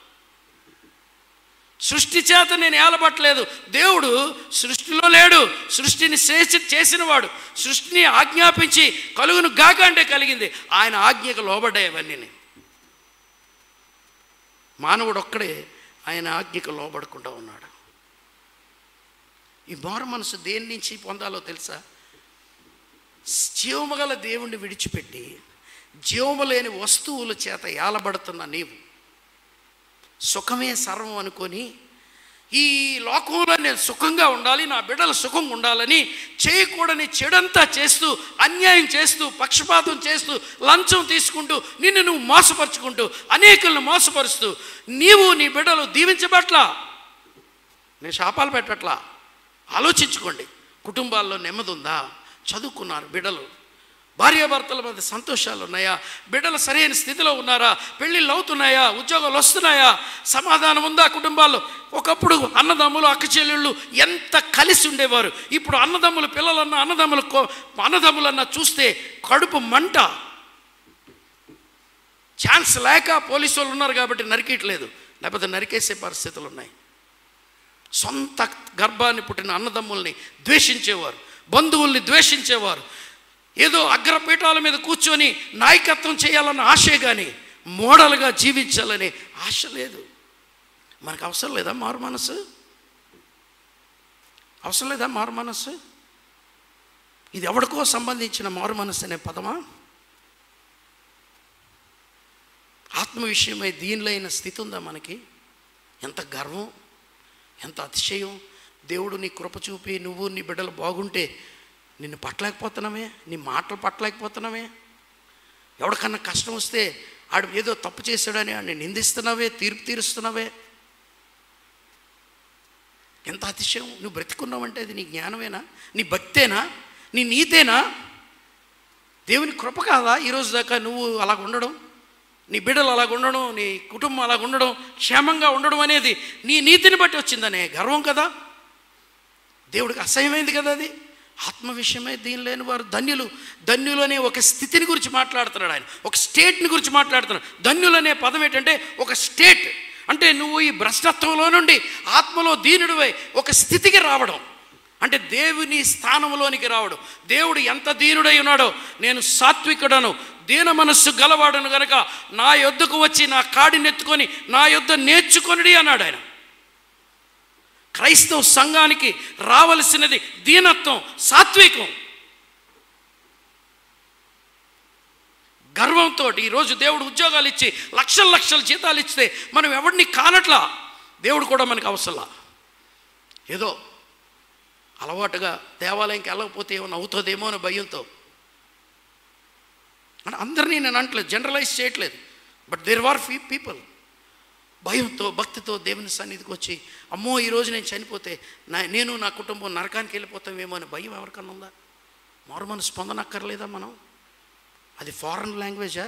సృష్టి చేత నేను ఏలబట్టలేదు దేవుడు సృష్టిలో లేడు సృష్టిని చేసి చేసినవాడు సృష్టిని ఆజ్ఞాపించి కలుగును గాక అంటే కలిగింది ఆయన ఆజ్ఞకు లోబడ్డాయి అవన్నీ మానవుడు ఒక్కడే ఆయన ఆజ్ఞకు లోబడకుండా ఉన్నాడు ఈ మారు మనసు దేని నుంచి పొందాలో తెలుసా జీవము గల దేవుణ్ణి విడిచిపెట్టి జీవము లేని వస్తువుల చేత ఏలబడుతున్న నీవు సుఖమే సర్వం అనుకొని ఈ లోకంలో నేను సుఖంగా ఉండాలి నా బిడ్డలు సుఖంగా ఉండాలని చేయకూడని చెడంతా చేస్తూ అన్యాయం చేస్తూ పక్షపాతం చేస్తూ లంచం తీసుకుంటూ నిన్ను నువ్వు మోసపరుచుకుంటూ అనేకులను మోసపరుస్తూ నీవు నీ బిడ్డలు దీవించబట్లా నేను శాపాలు పెట్టట్లా ఆలోచించుకోండి కుటుంబాల్లో నెమ్మది ఉందా చదువుకున్నారు బిడ్డలు భార్యాభర్తల మధ్య సంతోషాలు ఉన్నాయా బిడ్డలు సరైన స్థితిలో ఉన్నారా పెళ్ళిళ్ళు అవుతున్నాయా ఉద్యోగాలు వస్తున్నాయా సమాధానం ఉందా కుటుంబాల్లో ఒకప్పుడు అన్నదమ్ములు అక్క చెల్లెళ్ళు ఎంత కలిసి ఉండేవారు ఇప్పుడు అన్నదమ్ములు పిల్లలన్నా అన్నదమ్ములు కో- అన్నదమ్ములన్నా చూస్తే కడుపు మంట ఛాన్స్ లేక పోలీసు వాళ్ళు ఉన్నారు కాబట్టి నరికేయట్లేదు లేకపోతే నరికేసే పరిస్థితులు ఉన్నాయి సొంత గర్భాన్ని పుట్టిన అన్నదమ్ముల్ని ద్వేషించేవారు బంధువుల్ని ద్వేషించేవారు ఏదో అగ్రపీఠాల మీద కూర్చొని నాయకత్వం చేయాలన్న ఆశే కానీ మోడల్గా జీవించాలనే ఆశ లేదు మనకు అవసరం లేదా మారు మనసు అవసరం లేదా మారు మనసు ఇది ఎవరికో సంబంధించిన మారు మనసు అనే పదమా ఆత్మ విషయమై దీనిలో అయిన స్థితి ఉందా మనకి ఎంత గర్వం ఎంత అతిశయం దేవుడు నీ కృప చూపి నువ్వు నీ బిడ్డలు బాగుంటే నిన్ను పట్టలేకపోతున్నామే నీ మాటలు పట్టలేకపోతున్నామే ఎవరికన్నా కష్టం వస్తే ఆడు ఏదో తప్పు చేశాడని ఆడిని నిందిస్తున్నావే తీర్పు తీరుస్తున్నావే ఎంత అతిశయం నువ్వు బ్రతికున్నావంటే అది నీ జ్ఞానమేనా నీ భక్తేనా నీ నీతేనా దేవుని కృప కాదా ఈరోజు దాకా నువ్వు అలాగ ఉండడం నీ బిడ్డలు అలాగ ఉండడం నీ కుటుంబం అలాగ ఉండడం క్షేమంగా ఉండడం అనేది నీ నీతిని బట్టి వచ్చిందనే గర్వం కదా దేవుడికి అసహ్యమైంది కదా అది ఆత్మ విషయమై దీని లేని వారు ధన్యులు ధన్యులు అనే ఒక స్థితిని గురించి మాట్లాడుతున్నాడు ఆయన ఒక స్టేట్ని గురించి మాట్లాడుతున్నాడు ధన్యులు అనే పదం ఏంటంటే ఒక స్టేట్ అంటే నువ్వు ఈ భ్రష్టత్వంలో నుండి ఆత్మలో దీనుడివై ఒక స్థితికి రావడం అంటే దేవుని స్థానంలోనికి రావడం దేవుడు ఎంత దీనుడై ఉన్నాడో నేను సాత్వికుడను దీన మనస్సు గలవాడను గనక నా యొద్దకు వచ్చి నా కాడినెత్తుకొని నా యొద్ద నేర్చుకొనిడి అన్నాడు ఆయన క్రైస్తవ సంఘానికి రావలసినది దీనత్వం సాత్వికం గర్వంతో ఈరోజు దేవుడు ఉద్యోగాలు ఇచ్చి లక్షల లక్షల జీతాలు ఇస్తే మనం ఎవరిని కానట్లా దేవుడు కూడా మనకు అవసరంలా ఏదో అలవాటుగా దేవాలయంకి వెళ్ళకపోతే ఏమైనా అవుతుందేమో అని భయంతో అంటే అందరినీ నేను అంటలేదు జనరలైజ్ చేయట్లేదు but there are few people భయంతో భక్తితో దేవుని సన్నిధికి వచ్చి అమ్మో ఈరోజు నేను చనిపోతే నా నేను నా కుటుంబం నరకానికి వెళ్ళిపోతామేమో అని భయం ఎవరికన్నా ఉందా మారు మన స్పందన అక్కర్లేదా మనం అది ఫారెన్ లాంగ్వేజా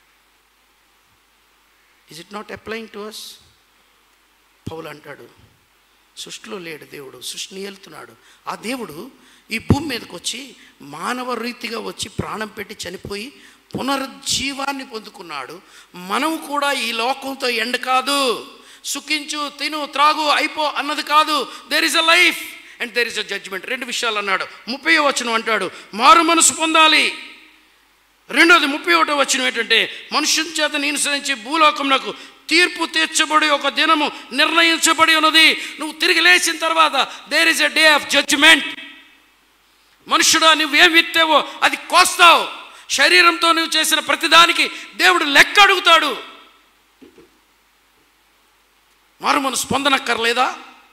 is it not applying to us పౌలు అంటాడు సృష్టిలో లేడు దేవుడు సృష్టిని ఏలుతున్నాడు ఆ దేవుడు ఈ భూమి మీదకి వచ్చి మానవ రీతిగా వచ్చి ప్రాణం పెట్టి చనిపోయి పునరుజ్జీవాన్ని పొందుకున్నాడు మనం కూడా ఈ లోకంతో ఎండ కాదు సుఖించు తిను త్రాగు అయిపో అన్నది కాదు there is a life and there is a judgement రెండు విషయాలు అన్నాడు ముప్పై వచనం అంటాడు మారు మనసు పొందాలి రెండోది ముప్పై ఒకటో వచ్చిన ఏంటంటే మనుషుని చేత అనుసరించి భూలోకమునకు తీర్పు తీర్చబడి ఒక దినము నిర్ణయించబడి ఉన్నది నువ్వు తిరిగి లేచిన తర్వాత there is a day of judgement మనుషుడా నువ్వేం విత్తావో అది కోస్తావు శరీరంతో నువ్వు చేసిన ప్రతిదానికి దేవుడు లెక్క అడుగుతాడు మారు మన స్పందనక్కర్లేదా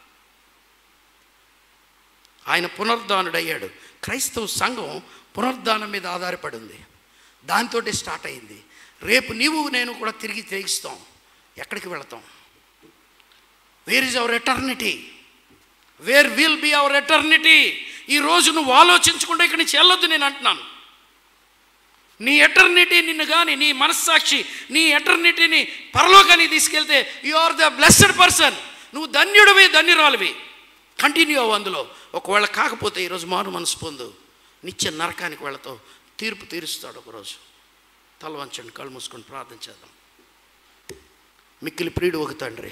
ఆయన పునరుద్ధానుడయ్యాడు క్రైస్తవ సంఘం పునరుద్ధానం మీద ఆధారపడి ఉంది దాంతో స్టార్ట్ అయింది రేపు నీవు నేను కూడా తిరిగి తెగిస్తాం ఎక్కడికి వెళతాం where is our eternity where will be our eternity ఈ రోజు నువ్వు ఆలోచించుకుంటే ఇక్కడి నుంచి వెళ్ళొద్దు నేను అంటున్నాను నీ ఎటర్నిటీ నిన్ను కానీ నీ మనస్సాక్షి నీ ఎటర్నిటీని పరలోకానికి తీసుకెళ్తే you are the blessed person నువ్వు ధన్యుడివి ధన్యురాలివి కంటిన్యూ అవ్వు అందులో ఒకవేళ కాకపోతే ఈరోజు మారు మనసు పొందు నిత్య నరకానికి వెళతావు తీర్పు తీరుస్తాడు ఒకరోజు తల వంచండి కళ్ళు మూసుకొని ప్రార్థన చేద్దాం మిక్కిలి ప్రియుడు ఒక తండ్రి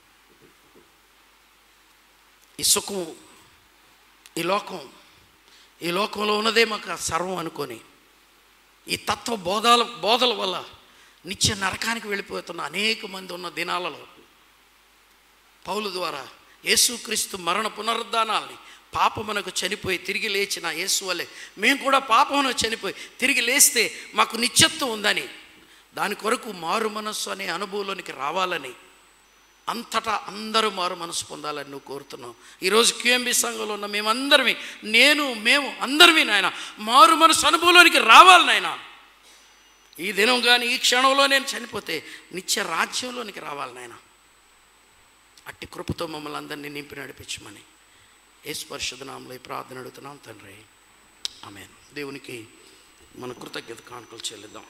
ఈ సుఖం ఈ లోకం ఈ లోకంలో ఉన్నదే మాకు సర్వం అనుకొని ఈ తత్వ బోధాల బోధల వల్ల నిత్య నరకానికి వెళ్ళిపోతున్న అనేక మంది ఉన్న దినాలలో పౌలు ద్వారా యేసుక్రీస్తు మరణ పునరుద్ధానాల్ని పాపమునకు చనిపోయి తిరిగి లేచిన యేసు వల్లే మేము కూడా పాపమునకు చనిపోయి తిరిగి లేస్తే మాకు నిత్యత్వం ఉందని దాని కొరకు మారు మనస్సు అనే అనుభవంలోనికి రావాలని అంతటా అందరూ మారు మనసు పొందాలని నువ్వు కోరుతున్నావు ఈరోజు క్యూఎంబి సంఘంలో ఉన్న మేమందరమే నేను మేము అందరమే నాయన మారు మనసు అనుభవంలోనికి రావాలి నాయన ఈ దినం కానీ ఈ క్షణంలో నేను చనిపోతే నిత్య రాజ్యంలోనికి రావాలి నాయన అట్టి కృపతో మమ్మల్ని అందరినీ నింపి నడిపించమని యేసు పరిశుధనాంలో ఈ ప్రార్థన అడుగుతున్నాం తండ్రి ఆమె దేవునికి మన కృతజ్ఞత కానుకలు చెల్లిద్దాం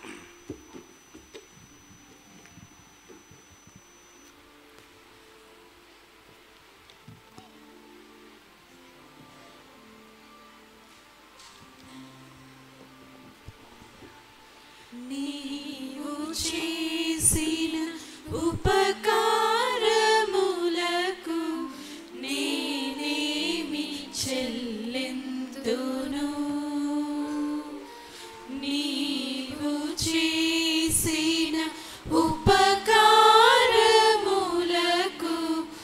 నీవు చేసిన ఉపకారములకు నేనేమి చెల్లెందును నీవు చేసిన ఉపకారములకు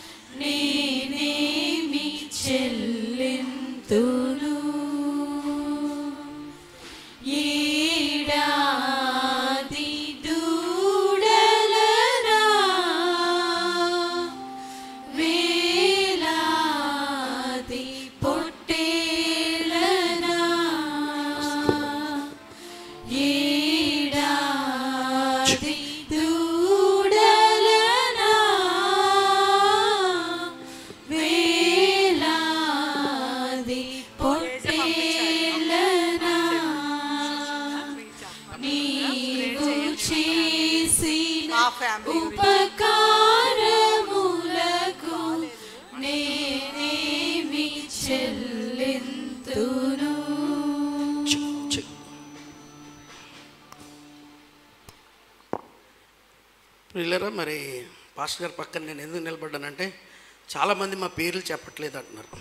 నేనేమి చెల్లెందును ఏడాది దూడలనా వేలాది పొట్టేలనా ఏడాది దూడలనా వేలాది నేనేమి చెల్లింతును చి- ప్రియులరా మరి పాస్టర్ గారి పక్కన నేను ఎందుకు నిలబడ్డానంటే చాలామంది మా పేర్లు చెప్పట్లేదు అంటున్నారు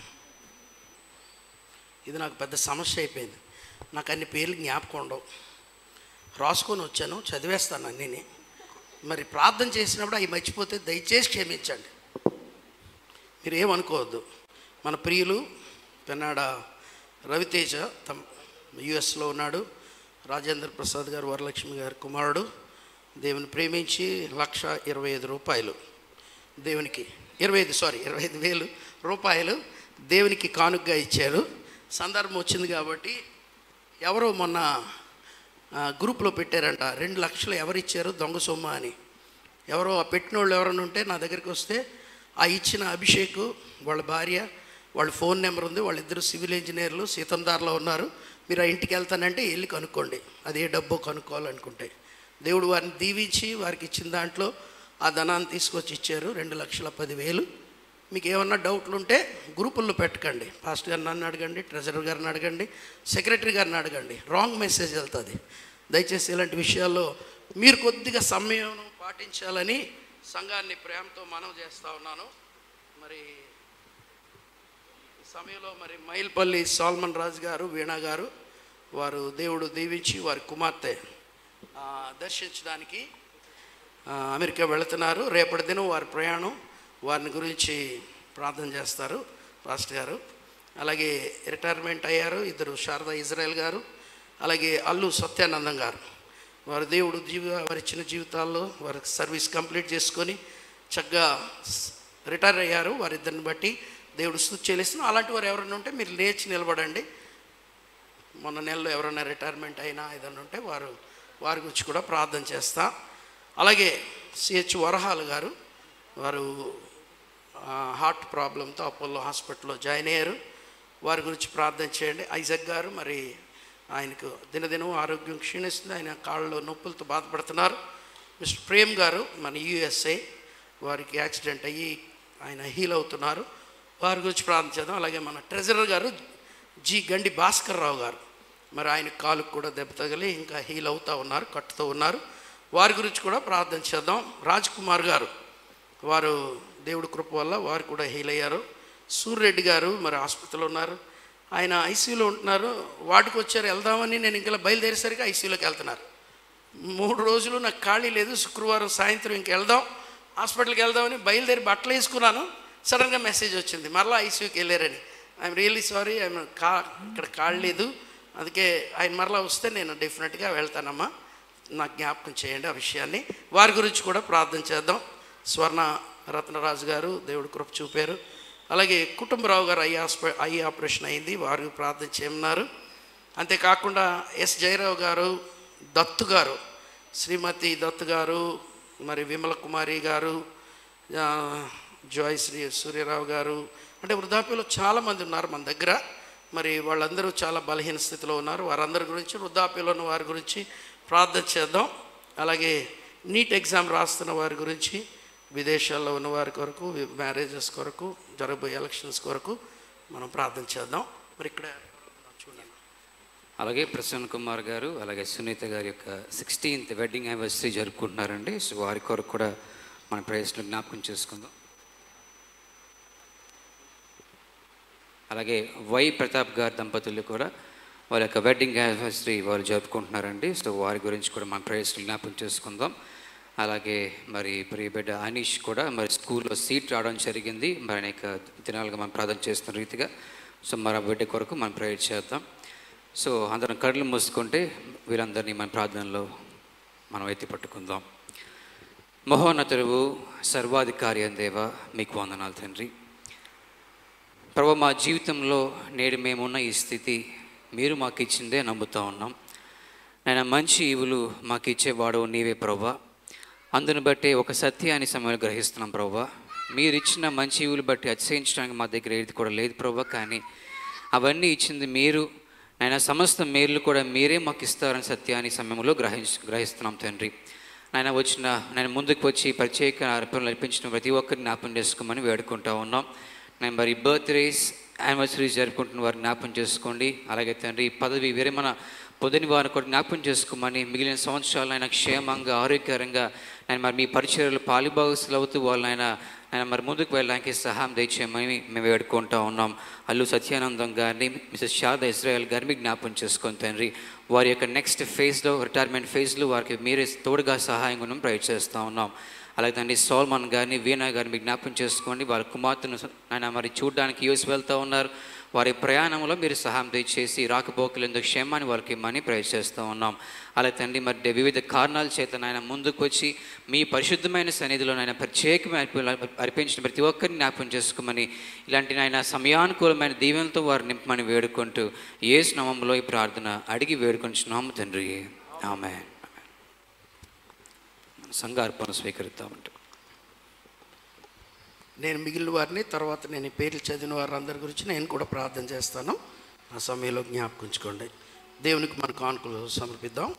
ఇది నాకు పెద్ద సమస్య అయిపోయింది నాకు అన్ని పేర్లు జ్ఞాపకం ఉండవు రాసుకొని వచ్చాను చదివేస్తాను అన్నీని మరి ప్రార్థన చేసినప్పుడు అవి మర్చిపోతే దయచేసి క్షమించండి మీరు ఏమనుకోవద్దు మన ప్రియులు పెన్నాడ రవితేజ తమ యుఎస్లో ఉన్నాడు రాజేంద్ర ప్రసాద్ గారు వరలక్ష్మి గారి కుమారుడు దేవుని ప్రేమించి లక్ష ఇరవై ఐదు రూపాయలు దేవునికి ఇరవై ఐదు సారీ ఇరవై ఐదు వేలు రూపాయలు దేవునికి కానుకగా ఇచ్చారు సందర్భం వచ్చింది కాబట్టి ఎవరో మొన్న ఆ, గ్రూప్లో పెట్టారంట రెండు లక్షలు ఎవరు ఇచ్చారు దొంగ సొమ్మ అని ఎవరో ఆ పెట్టిన వాళ్ళు ఎవరైనా ఉంటే నా దగ్గరికి వస్తే ఆ ఇచ్చిన అభిషేక్ వాళ్ళ భార్య వాళ్ళ ఫోన్ నెంబర్ ఉంది వాళ్ళిద్దరు సివిల్ ఇంజనీర్లు సీతందార్లో ఉన్నారు మీరు ఆ ఇంటికి వెళ్తానంటే వెళ్ళి కనుక్కోండి అది ఏ డబ్బో కనుక్కోవాలనుకుంటే దేవుడు వారిని దీవించి వారికి ఇచ్చిన దాంట్లో ఆ ధనాన్ని తీసుకొచ్చి ఇచ్చారు రెండు లక్షల పదివేలు మీకు ఏమన్నా డౌట్లు ఉంటే గ్రూపుల్లో పెట్టకండి పాస్టర్ గారిని నన్ను అడగండి ట్రెజరర్ గారిని అడగండి సెక్రటరీ గారిని అడగండి రాంగ్ మెసేజ్ వెళ్తుంది దయచేసి ఇలాంటి విషయాల్లో మీరు కొద్దిగా సమయం పాటించాలని సంఘాన్ని ప్రేమతో మనవి చేస్తూ ఉన్నాను మరి ఈ సమయంలో మరి మైల్పల్లి సాల్మన్ రాజు గారు వీణా గారు వారు దేవుడు దీవించి వారి కుమార్తె ఆ, దర్శించడానికి ఆ, అమెరికా వెళుతున్నారు రేపటి దినం వారి ప్రయాణం వారిని గురించి ప్రార్థన చేస్తారు పాస్టర్ గారు అలాగే రిటైర్మెంట్ అయ్యారు ఇద్దరు శారదా ఇజ్రాయెల్ గారు అలాగే అల్లు సత్యానందం గారు వారి దేవుడు జీవ వారి చిన్న జీవితాల్లో వారి సర్వీస్ కంప్లీట్ చేసుకొని చక్కగా స్- రిటైర్ అయ్యారు వారిద్దరిని బట్టి దేవుడు స్థుతి చెల్లిస్తున్నాం అలాంటి వారు ఎవరైనా ఉంటే మీరు లేచి నిలబడండి మొన్న నెలలో ఎవరైనా రిటైర్మెంట్ అయినా ఏదైనా ఉంటే వారు వారి గురించి కూడా ప్రార్థన చేస్తా అలాగే సిహెచ్ వరహాలు గారు వారు ఆ, హార్ట్ ప్రాబ్లంతో అపోలో హాస్పిటల్లో జాయిన్ అయ్యారు వారి గురించి ప్రార్థన చేయండి ఐజక్ గారు మరి ఆయనకు దినదినం ఆరోగ్యం క్షీణిస్తుంది ఆయన కాళ్ళలో నొప్పులతో బాధపడుతున్నారు మిస్టర్ ప్రేమ్ గారు మన యూఎస్ఏ వారికి యాక్సిడెంట్ అయ్యి ఆయన హీల్ అవుతున్నారు వారి గురించి ప్రార్థన చేద్దాం అలాగే మన ట్రెజరర్ గారు జి గండి భాస్కర్ రావు గారు మరి ఆయన కాలుకు కూడా దెబ్బ తగిలి ఇంకా హీల్ అవుతూ ఉన్నారు కట్టుతూ ఉన్నారు వారి గురించి కూడా ప్రార్థన చేద్దాం రాజ్ కుమార్ గారు వారు దేవుడి కృప వల్ల వారు కూడా హీల్ అయ్యారు సూర్యరెడ్డి గారు మరి హాస్పిటల్లో ఉన్నారు ఆయన ఐసీయూలో ఉంటున్నారు వాటికి వచ్చారు వెళ్దామని నేను ఇంకా బయలుదేరేసరికి ఐసీయూలోకి వెళ్తున్నారు మూడు రోజులు నాకు ఖాళీ లేదు శుక్రవారం సాయంత్రం ఇంక వెళ్దాం హాస్పిటల్కి వెళ్దామని బయలుదేరి బట్టలు వేసుకున్నాను సడన్గా మెసేజ్ వచ్చింది మరలా ఐసీయూకి వెళ్ళారని ఐఎమ్ రియల్లీ సారీ ఐఎమ్ కా ఇక్కడ ఖాళీ లేదు అందుకే ఆయన మరలా వస్తే నేను డెఫినెట్గా వెళ్తానమ్మా నాకు జ్ఞాపకం చేయండి ఆ విషయాన్ని వారి గురించి కూడా ప్రార్థన చేద్దాం స్వర్ణ రత్నరాజు గారు దేవుడు కృప చూపారు అలాగే కుటుంబరావు గారు ఐ హాస్పి ఐ ఆపరేషన్ అయింది వారు ప్రార్థన చేయమన్నారు అంతేకాకుండా ఎస్ జయరావు గారు దత్తు గారు శ్రీమతి దత్తు గారు మరి విమల కుమారి గారు ఆ, జాయ్ శ్రీ సూర్యరావు గారు అంటే వృద్ధాప్యంలో చాలామంది ఉన్నారు మన దగ్గర మరి వాళ్ళందరూ చాలా బలహీన స్థితిలో ఉన్నారు వారందరి గురించి వృద్ధాప్యంలో ఉన్న వారి గురించి ప్రార్థన చేద్దాం అలాగే నీట్ ఎగ్జామ్ రాస్తున్న వారి గురించి విదేశాల్లో ఉన్న వారి కొరకు మ్యారేజెస్ కొరకు జరగబోయే ఎలక్షన్స్ కొరకు మనం ప్రార్థన చేద్దాం మరి ఇక్కడ చూడండి అలాగే ప్రసన్న కుమార్ గారు అలాగే సునీత గారి యొక్క సిక్స్టీన్త్ వెడ్డింగ్ యానివర్సరీ జరుపుకుంటున్నారండి సో వారి కొరకు కూడా మన ప్రయత్నం జ్ఞాపకం చేసుకుందాం అలాగే వై ప్రతాప్ గారి దంపతులు కూడా వారి యొక్క వెడ్డింగ్ యానివర్సరీ వారు జరుపుకుంటున్నారండి సో వారి గురించి కూడా మన ప్రయత్నం జ్ఞాపకం చేసుకుందాం అలాగే మరి ప్రియబిడ్డ అనీష్ కూడా మరి స్కూల్లో సీట్ రావడం జరిగింది మరి అనేక దినాలుగా మనం ప్రార్థన చేస్తున్న రీతిగా సో మరి ఆ బిడ్డ కొరకు మనం ప్రేయర్ చేద్దాం సో అందరం కళ్ళు మూసుకుంటే వీరందరినీ మన ప్రార్థనలో మనం ఎత్తి పట్టుకుందాం మహోన్నతుడు సర్వాధికారి అని దేవ మీకు వందనాలు తండ్రి ప్రభు మా జీవితంలో నేడు మేమున్న ఈ స్థితి మీరు మాకు ఇచ్చిందే నమ్ముతా ఉన్నాం నేను మంచి ఈవులు మాకు ఇచ్చేవాడు నీవే ప్రభా అందును బట్టి ఒక సత్యాన్ని సమయంలో గ్రహిస్తున్నాం ప్రభా మీరు ఇచ్చిన మంచి ఈవులు బట్టి అతిశయించడానికి మా దగ్గర ఏది కూడా లేదు ప్రభా కానీ అవన్నీ ఇచ్చింది మీరు ఆయన సమస్త మేలు కూడా మీరే మాకు ఇస్తారని సత్యాన్ని సమయంలో గ్రహించ గ్రహిస్తున్నాం తండ్రి నాయన వచ్చిన నేను ముందుకు వచ్చి ప్రత్యేక అర్పణలు అర్పించిన ప్రతి ఒక్కరిని జ్ఞాపం చేసుకోమని వేడుకుంటా ఉన్నాం నేను మరి బర్త్డేస్ యానివర్సరీస్ జరుపుకుంటున్న వారు జ్ఞాపం చేసుకోండి అలాగే తండ్రి ఈ పదవి విరమణ పొద్దుని వారిని కూడా జ్ఞాపం చేసుకోమని మిగిలిన సంవత్సరాలు ఆయన క్షేమంగా ఆరోగ్యకరంగా నేను మరి మీ పరిచయలు పాలిభాగస్తులు అవుతూ వాళ్ళు ఆయన ఆయన మరి ముందుకు వెళ్ళడానికి సహాయం దయచేయమని మేము వేడుకుంటా ఉన్నాం అల్లు సత్యానందం గారిని మిసెస్ శారద ఇజ్రాయల్ గారిని జ్ఞాపం చేసుకొని తండ్రి వారి యొక్క నెక్స్ట్ ఫేజ్లో రిటైర్మెంట్ ఫేజ్లో వారికి మీరే తోడుగా సహాయం కూడా ప్రయత్నిస్తూ ఉన్నాం అలాగే తండ్రి సోల్మాన్ గారిని వీణా గారిని మీకు జ్ఞాపం చేసుకోండి వారి కుమార్తెను ఆయన మరి చూడడానికి యూస్ వెళ్తూ ఉన్నారు వారి ప్రయాణంలో మీరు సహాయం దయచేసి రాకపోకలు ఎందుకు క్షేమాన్ని వారికి మనీ ప్రయత్నిస్తూ ఉన్నాం అలాగే తండ్రి మరి వివిధ కారణాల చేత నాయన ముందుకు వచ్చి మీ పరిశుద్ధమైన సన్నిధిలో నాయన ప్రత్యేకమైన అర్ప- అర్పించిన ప్రతి ఒక్కరిని జ్ఞాపం చేసుకోమని ఇలాంటి నాయన సమయానుకూలమైన దీవెనలతో వారు నింపమని వేడుకుంటూ ఏ స్నామంలో ఈ ప్రార్థన అడిగి వేడుకుంటున్నాము తండ్రి ఆమె సంఘార్పణ స్వీకరిద్దామంట నేను మిగిలిన వారిని తర్వాత నేను ఈ పేర్లు చదివిన వారందరి గురించి నేను కూడా ప్రార్థన చేస్తాను ఆ సమయంలో జ్ఞాపకుంచుకోండి దేవునికి మన కానుకలు సమర్పిద్దాం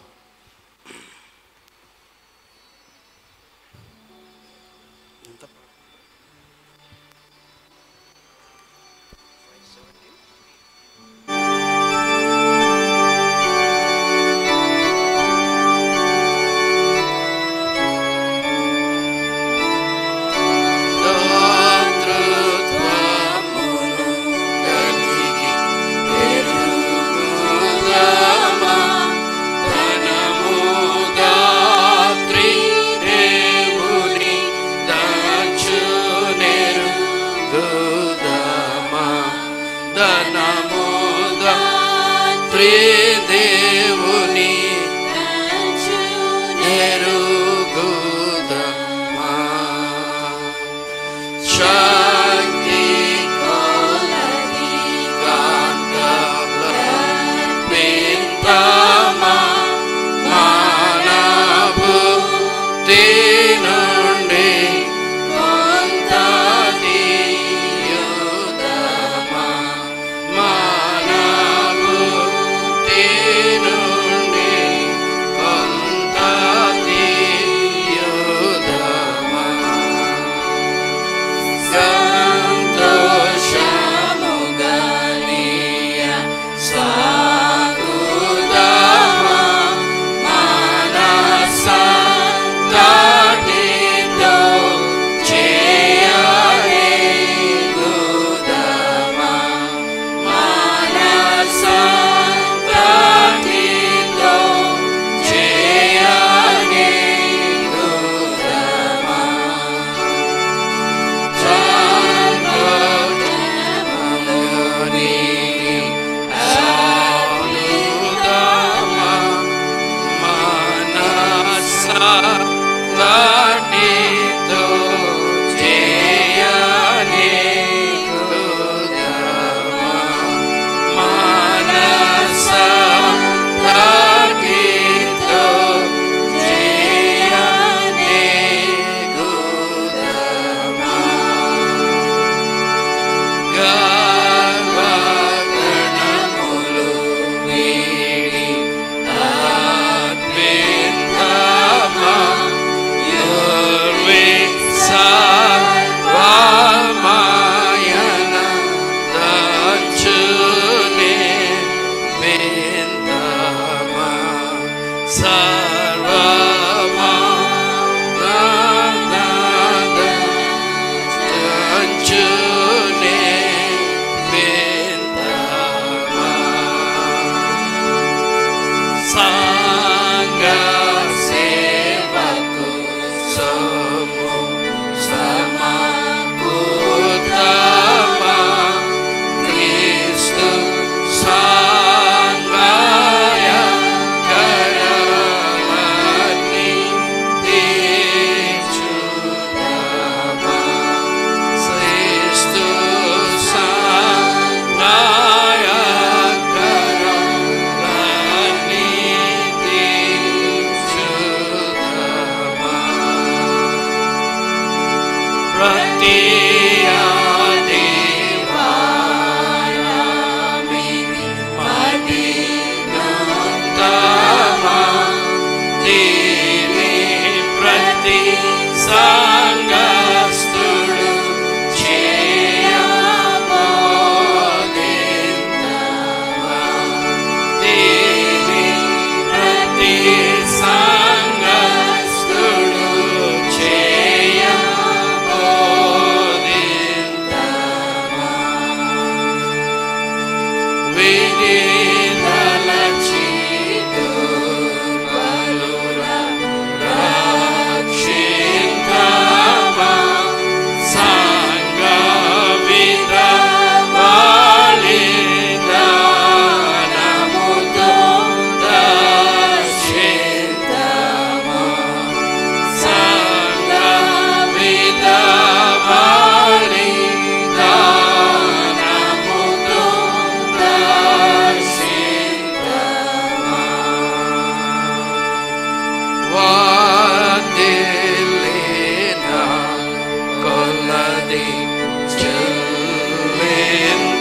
ఎంత కలిగి పెరుగుదమా ధన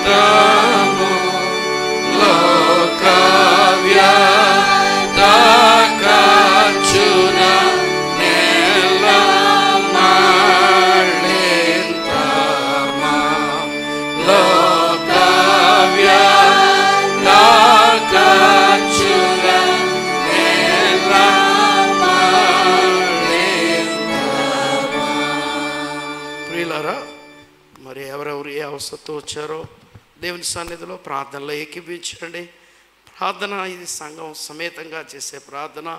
లోకము లోకవ్యాధకచున నెల మళ్ళింతమా లోకవ్యాధకచున నెల ప్రియులారా మరి ఎవరెవరు ఏ అవస్థతో వచ్చారో దేవుని సన్నిధిలో ప్రార్థనలో ఏకీపించండి ప్రార్థన ఇది సంఘం సమేతంగా చేసే ప్రార్థన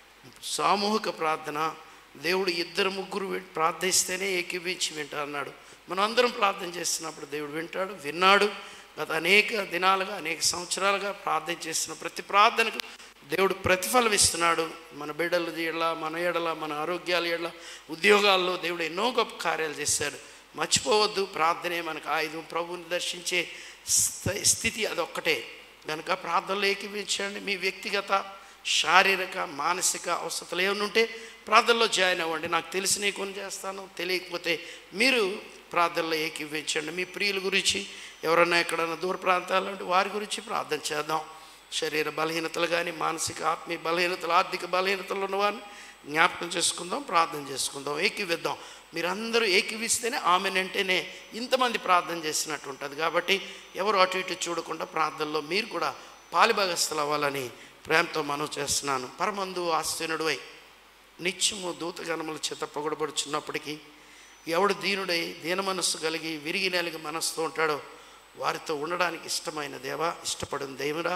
సామూహిక ప్రార్థన దేవుడు ఇద్దరు ముగ్గురు వి- ప్రార్థిస్తేనే ఏకీపించి వింటా అన్నాడు మనం అందరం ప్రార్థన చేస్తున్నప్పుడు దేవుడు వింటాడు విన్నాడు గత అనేక దినాలుగా అనేక సంవత్సరాలుగా ప్రార్థన చేసిన ప్రతి ప్రార్థనకు దేవుడు ప్రతిఫలం ఇస్తున్నాడు మన బిడ్డల ఎడల మన ఎడల మన ఆరోగ్యాల ఎడల ఉద్యోగాల్లో దేవుడు ఎన్నో గొప్ప కార్యాలు చేశాడు మర్చిపోవద్దు ప్రార్థనే మనకు ఆయుధం ప్రభువుని దర్శించే స్థ- స్థితి అదొక్కటే కనుక ప్రార్థనలో ఏకీపించండి మీ వ్యక్తిగత శారీరక మానసిక అవసరాలు ఏమైనా ఉంటే ప్రార్థనలో జాయిన్ అవ్వండి నాకు తెలిసిన కొన్ని చేస్తాను తెలియకపోతే మీరు ప్రార్థనలో ఏకీపించండి మీ ప్రియుల గురించి ఎవరన్నా ఎక్కడన్నా దూర ప్రాంతాల్లో ఉంటే వారి గురించి ప్రార్థన చేద్దాం శరీర బలహీనతలు కానీ మానసిక ఆత్మీయ బలహీనతలు ఆర్థిక బలహీనతలు ఉన్నవారిని జ్ఞాపకం చేసుకుందాం ప్రార్థన చేసుకుందాం ఏకీవిద్దాం మీరందరూ ఏకీవిస్తేనే ఆమెనంటేనే ఇంతమంది ప్రార్థన చేసినట్టు ఉంటుంది కాబట్టి ఎవరు అటు ఇటు చూడకుండా ప్రార్థనలో మీరు కూడా పాలిభాగస్తులు అవ్వాలని ప్రేమతో మనం చేస్తున్నాను పరమందు ఆశ్చర్యుడువై నిత్యము దూతగణముల చేత పొగడబడుచున్నప్పటికీ ఎవడు దీనుడై దీన మనస్సు కలిగి విరిగి నలిగి మనస్సుతో ఉంటాడో వారితో ఉండడానికి ఇష్టమైన దేవా ఇష్టపడిన దేవుడా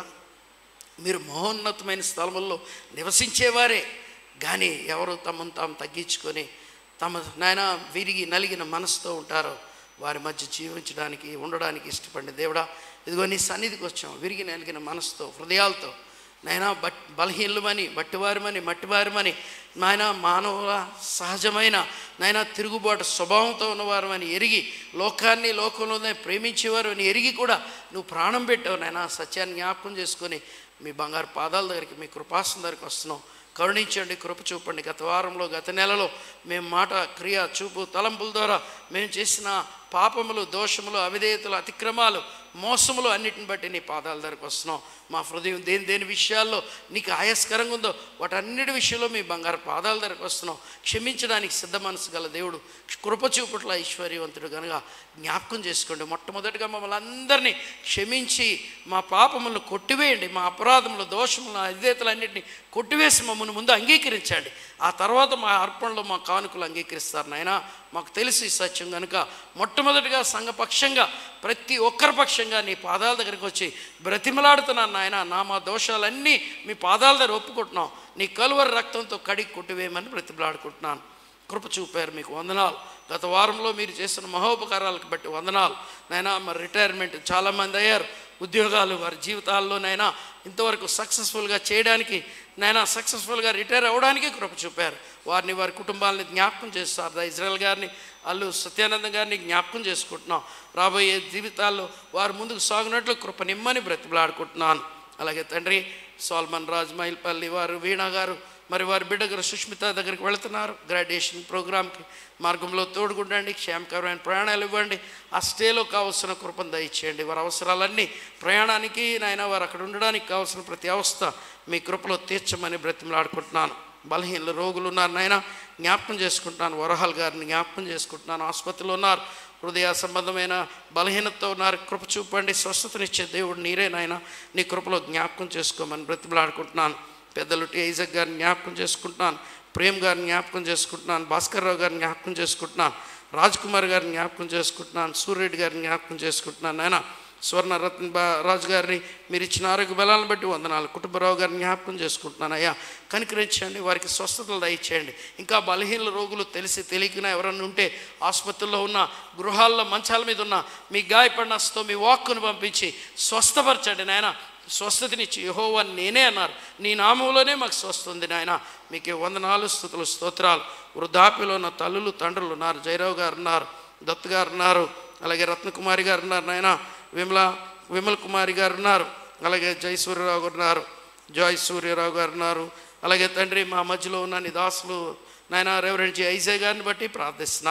మీరు మహోన్నతమైన స్థలముల్లో నివసించేవారే కానీ ఎవరు తమను తాము తగ్గించుకొని తమ నాయన విరిగి నలిగిన మనసుతో ఉంటారో వారి మధ్య జీవించడానికి ఉండడానికి ఇష్టపడిన దేవుడా ఇదిగో నీ సన్నిధికి వచ్చాం విరిగి నలిగిన మనసుతో హృదయాలతో నాయన బట్ బలహీనమని బట్టివారమని మట్టివారమని నాయన మానవ సహజమైన నాయన తిరుగుబాటు స్వభావంతో ఉన్నవారమని ఎరిగి లోకాన్ని లోకంలోనే ప్రేమించేవారు అని ఎరిగి కూడా నువ్వు ప్రాణం పెట్టావు నాయన సత్యాన్ని జ్ఞాపకం చేసుకొని మీ బంగారు పాదాల దగ్గరికి మీ కృపాసన దగ్గరికి వస్తున్నాం కరుణించండి కృప చూపండి గత వారంలో గత నెలలో మేము మాట క్రియ చూపు తలంపుల ద్వారా మేము చేసిన పాపములు దోషములు అవిధేయతలు అతిక్రమాలు మోసములు అన్నిటిని బట్టి నీ పాదాల దగ్గరకు వస్తున్నాం మా హృదయం దేని దేని విషయాల్లో నీకు ఆయాస్కరంగా ఉందో వాటన్నిటి విషయంలో మీ బంగారు పాదాల దగ్గరకు వస్తున్నాం క్షమించడానికి సిద్ధ మనసు గల దేవుడు కృప చూపుట్ల ఐశ్వర్యవంతుడు కనుక జ్ఞాపకం చేసుకోండి మొట్టమొదటిగా మమ్మల్ని అందరినీ క్షమించి మా పాపములను కొట్టివేయండి మా అపరాధములు దోషములు అవిధేతలన్నింటినీ కొట్టివేసి మమ్మల్ని ముందు అంగీకరించండి ఆ తర్వాత మా అర్పణలో మా కానుకలు అంగీకరిస్తారు నాయన మాకు తెలిసి ఈ సత్యం కనుక మొట్టమొదటిగా సంఘపక్షంగా ప్రతి ఒక్కరి పక్షంగా నీ పాదాల దగ్గరికి వచ్చి బ్రతిమలాడుతున్నాను నాయన నా మా దోషాలన్నీ మీ పాదాల దగ్గర ఒప్పుకుంటున్నాం నీ కలువరి రక్తంతో కడిగి కొట్టివేయమని బ్రతిమలాడుకుంటున్నాను కృప చూపారు మీకు వందనాలు గత వారంలో మీరు చేసిన మహోపకారాలకు బట్టి వందనాలు నైనా మరి రిటైర్మెంట్ చాలామంది అయ్యారు ఉద్యోగాలు వారి జీవితాల్లోనైనా ఇంతవరకు సక్సెస్ఫుల్గా చేయడానికి నైనా సక్సెస్ఫుల్గా రిటైర్ అవ్వడానికి కృప చూపారు వారిని వారి కుటుంబాలని జ్ఞాపకం చేస్తారు ఇజ్రాయల్ గారిని అల్లు సత్యానంద గారిని జ్ఞాపకం చేసుకుంటున్నాం రాబోయే జీవితాల్లో వారు ముందుకు సాగినట్లు కృప నిమ్మని బ్రతిమలాడుకుంటున్నాను అలాగే తండ్రి సాల్మన్ రాజ్ మైల్పల్లి వారు వీణా గారు మరి వారి బిడ్డ గారు సుష్మిత దగ్గరికి వెళుతున్నారు గ్రాడ్యుయేషన్ ప్రోగ్రామ్కి మార్గంలో తోడుగుండండి క్షేమకరమైన ప్రయాణాలు ఇవ్వండి ఆ స్టేలో కావాల్సిన కృపను దయచేయండి వారి అవసరాలన్నీ ప్రయాణానికి నాయన వారు అక్కడ ఉండడానికి కావాల్సిన ప్రతి అవస్థ మీ కృపలో తీర్చమని బ్రతిమలాడుకుంటున్నాను బలహీనలు రోగులు ఉన్నారు నాయన జ్ఞాపకం చేసుకుంటున్నాను వరహాల్ గారిని జ్ఞాపకం చేసుకుంటున్నాను ఆసుపత్రిలో ఉన్నారు హృదయ సంబంధమైన బలహీనతతో ఉన్నారు కృప చూపండి స్వస్థతనిచ్చే దేవుడు నీరే నాయన నీ కృపలో జ్ఞాపకం చేసుకోమని బ్రతిమలాడుకుంటున్నాను పెద్దలు టి ఐజక్ గారిని జ్ఞాపకం చేసుకుంటున్నాను ప్రేమ్ గారిని జ్ఞాపకం చేసుకుంటున్నాను భాస్కర్ రావు గారిని జ్ఞాపకం చేసుకుంటున్నాను రాజ్ కుమార్ గారిని జ్ఞాపకం చేసుకుంటున్నాను సూర్యరెడ్డి గారిని జ్ఞాపకం చేసుకుంటున్నాను నాయన స్వర్ణ రత్న బా రాజు గారిని మీరు ఇచ్చిన ఆరోగ్య బలాలను బట్టి వందనాలు కుటుంబరావు గారిని జ్ఞాపకం చేసుకుంటున్నాను అయ్యా కనికరించండి వారికి స్వస్థతలు దయచేయండి ఇంకా బలహీన రోగులు తెలిసి తెలియకుండా ఎవరన్నా ఉంటే ఆసుపత్రుల్లో ఉన్న గృహాల్లో మంచాల మీద ఉన్న మీ గాయపడిన హస్తో మీ వాక్కును పంపించి స్వస్థపరచండి నాయన స్వస్థతనిచ్చి యహోవా నేనే అన్నారు నీ నామంలోనే మాకు స్వస్థ ఉంది నాయన మీకు వందనాలు స్థుతులు స్తోత్రాలు వృద్ధాప్యలో ఉన్న తల్లులు తండ్రులు ఉన్నారు జయరావు గారు ఉన్నారు దత్ గారు ఉన్నారు అలాగే రత్నకుమారి గారు ఉన్నారు నాయన విమల విమల్ కుమారి గారు ఉన్నారు అలాగే జై సూర్యరావు గారు ఉన్నారు జాయ్ సూర్యరావు గారు ఉన్నారు అలాగే తండ్రి మా మధ్యలో ఉన్న నీ దాసులు నాయన రెవరెంట్ జి ఐజే గారిని బట్టి ప్రార్థిస్తున్నాను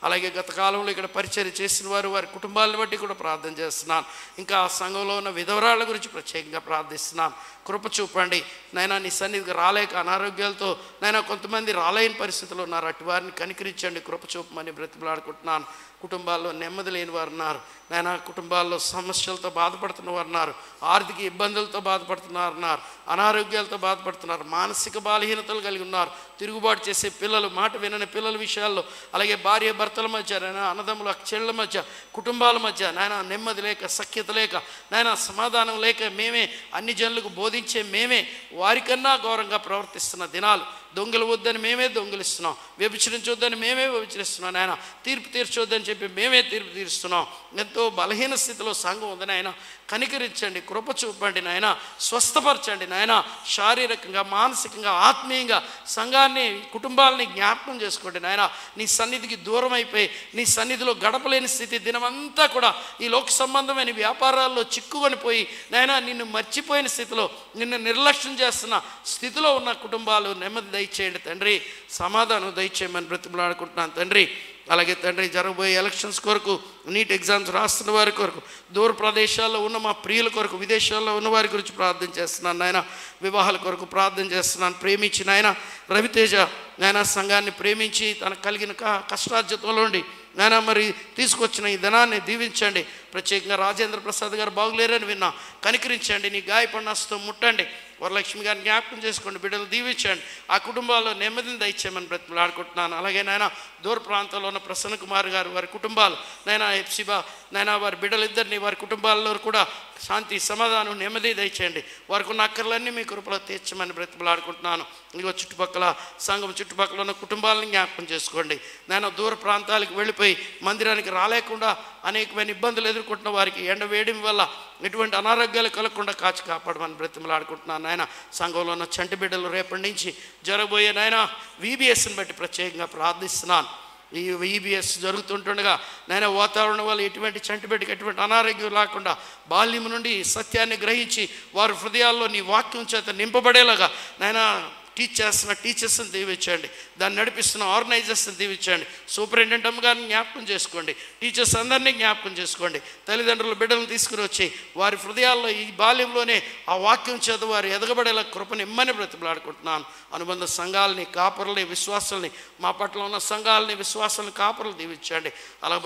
అలాగే గత కాలంలో ఇక్కడ పరిచయం చేసిన వారు వారి కుటుంబాలను బట్టి కూడా ప్రార్థన చేస్తున్నాను ఇంకా ఆ సంఘంలో ఉన్న విధవరాళ్ళ గురించి ప్రత్యేకంగా ప్రార్థిస్తున్నాను కృప చూపండి నైనా నీ సన్నిధికి రాలేక అనారోగ్యాలతో నైనా కొంతమంది రాలేని పరిస్థితులు ఉన్నారు అటు వారిని కనికరించండి కృప చూపమని బ్రతిమలాడుకుంటున్నాను కుటుంబాల్లో నెమ్మది లేని వారు ఉన్నారు నాయన కుటుంబాల్లో సమస్యలతో బాధపడుతున్న వారు ఉన్నారు ఆర్థిక ఇబ్బందులతో బాధపడుతున్నారు ఉన్నారు అనారోగ్యాలతో బాధపడుతున్నారు మానసిక బలహీనతలు కలిగి ఉన్నారు తిరుగుబాటు చేసే పిల్లలు మాట వినని పిల్లల విషయాల్లో అలాగే భార్య భర్తల మధ్య నాయన అన్నదమ్ముల చెళ్ళ మధ్య కుటుంబాల మధ్య నాయన నెమ్మది లేక సఖ్యత లేక నాయన సమాధానం లేక మేమే అన్ని జనులకు బోధించే మేమే వారికన్నా ఘోరంగా ప్రవర్తిస్తున్న దినాలు దొంగలు వద్దని మేమే దొంగిలిస్తున్నాం వ్యభిచరించొద్దని మేమే వ్యభిచరిస్తున్నాం నాయన తీర్పు తీర్చొద్దని చెప్పి మేమే తీర్పు తీరుస్తున్నాం ఎంతో బలహీన స్థితిలో సంఘం ఉంది నాయన కనికరించండి కృప చూపండి నాయన స్వస్థపరచండి నాయన శారీరకంగా మానసికంగా ఆత్మీయంగా సంఘాన్ని కుటుంబాలని జ్ఞాపకం చేసుకోండి నాయన నీ సన్నిధికి దూరం అయిపోయి నీ సన్నిధిలో గడపలేని స్థితి దినమంతా కూడా ఈ లోక సంబంధమైన వ్యాపారాల్లో చిక్కుకొని పోయి నాయన నిన్ను మర్చిపోయిన స్థితిలో నిన్ను నిర్లక్ష్యం చేస్తున్న స్థితిలో ఉన్న కుటుంబాలు నెమ్మది దయచేయండి తండ్రి సమాధానం దయచేయమని బ్రతిమలాడుకుంటున్నాను తండ్రి అలాగే తండ్రి జరగబోయే ఎలక్షన్స్ కొరకు నీట్ ఎగ్జామ్స్ రాస్తున్న వారి కొరకు దూర ప్రదేశాల్లో ఉన్న మా ప్రియుల కొరకు విదేశాల్లో ఉన్న వారి గురించి ప్రార్థన చేస్తున్నాను నాయన వివాహాల కొరకు ప్రార్థన చేస్తున్నాను ప్రేమించి నాయన రవితేజ నాయన సంఘాన్ని ప్రేమించి తనకు కలిగిన క కష్టార్జితంలో ఉండి నాయన మరి తీసుకొచ్చిన ఈ ధనాన్ని దీవించండి ప్రత్యేకంగా రాజేంద్ర ప్రసాద్ గారు బాగులేరని విన్నా కనికరించండి నీ గాయపడినస్తో ముట్టండి వరలక్ష్మి గారిని జ్ఞాపకం చేసుకోండి బిడ్డలు దీవించండి ఆ కుటుంబాల్లో నెమ్మదిని దయచేయమని బ్రతిమలాడుకుంటున్నాను అలాగే నాయన దూర ప్రాంతంలో ఉన్న ప్రసన్న కుమార్ గారు వారి కుటుంబాలు నైనా ఎప్సిబా నైనా వారి బిడ్డలిద్దరిని వారి కుటుంబాల్లో కూడా శాంతి సమాధానం నెమ్మది దయచేయండి వారికి ఉన్న అక్కర్లన్నీ మీ కృపలో తీర్చమని బ్రతిమలాడుకుంటున్నాను ఇగో చుట్టుపక్కల సంఘం చుట్టుపక్కల ఉన్న కుటుంబాలను జ్ఞాపకం చేసుకోండి నేను దూర ప్రాంతాలకు వెళ్ళిపోయి మందిరానికి రాలేకుండా అనేకమైన ఇబ్బందులు ఎదుర్కొంటున్న వారికి ఎండ వేయడం వల్ల ఎటువంటి అనారోగ్యాలు కలగకుండా కాచి కాపాడమని బ్రతిమలాడుకుంటున్నాను నాయన సంఘంలో ఉన్న చంటి బిడ్డలు రేపటి నుంచి జరగబోయే నాయన వీబీఎస్ని బట్టి ప్రత్యేకంగా ప్రార్థిస్తున్నాను ఈ ఈబీఎస్ జరుగుతుంటుండగా నాయన వాతావరణం వల్ల ఎటువంటి చంటి బిడ్డకి ఎటువంటి అనారోగ్యం లేకుండా బాల్యం నుండి సత్యాన్ని గ్రహించి వారి హృదయాల్లో నీ వాక్యం చేత నింపబడేలాగా నాయన టీచ్ చేస్తున్న టీచర్స్ని దీవించండి దాన్ని నడిపిస్తున్న ఆర్గనైజర్స్ని దీవించండి సూపరింటెండెంట్ అమ్మ గారిని జ్ఞాపకం చేసుకోండి టీచర్స్ అందరినీ జ్ఞాపకం చేసుకోండి తల్లిదండ్రుల బిడ్డలను తీసుకుని వచ్చి వారి హృదయాల్లో ఈ బాల్యంలోనే ఆ వాక్యం చేత వారు ఎదగబడేలా కృపని ఇమ్మని బ్రతిమలాడుకుంటున్నాను అనుబంధ సంఘాలని కాపరుల్ని విశ్వాసాలని మా పట్ల ఉన్న సంఘాలని విశ్వాసాలను కాపరులు దీవించండి అలా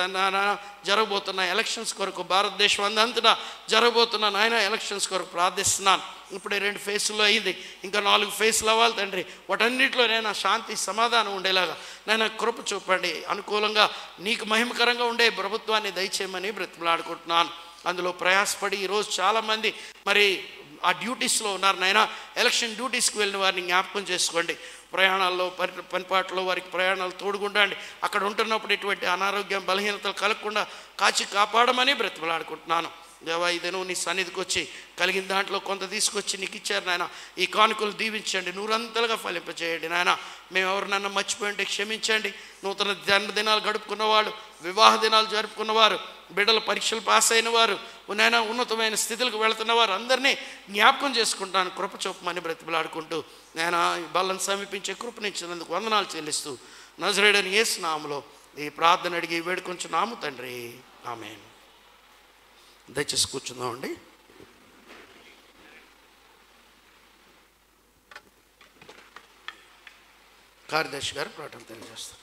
జరగబోతున్న ఎలక్షన్స్ కొరకు భారతదేశం అందంతటా జరగబోతున్న నాయన ఎలక్షన్స్ కొరకు ప్రార్థిస్తున్నాను ఇప్పుడే రెండు ఫేసుల్లో అయింది ఇంకా నాలుగు ఫేసులు అవ్వాలి తండ్రి వాటన్నిటిలో నేను శాంతి సమాధానం ఉండేలాగా నేను కృప చూపండి అనుకూలంగా నీకు మహిమకరంగా ఉండే ప్రభుత్వాన్ని దయచేయమని బ్రతిమలాడుకుంటున్నాను అందులో ప్రయాసపడి ఈరోజు చాలామంది మరి ఆ డ్యూటీస్లో ఉన్నారు నాయన ఎలక్షన్ డ్యూటీస్కి వెళ్ళిన వారిని జ్ఞాపకం చేసుకోండి ప్రయాణాల్లో పని పనిపాట్లో వారికి ప్రయాణాలు తోడుగుండండి అక్కడ ఉంటున్నప్పుడు ఎటువంటి అనారోగ్యం బలహీనతలు కలగకుండా కాచి కాపాడమని బ్రతిమలాడుకుంటున్నాను దేవా ఈ దినం నీ సన్నిధికి వచ్చి కలిగిన దాంట్లో కొంత తీసుకొచ్చి నీకు ఇచ్చారు నాయన ఈ కానుకలు దీవించండి నూరంతలుగా ఫలింపజేయండి నాయన మేము ఎవరినన్నా మర్చిపోయింటే క్షమించండి నూతన జన్మదినాలు గడుపుకున్న వాళ్ళు వివాహ దినాలు జరుపుకున్నవారు బిడ్డల పరీక్షలు పాస్ అయిన వారు నాయన ఉన్నతమైన స్థితులకు వెళుతున్న వారు అందరినీ జ్ఞాపకం చేసుకుంటాను కృప చూపమని బ్రతిమలాడుకుంటూ నేను ఈ బల్లను సమీపించే కృపనిచ్చినందుకు వందనాలు చెల్లిస్తూ నజరేడని ఏ స్నాములో ఈ ప్రార్థన అడిగి వేడుకొంచున్నాము తండ్రి ఆమెను దయచేసి కూర్చుందామండి కార్యదర్శి గారు ప్రకటన తెలియజేస్తారు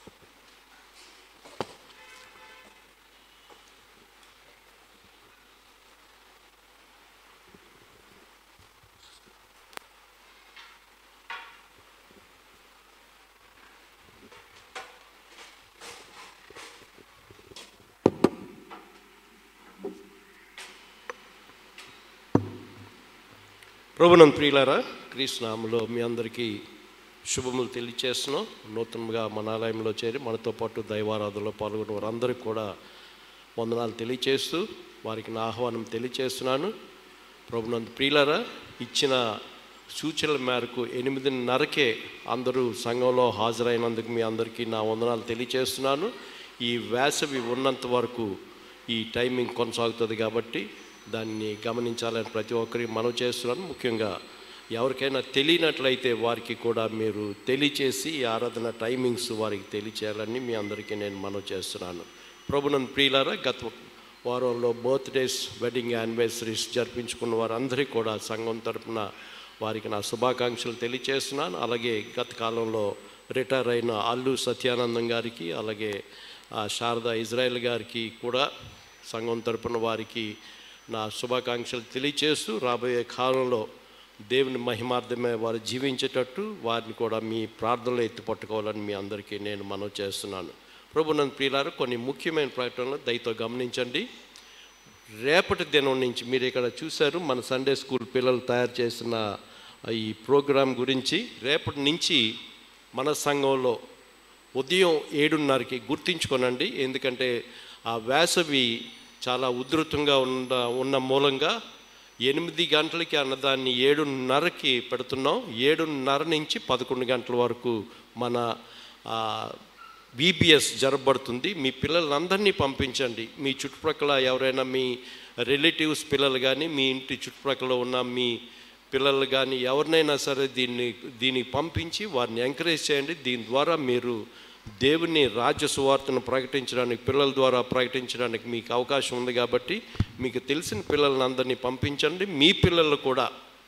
ప్రభునం ప్రియులారా క్రీస్తునామలో మీ అందరికీ శుభములు తెలియచేస్తున్నాం నూతనంగా మన ఆలయంలో చేరి మనతో పాటు దైవారాధనలో పాల్గొన్న వారందరికీ కూడా వందనాలు తెలియచేస్తూ వారికి నా ఆహ్వానం తెలియచేస్తున్నాను ప్రభునందు ప్రియులారా ఇచ్చిన సూచనల మేరకు ఎనిమిదిన్నరకే అందరూ సంఘంలో హాజరైనందుకు మీ అందరికీ నా వందనాలు తెలియచేస్తున్నాను ఈ వేసవి ఉన్నంత వరకు ఈ టైమింగ్ కొనసాగుతుంది కాబట్టి దాన్ని గమనించాలని ప్రతి ఒక్కరికి మనవి చేస్తున్నాను ముఖ్యంగా ఎవరికైనా తెలియనట్లయితే వారికి కూడా మీరు తెలియచేసి ఈ ఆరాధన టైమింగ్స్ వారికి తెలియచేయాలని మీ అందరికీ నేను మనవి చేస్తున్నాను ప్రభునంద్ ప్రియులారా గత వారంలో బర్త్డేస్ వెడ్డింగ్ యానివర్సరీస్ జరిపించుకున్న వారందరికీ కూడా సంఘం తరపున వారికి నా శుభాకాంక్షలు తెలియచేస్తున్నాను అలాగే గత కాలంలో రిటైర్ అయిన అల్లు సత్యానందం గారికి అలాగే ఆ, శారద ఇజ్రాయెల్ గారికి కూడా సంఘం తరపున వారికి నా శుభాకాంక్షలు తెలియచేస్తూ రాబోయే కాలంలో దేవుని మహిమార్థమే వారు జీవించేటట్టు వారిని కూడా మీ ప్రార్థనలో ఎత్తి పట్టుకోవాలని మీ అందరికీ నేను మనవి చేస్తున్నాను ప్రభు నన్ను ప్రియులారు కొన్ని ముఖ్యమైన ప్రకటనలు దయతో గమనించండి రేపటి దినం నుంచి మీరు ఇక్కడ చూశారు మన సండే స్కూల్ పిల్లలు తయారు చేసిన ఈ ప్రోగ్రాం గురించి రేపటి నుంచి మన సంఘంలో ఉదయం ఏడున్నరకి గుర్తించుకోనండి ఎందుకంటే ఆ వేసవి చాలా ఉధృతంగా ఉన్న ఉన్న మూలంగా ఎనిమిది గంటలకి అన్నదాన్ని ఏడున్నరకి పెడుతున్నాం ఏడున్నర నుంచి పదకొండు గంటల వరకు మన ఆ, బీబీఎస్ జరగబడుతుంది మీ పిల్లలందరినీ పంపించండి మీ చుట్టుప్రక్కల ఎవరైనా మీ రిలేటివ్స్ పిల్లలు కానీ మీ ఇంటి చుట్టుప్రక్కల ఉన్న మీ పిల్లలు కానీ ఎవరినైనా సరే దీన్ని దీనికి పంపించి వారిని ఎంకరేజ్ చేయండి దీని ద్వారా మీరు దేవుని రాజ్య సువార్తను ప్రకటించడానికి పిల్లల ద్వారా ప్రకటించడానికి మీకు అవకాశం ఉంది కాబట్టి మీకు తెలిసిన పిల్లలందరినీ పంపించండి మీ పిల్లలు కూడా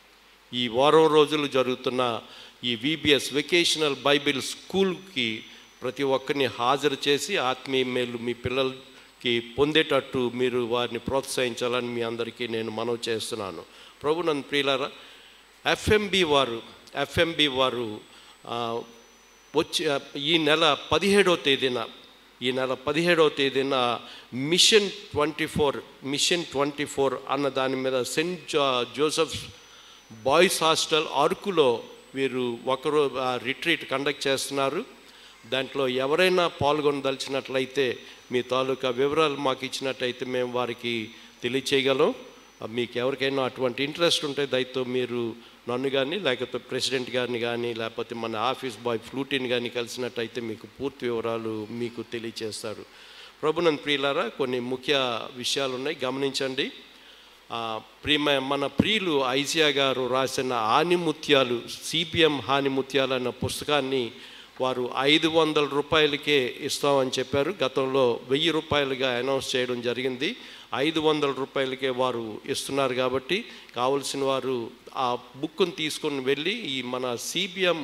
ఈ వారం రోజులు జరుగుతున్న ఈ విబిఎస్ వెకేషనల్ బైబిల్ స్కూల్కి ప్రతి ఒక్కరిని హాజరు చేసి ఆత్మీయ మేలు మీ పిల్లలకి పొందేటట్టు మీరు వారిని ప్రోత్సహించాలని మీ అందరికీ నేను మనవి చేస్తున్నాను ప్రభు నన్ను ప్రియులారా ఎఫ్ఎంబి వారు ఎఫ్ఎంబి వారు ఆ, వచ్చి ఈ నెల పదిహేడవ తేదీన ఈ నెల పదిహేడవ తేదీన mission twenty four mission twenty four అన్న దాని మీద Saint Jo Joseph's boys hostel అరకులో వీరు ఒకరు రిట్రీట్ కండక్ట్ చేస్తున్నారు దాంట్లో ఎవరైనా పాల్గొనదలిచినట్లయితే మీ తాలూకా వివరాలు మాకు ఇచ్చినట్టయితే మేము వారికి తెలియచేయగలం ఆ, మీకు ఎవరికైనా అటువంటి ఇంట్రెస్ట్ ఉంటే దయతో మీరు నన్ను కానీ లేకపోతే ప్రెసిడెంట్ గారిని కానీ లేకపోతే మన ఆఫీస్ బాయ్ ఫ్లూటీని కానీ కలిసినట్టయితే మీకు పూర్తి వివరాలు మీకు తెలియచేస్తారు ప్రభునంద్ ప్రియులారా కొన్ని ముఖ్య విషయాలు ఉన్నాయి గమనించండి ఆ, ప్రియమ మన ప్రియులు ఐజియా గారు రాసిన ఆనిముత్యాలు సిపిఎం హానిముత్యాలు అన్న పుస్తకాన్ని వారు ఐదు వందల రూపాయలకే ఇస్తామని చెప్పారు గతంలో వెయ్యి రూపాయలుగా అనౌన్స్ చేయడం జరిగింది ఐదు వందల రూపాయలకే వారు ఇస్తున్నారు కాబట్టి కావలసిన వారు ఆ బుక్ను తీసుకొని వెళ్ళి ఈ మన సిబిఎం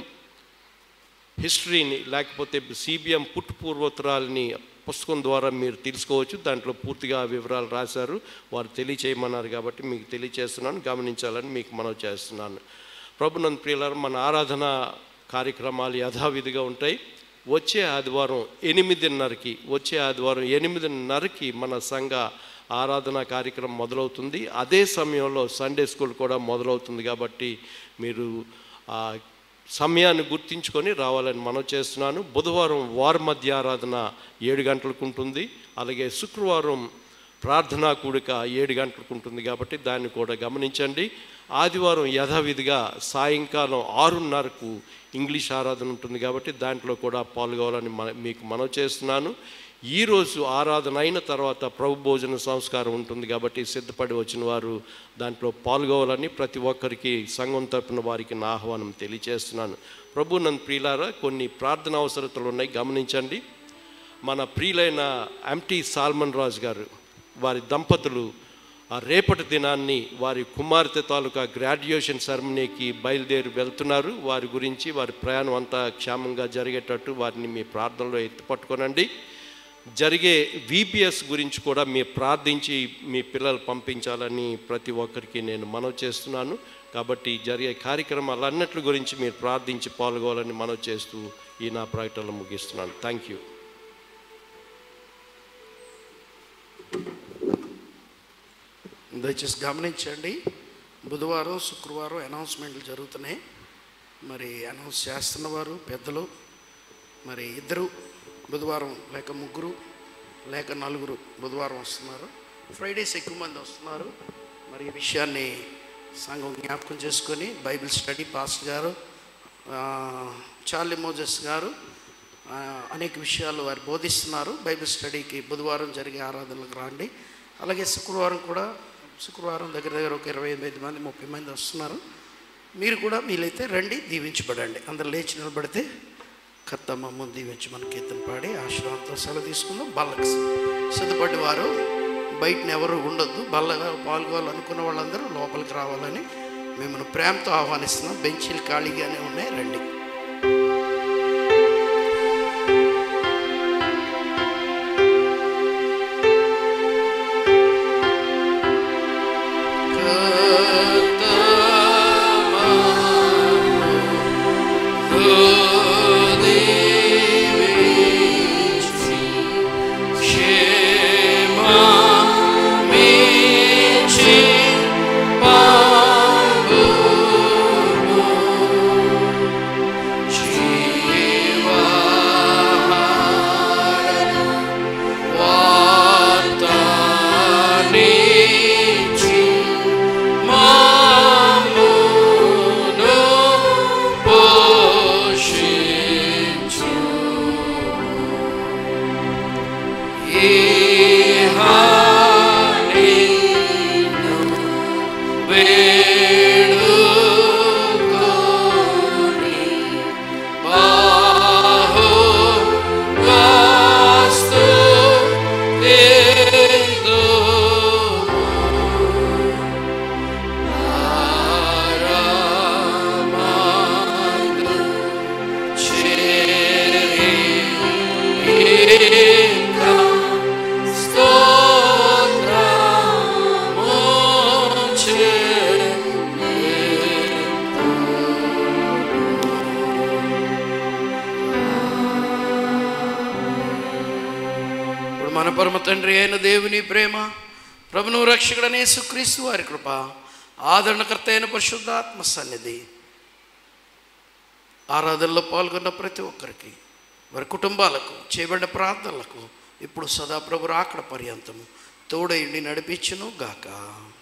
హిస్టరీని లేకపోతే సిబిఎం పుట్టు పూర్వోత్తరాలని పుస్తకం ద్వారా మీరు తెలుసుకోవచ్చు దాంట్లో పూర్తిగా వివరాలు రాశారు వారు తెలియచేయమన్నారు కాబట్టి మీకు తెలియచేస్తున్నాను గమనించాలని మీకు మనవి చేస్తున్నాను ప్రభునంద్ ప్రియులారు మన ఆరాధన కార్యక్రమాలు యథావిధిగా ఉంటాయి వచ్చే ఆదివారం ఎనిమిదిన్నరకి వచ్చే ఆదివారం ఎనిమిదిన్నరకి మన సంఘ ఆరాధన కార్యక్రమం మొదలవుతుంది అదే సమయంలో సండే స్కూల్ కూడా మొదలవుతుంది కాబట్టి మీరు ఆ సమయాన్ని గుర్తించుకొని రావాలని మనం చేస్తున్నాను బుధవారం వార మధ్య ఆరాధన ఏడు గంటలకు ఉంటుంది అలాగే శుక్రవారం ప్రార్థనా కూడిక ఏడు గంటలకు ఉంటుంది కాబట్టి దాన్ని కూడా గమనించండి ఆదివారం యథావిధిగా సాయంకాలం ఆరున్నరకు ఇంగ్లీష్ ఆరాధన ఉంటుంది కాబట్టి దాంట్లో కూడా పాల్గొవాలని మన మీకు మనవి చేస్తున్నాను ఈరోజు ఆరాధన అయిన తర్వాత ప్రభు భోజన సంస్కారం ఉంటుంది కాబట్టి సిద్ధపడి వచ్చిన వారు దాంట్లో పాల్గొవాలని ప్రతి ఒక్కరికి సంఘం తరపున వారికి నా ఆహ్వానం తెలియచేస్తున్నాను ప్రభు నన్ను ప్రియులారా కొన్ని ప్రార్థన అవసరతలు ఉన్నాయి గమనించండి మన ప్రియులైన ఎంటీ సాల్మన్ రాజు గారు వారి దంపతులు ఆ రేపటి దినాన్ని వారి కుమార్తె తాలూకా గ్రాడ్యుయేషన్ సెరమనీకి బయలుదేరి వెళ్తున్నారు వారి గురించి వారి ప్రయాణం అంతా క్షేమంగా జరిగేటట్టు వారిని మీ ప్రార్థనలో ఎత్తుపట్టుకోనండి జరిగే విబిఎస్ గురించి కూడా మీరు ప్రార్థించి మీ పిల్లలు పంపించాలని ప్రతి ఒక్కరికి నేను మనవి చేస్తున్నాను కాబట్టి జరిగే కార్యక్రమాలన్నిటి గురించి మీరు ప్రార్థించి పాల్గొవాలని మనవి చేస్తూ ఈ నా ప్రకటనలు ముగిస్తున్నాను థ్యాంక్ యూ దయచేసి గమనించండి బుధవారం శుక్రవారం అనౌన్స్మెంట్లు జరుగుతున్నాయి మరి అనౌన్స్ చేస్తున్న వారు పెద్దలు మరి ఇద్దరు బుధవారం లేక ముగ్గురు లేక నలుగురు బుధవారం వస్తున్నారు ఫ్రైడేస్ ఎక్కువ మంది వస్తున్నారు మరి ఈ విషయాన్ని సంఘం జ్ఞాపకం చేసుకొని బైబిల్ స్టడీ పాస్టర్ గారు ఆ, చార్లీ మోజెస్ గారు ఆ, అనేక విషయాలు వారు బోధిస్తున్నారు బైబిల్ స్టడీకి బుధవారం జరిగే ఆరాధనలకు రండి అలాగే శుక్రవారం కూడా శుక్రవారం దగ్గర దగ్గర ఒక ఇరవై ఎనిమిది మంది ముప్పై మంది వస్తున్నారు మీరు కూడా వీలైతే రండి దీవించబడండి అందరు లేచి నిలబడితే కత్తమ్మ ముందు దీవించి మన కీర్తన పాడి ఆశ్రమంతో సెలవు తీసుకుందాం బల్లకి సిద్ధపడి వారు బయటన ఎవరు ఉండొద్దు బల్లగా పాల్గొవాలనుకున్న వాళ్ళందరూ లోపలికి రావాలని మిమ్మల్ని ప్రేమతో ఆహ్వానిస్తున్నాం బెంచీలు ఖాళీగానే ఉన్నాయి రండి ఇప్పుడు మన పరమ తండ్రి అయిన దేవుని ప్రేమ ప్రభును రక్షకుడనే సుక్రీస్తు వారి కృప ఆదరణకర్త అయిన పరిశుద్ధాత్మ సన్నిధి ఆరాధనలో పాల్గొన్న ప్రతి ఒక్కరికి వారి కుటుంబాలకు చేయబడిన ప్రార్థనలకు ఇప్పుడు సదాప్రభు రాకడ పర్యంతము తోడైండి నడిపించును గాక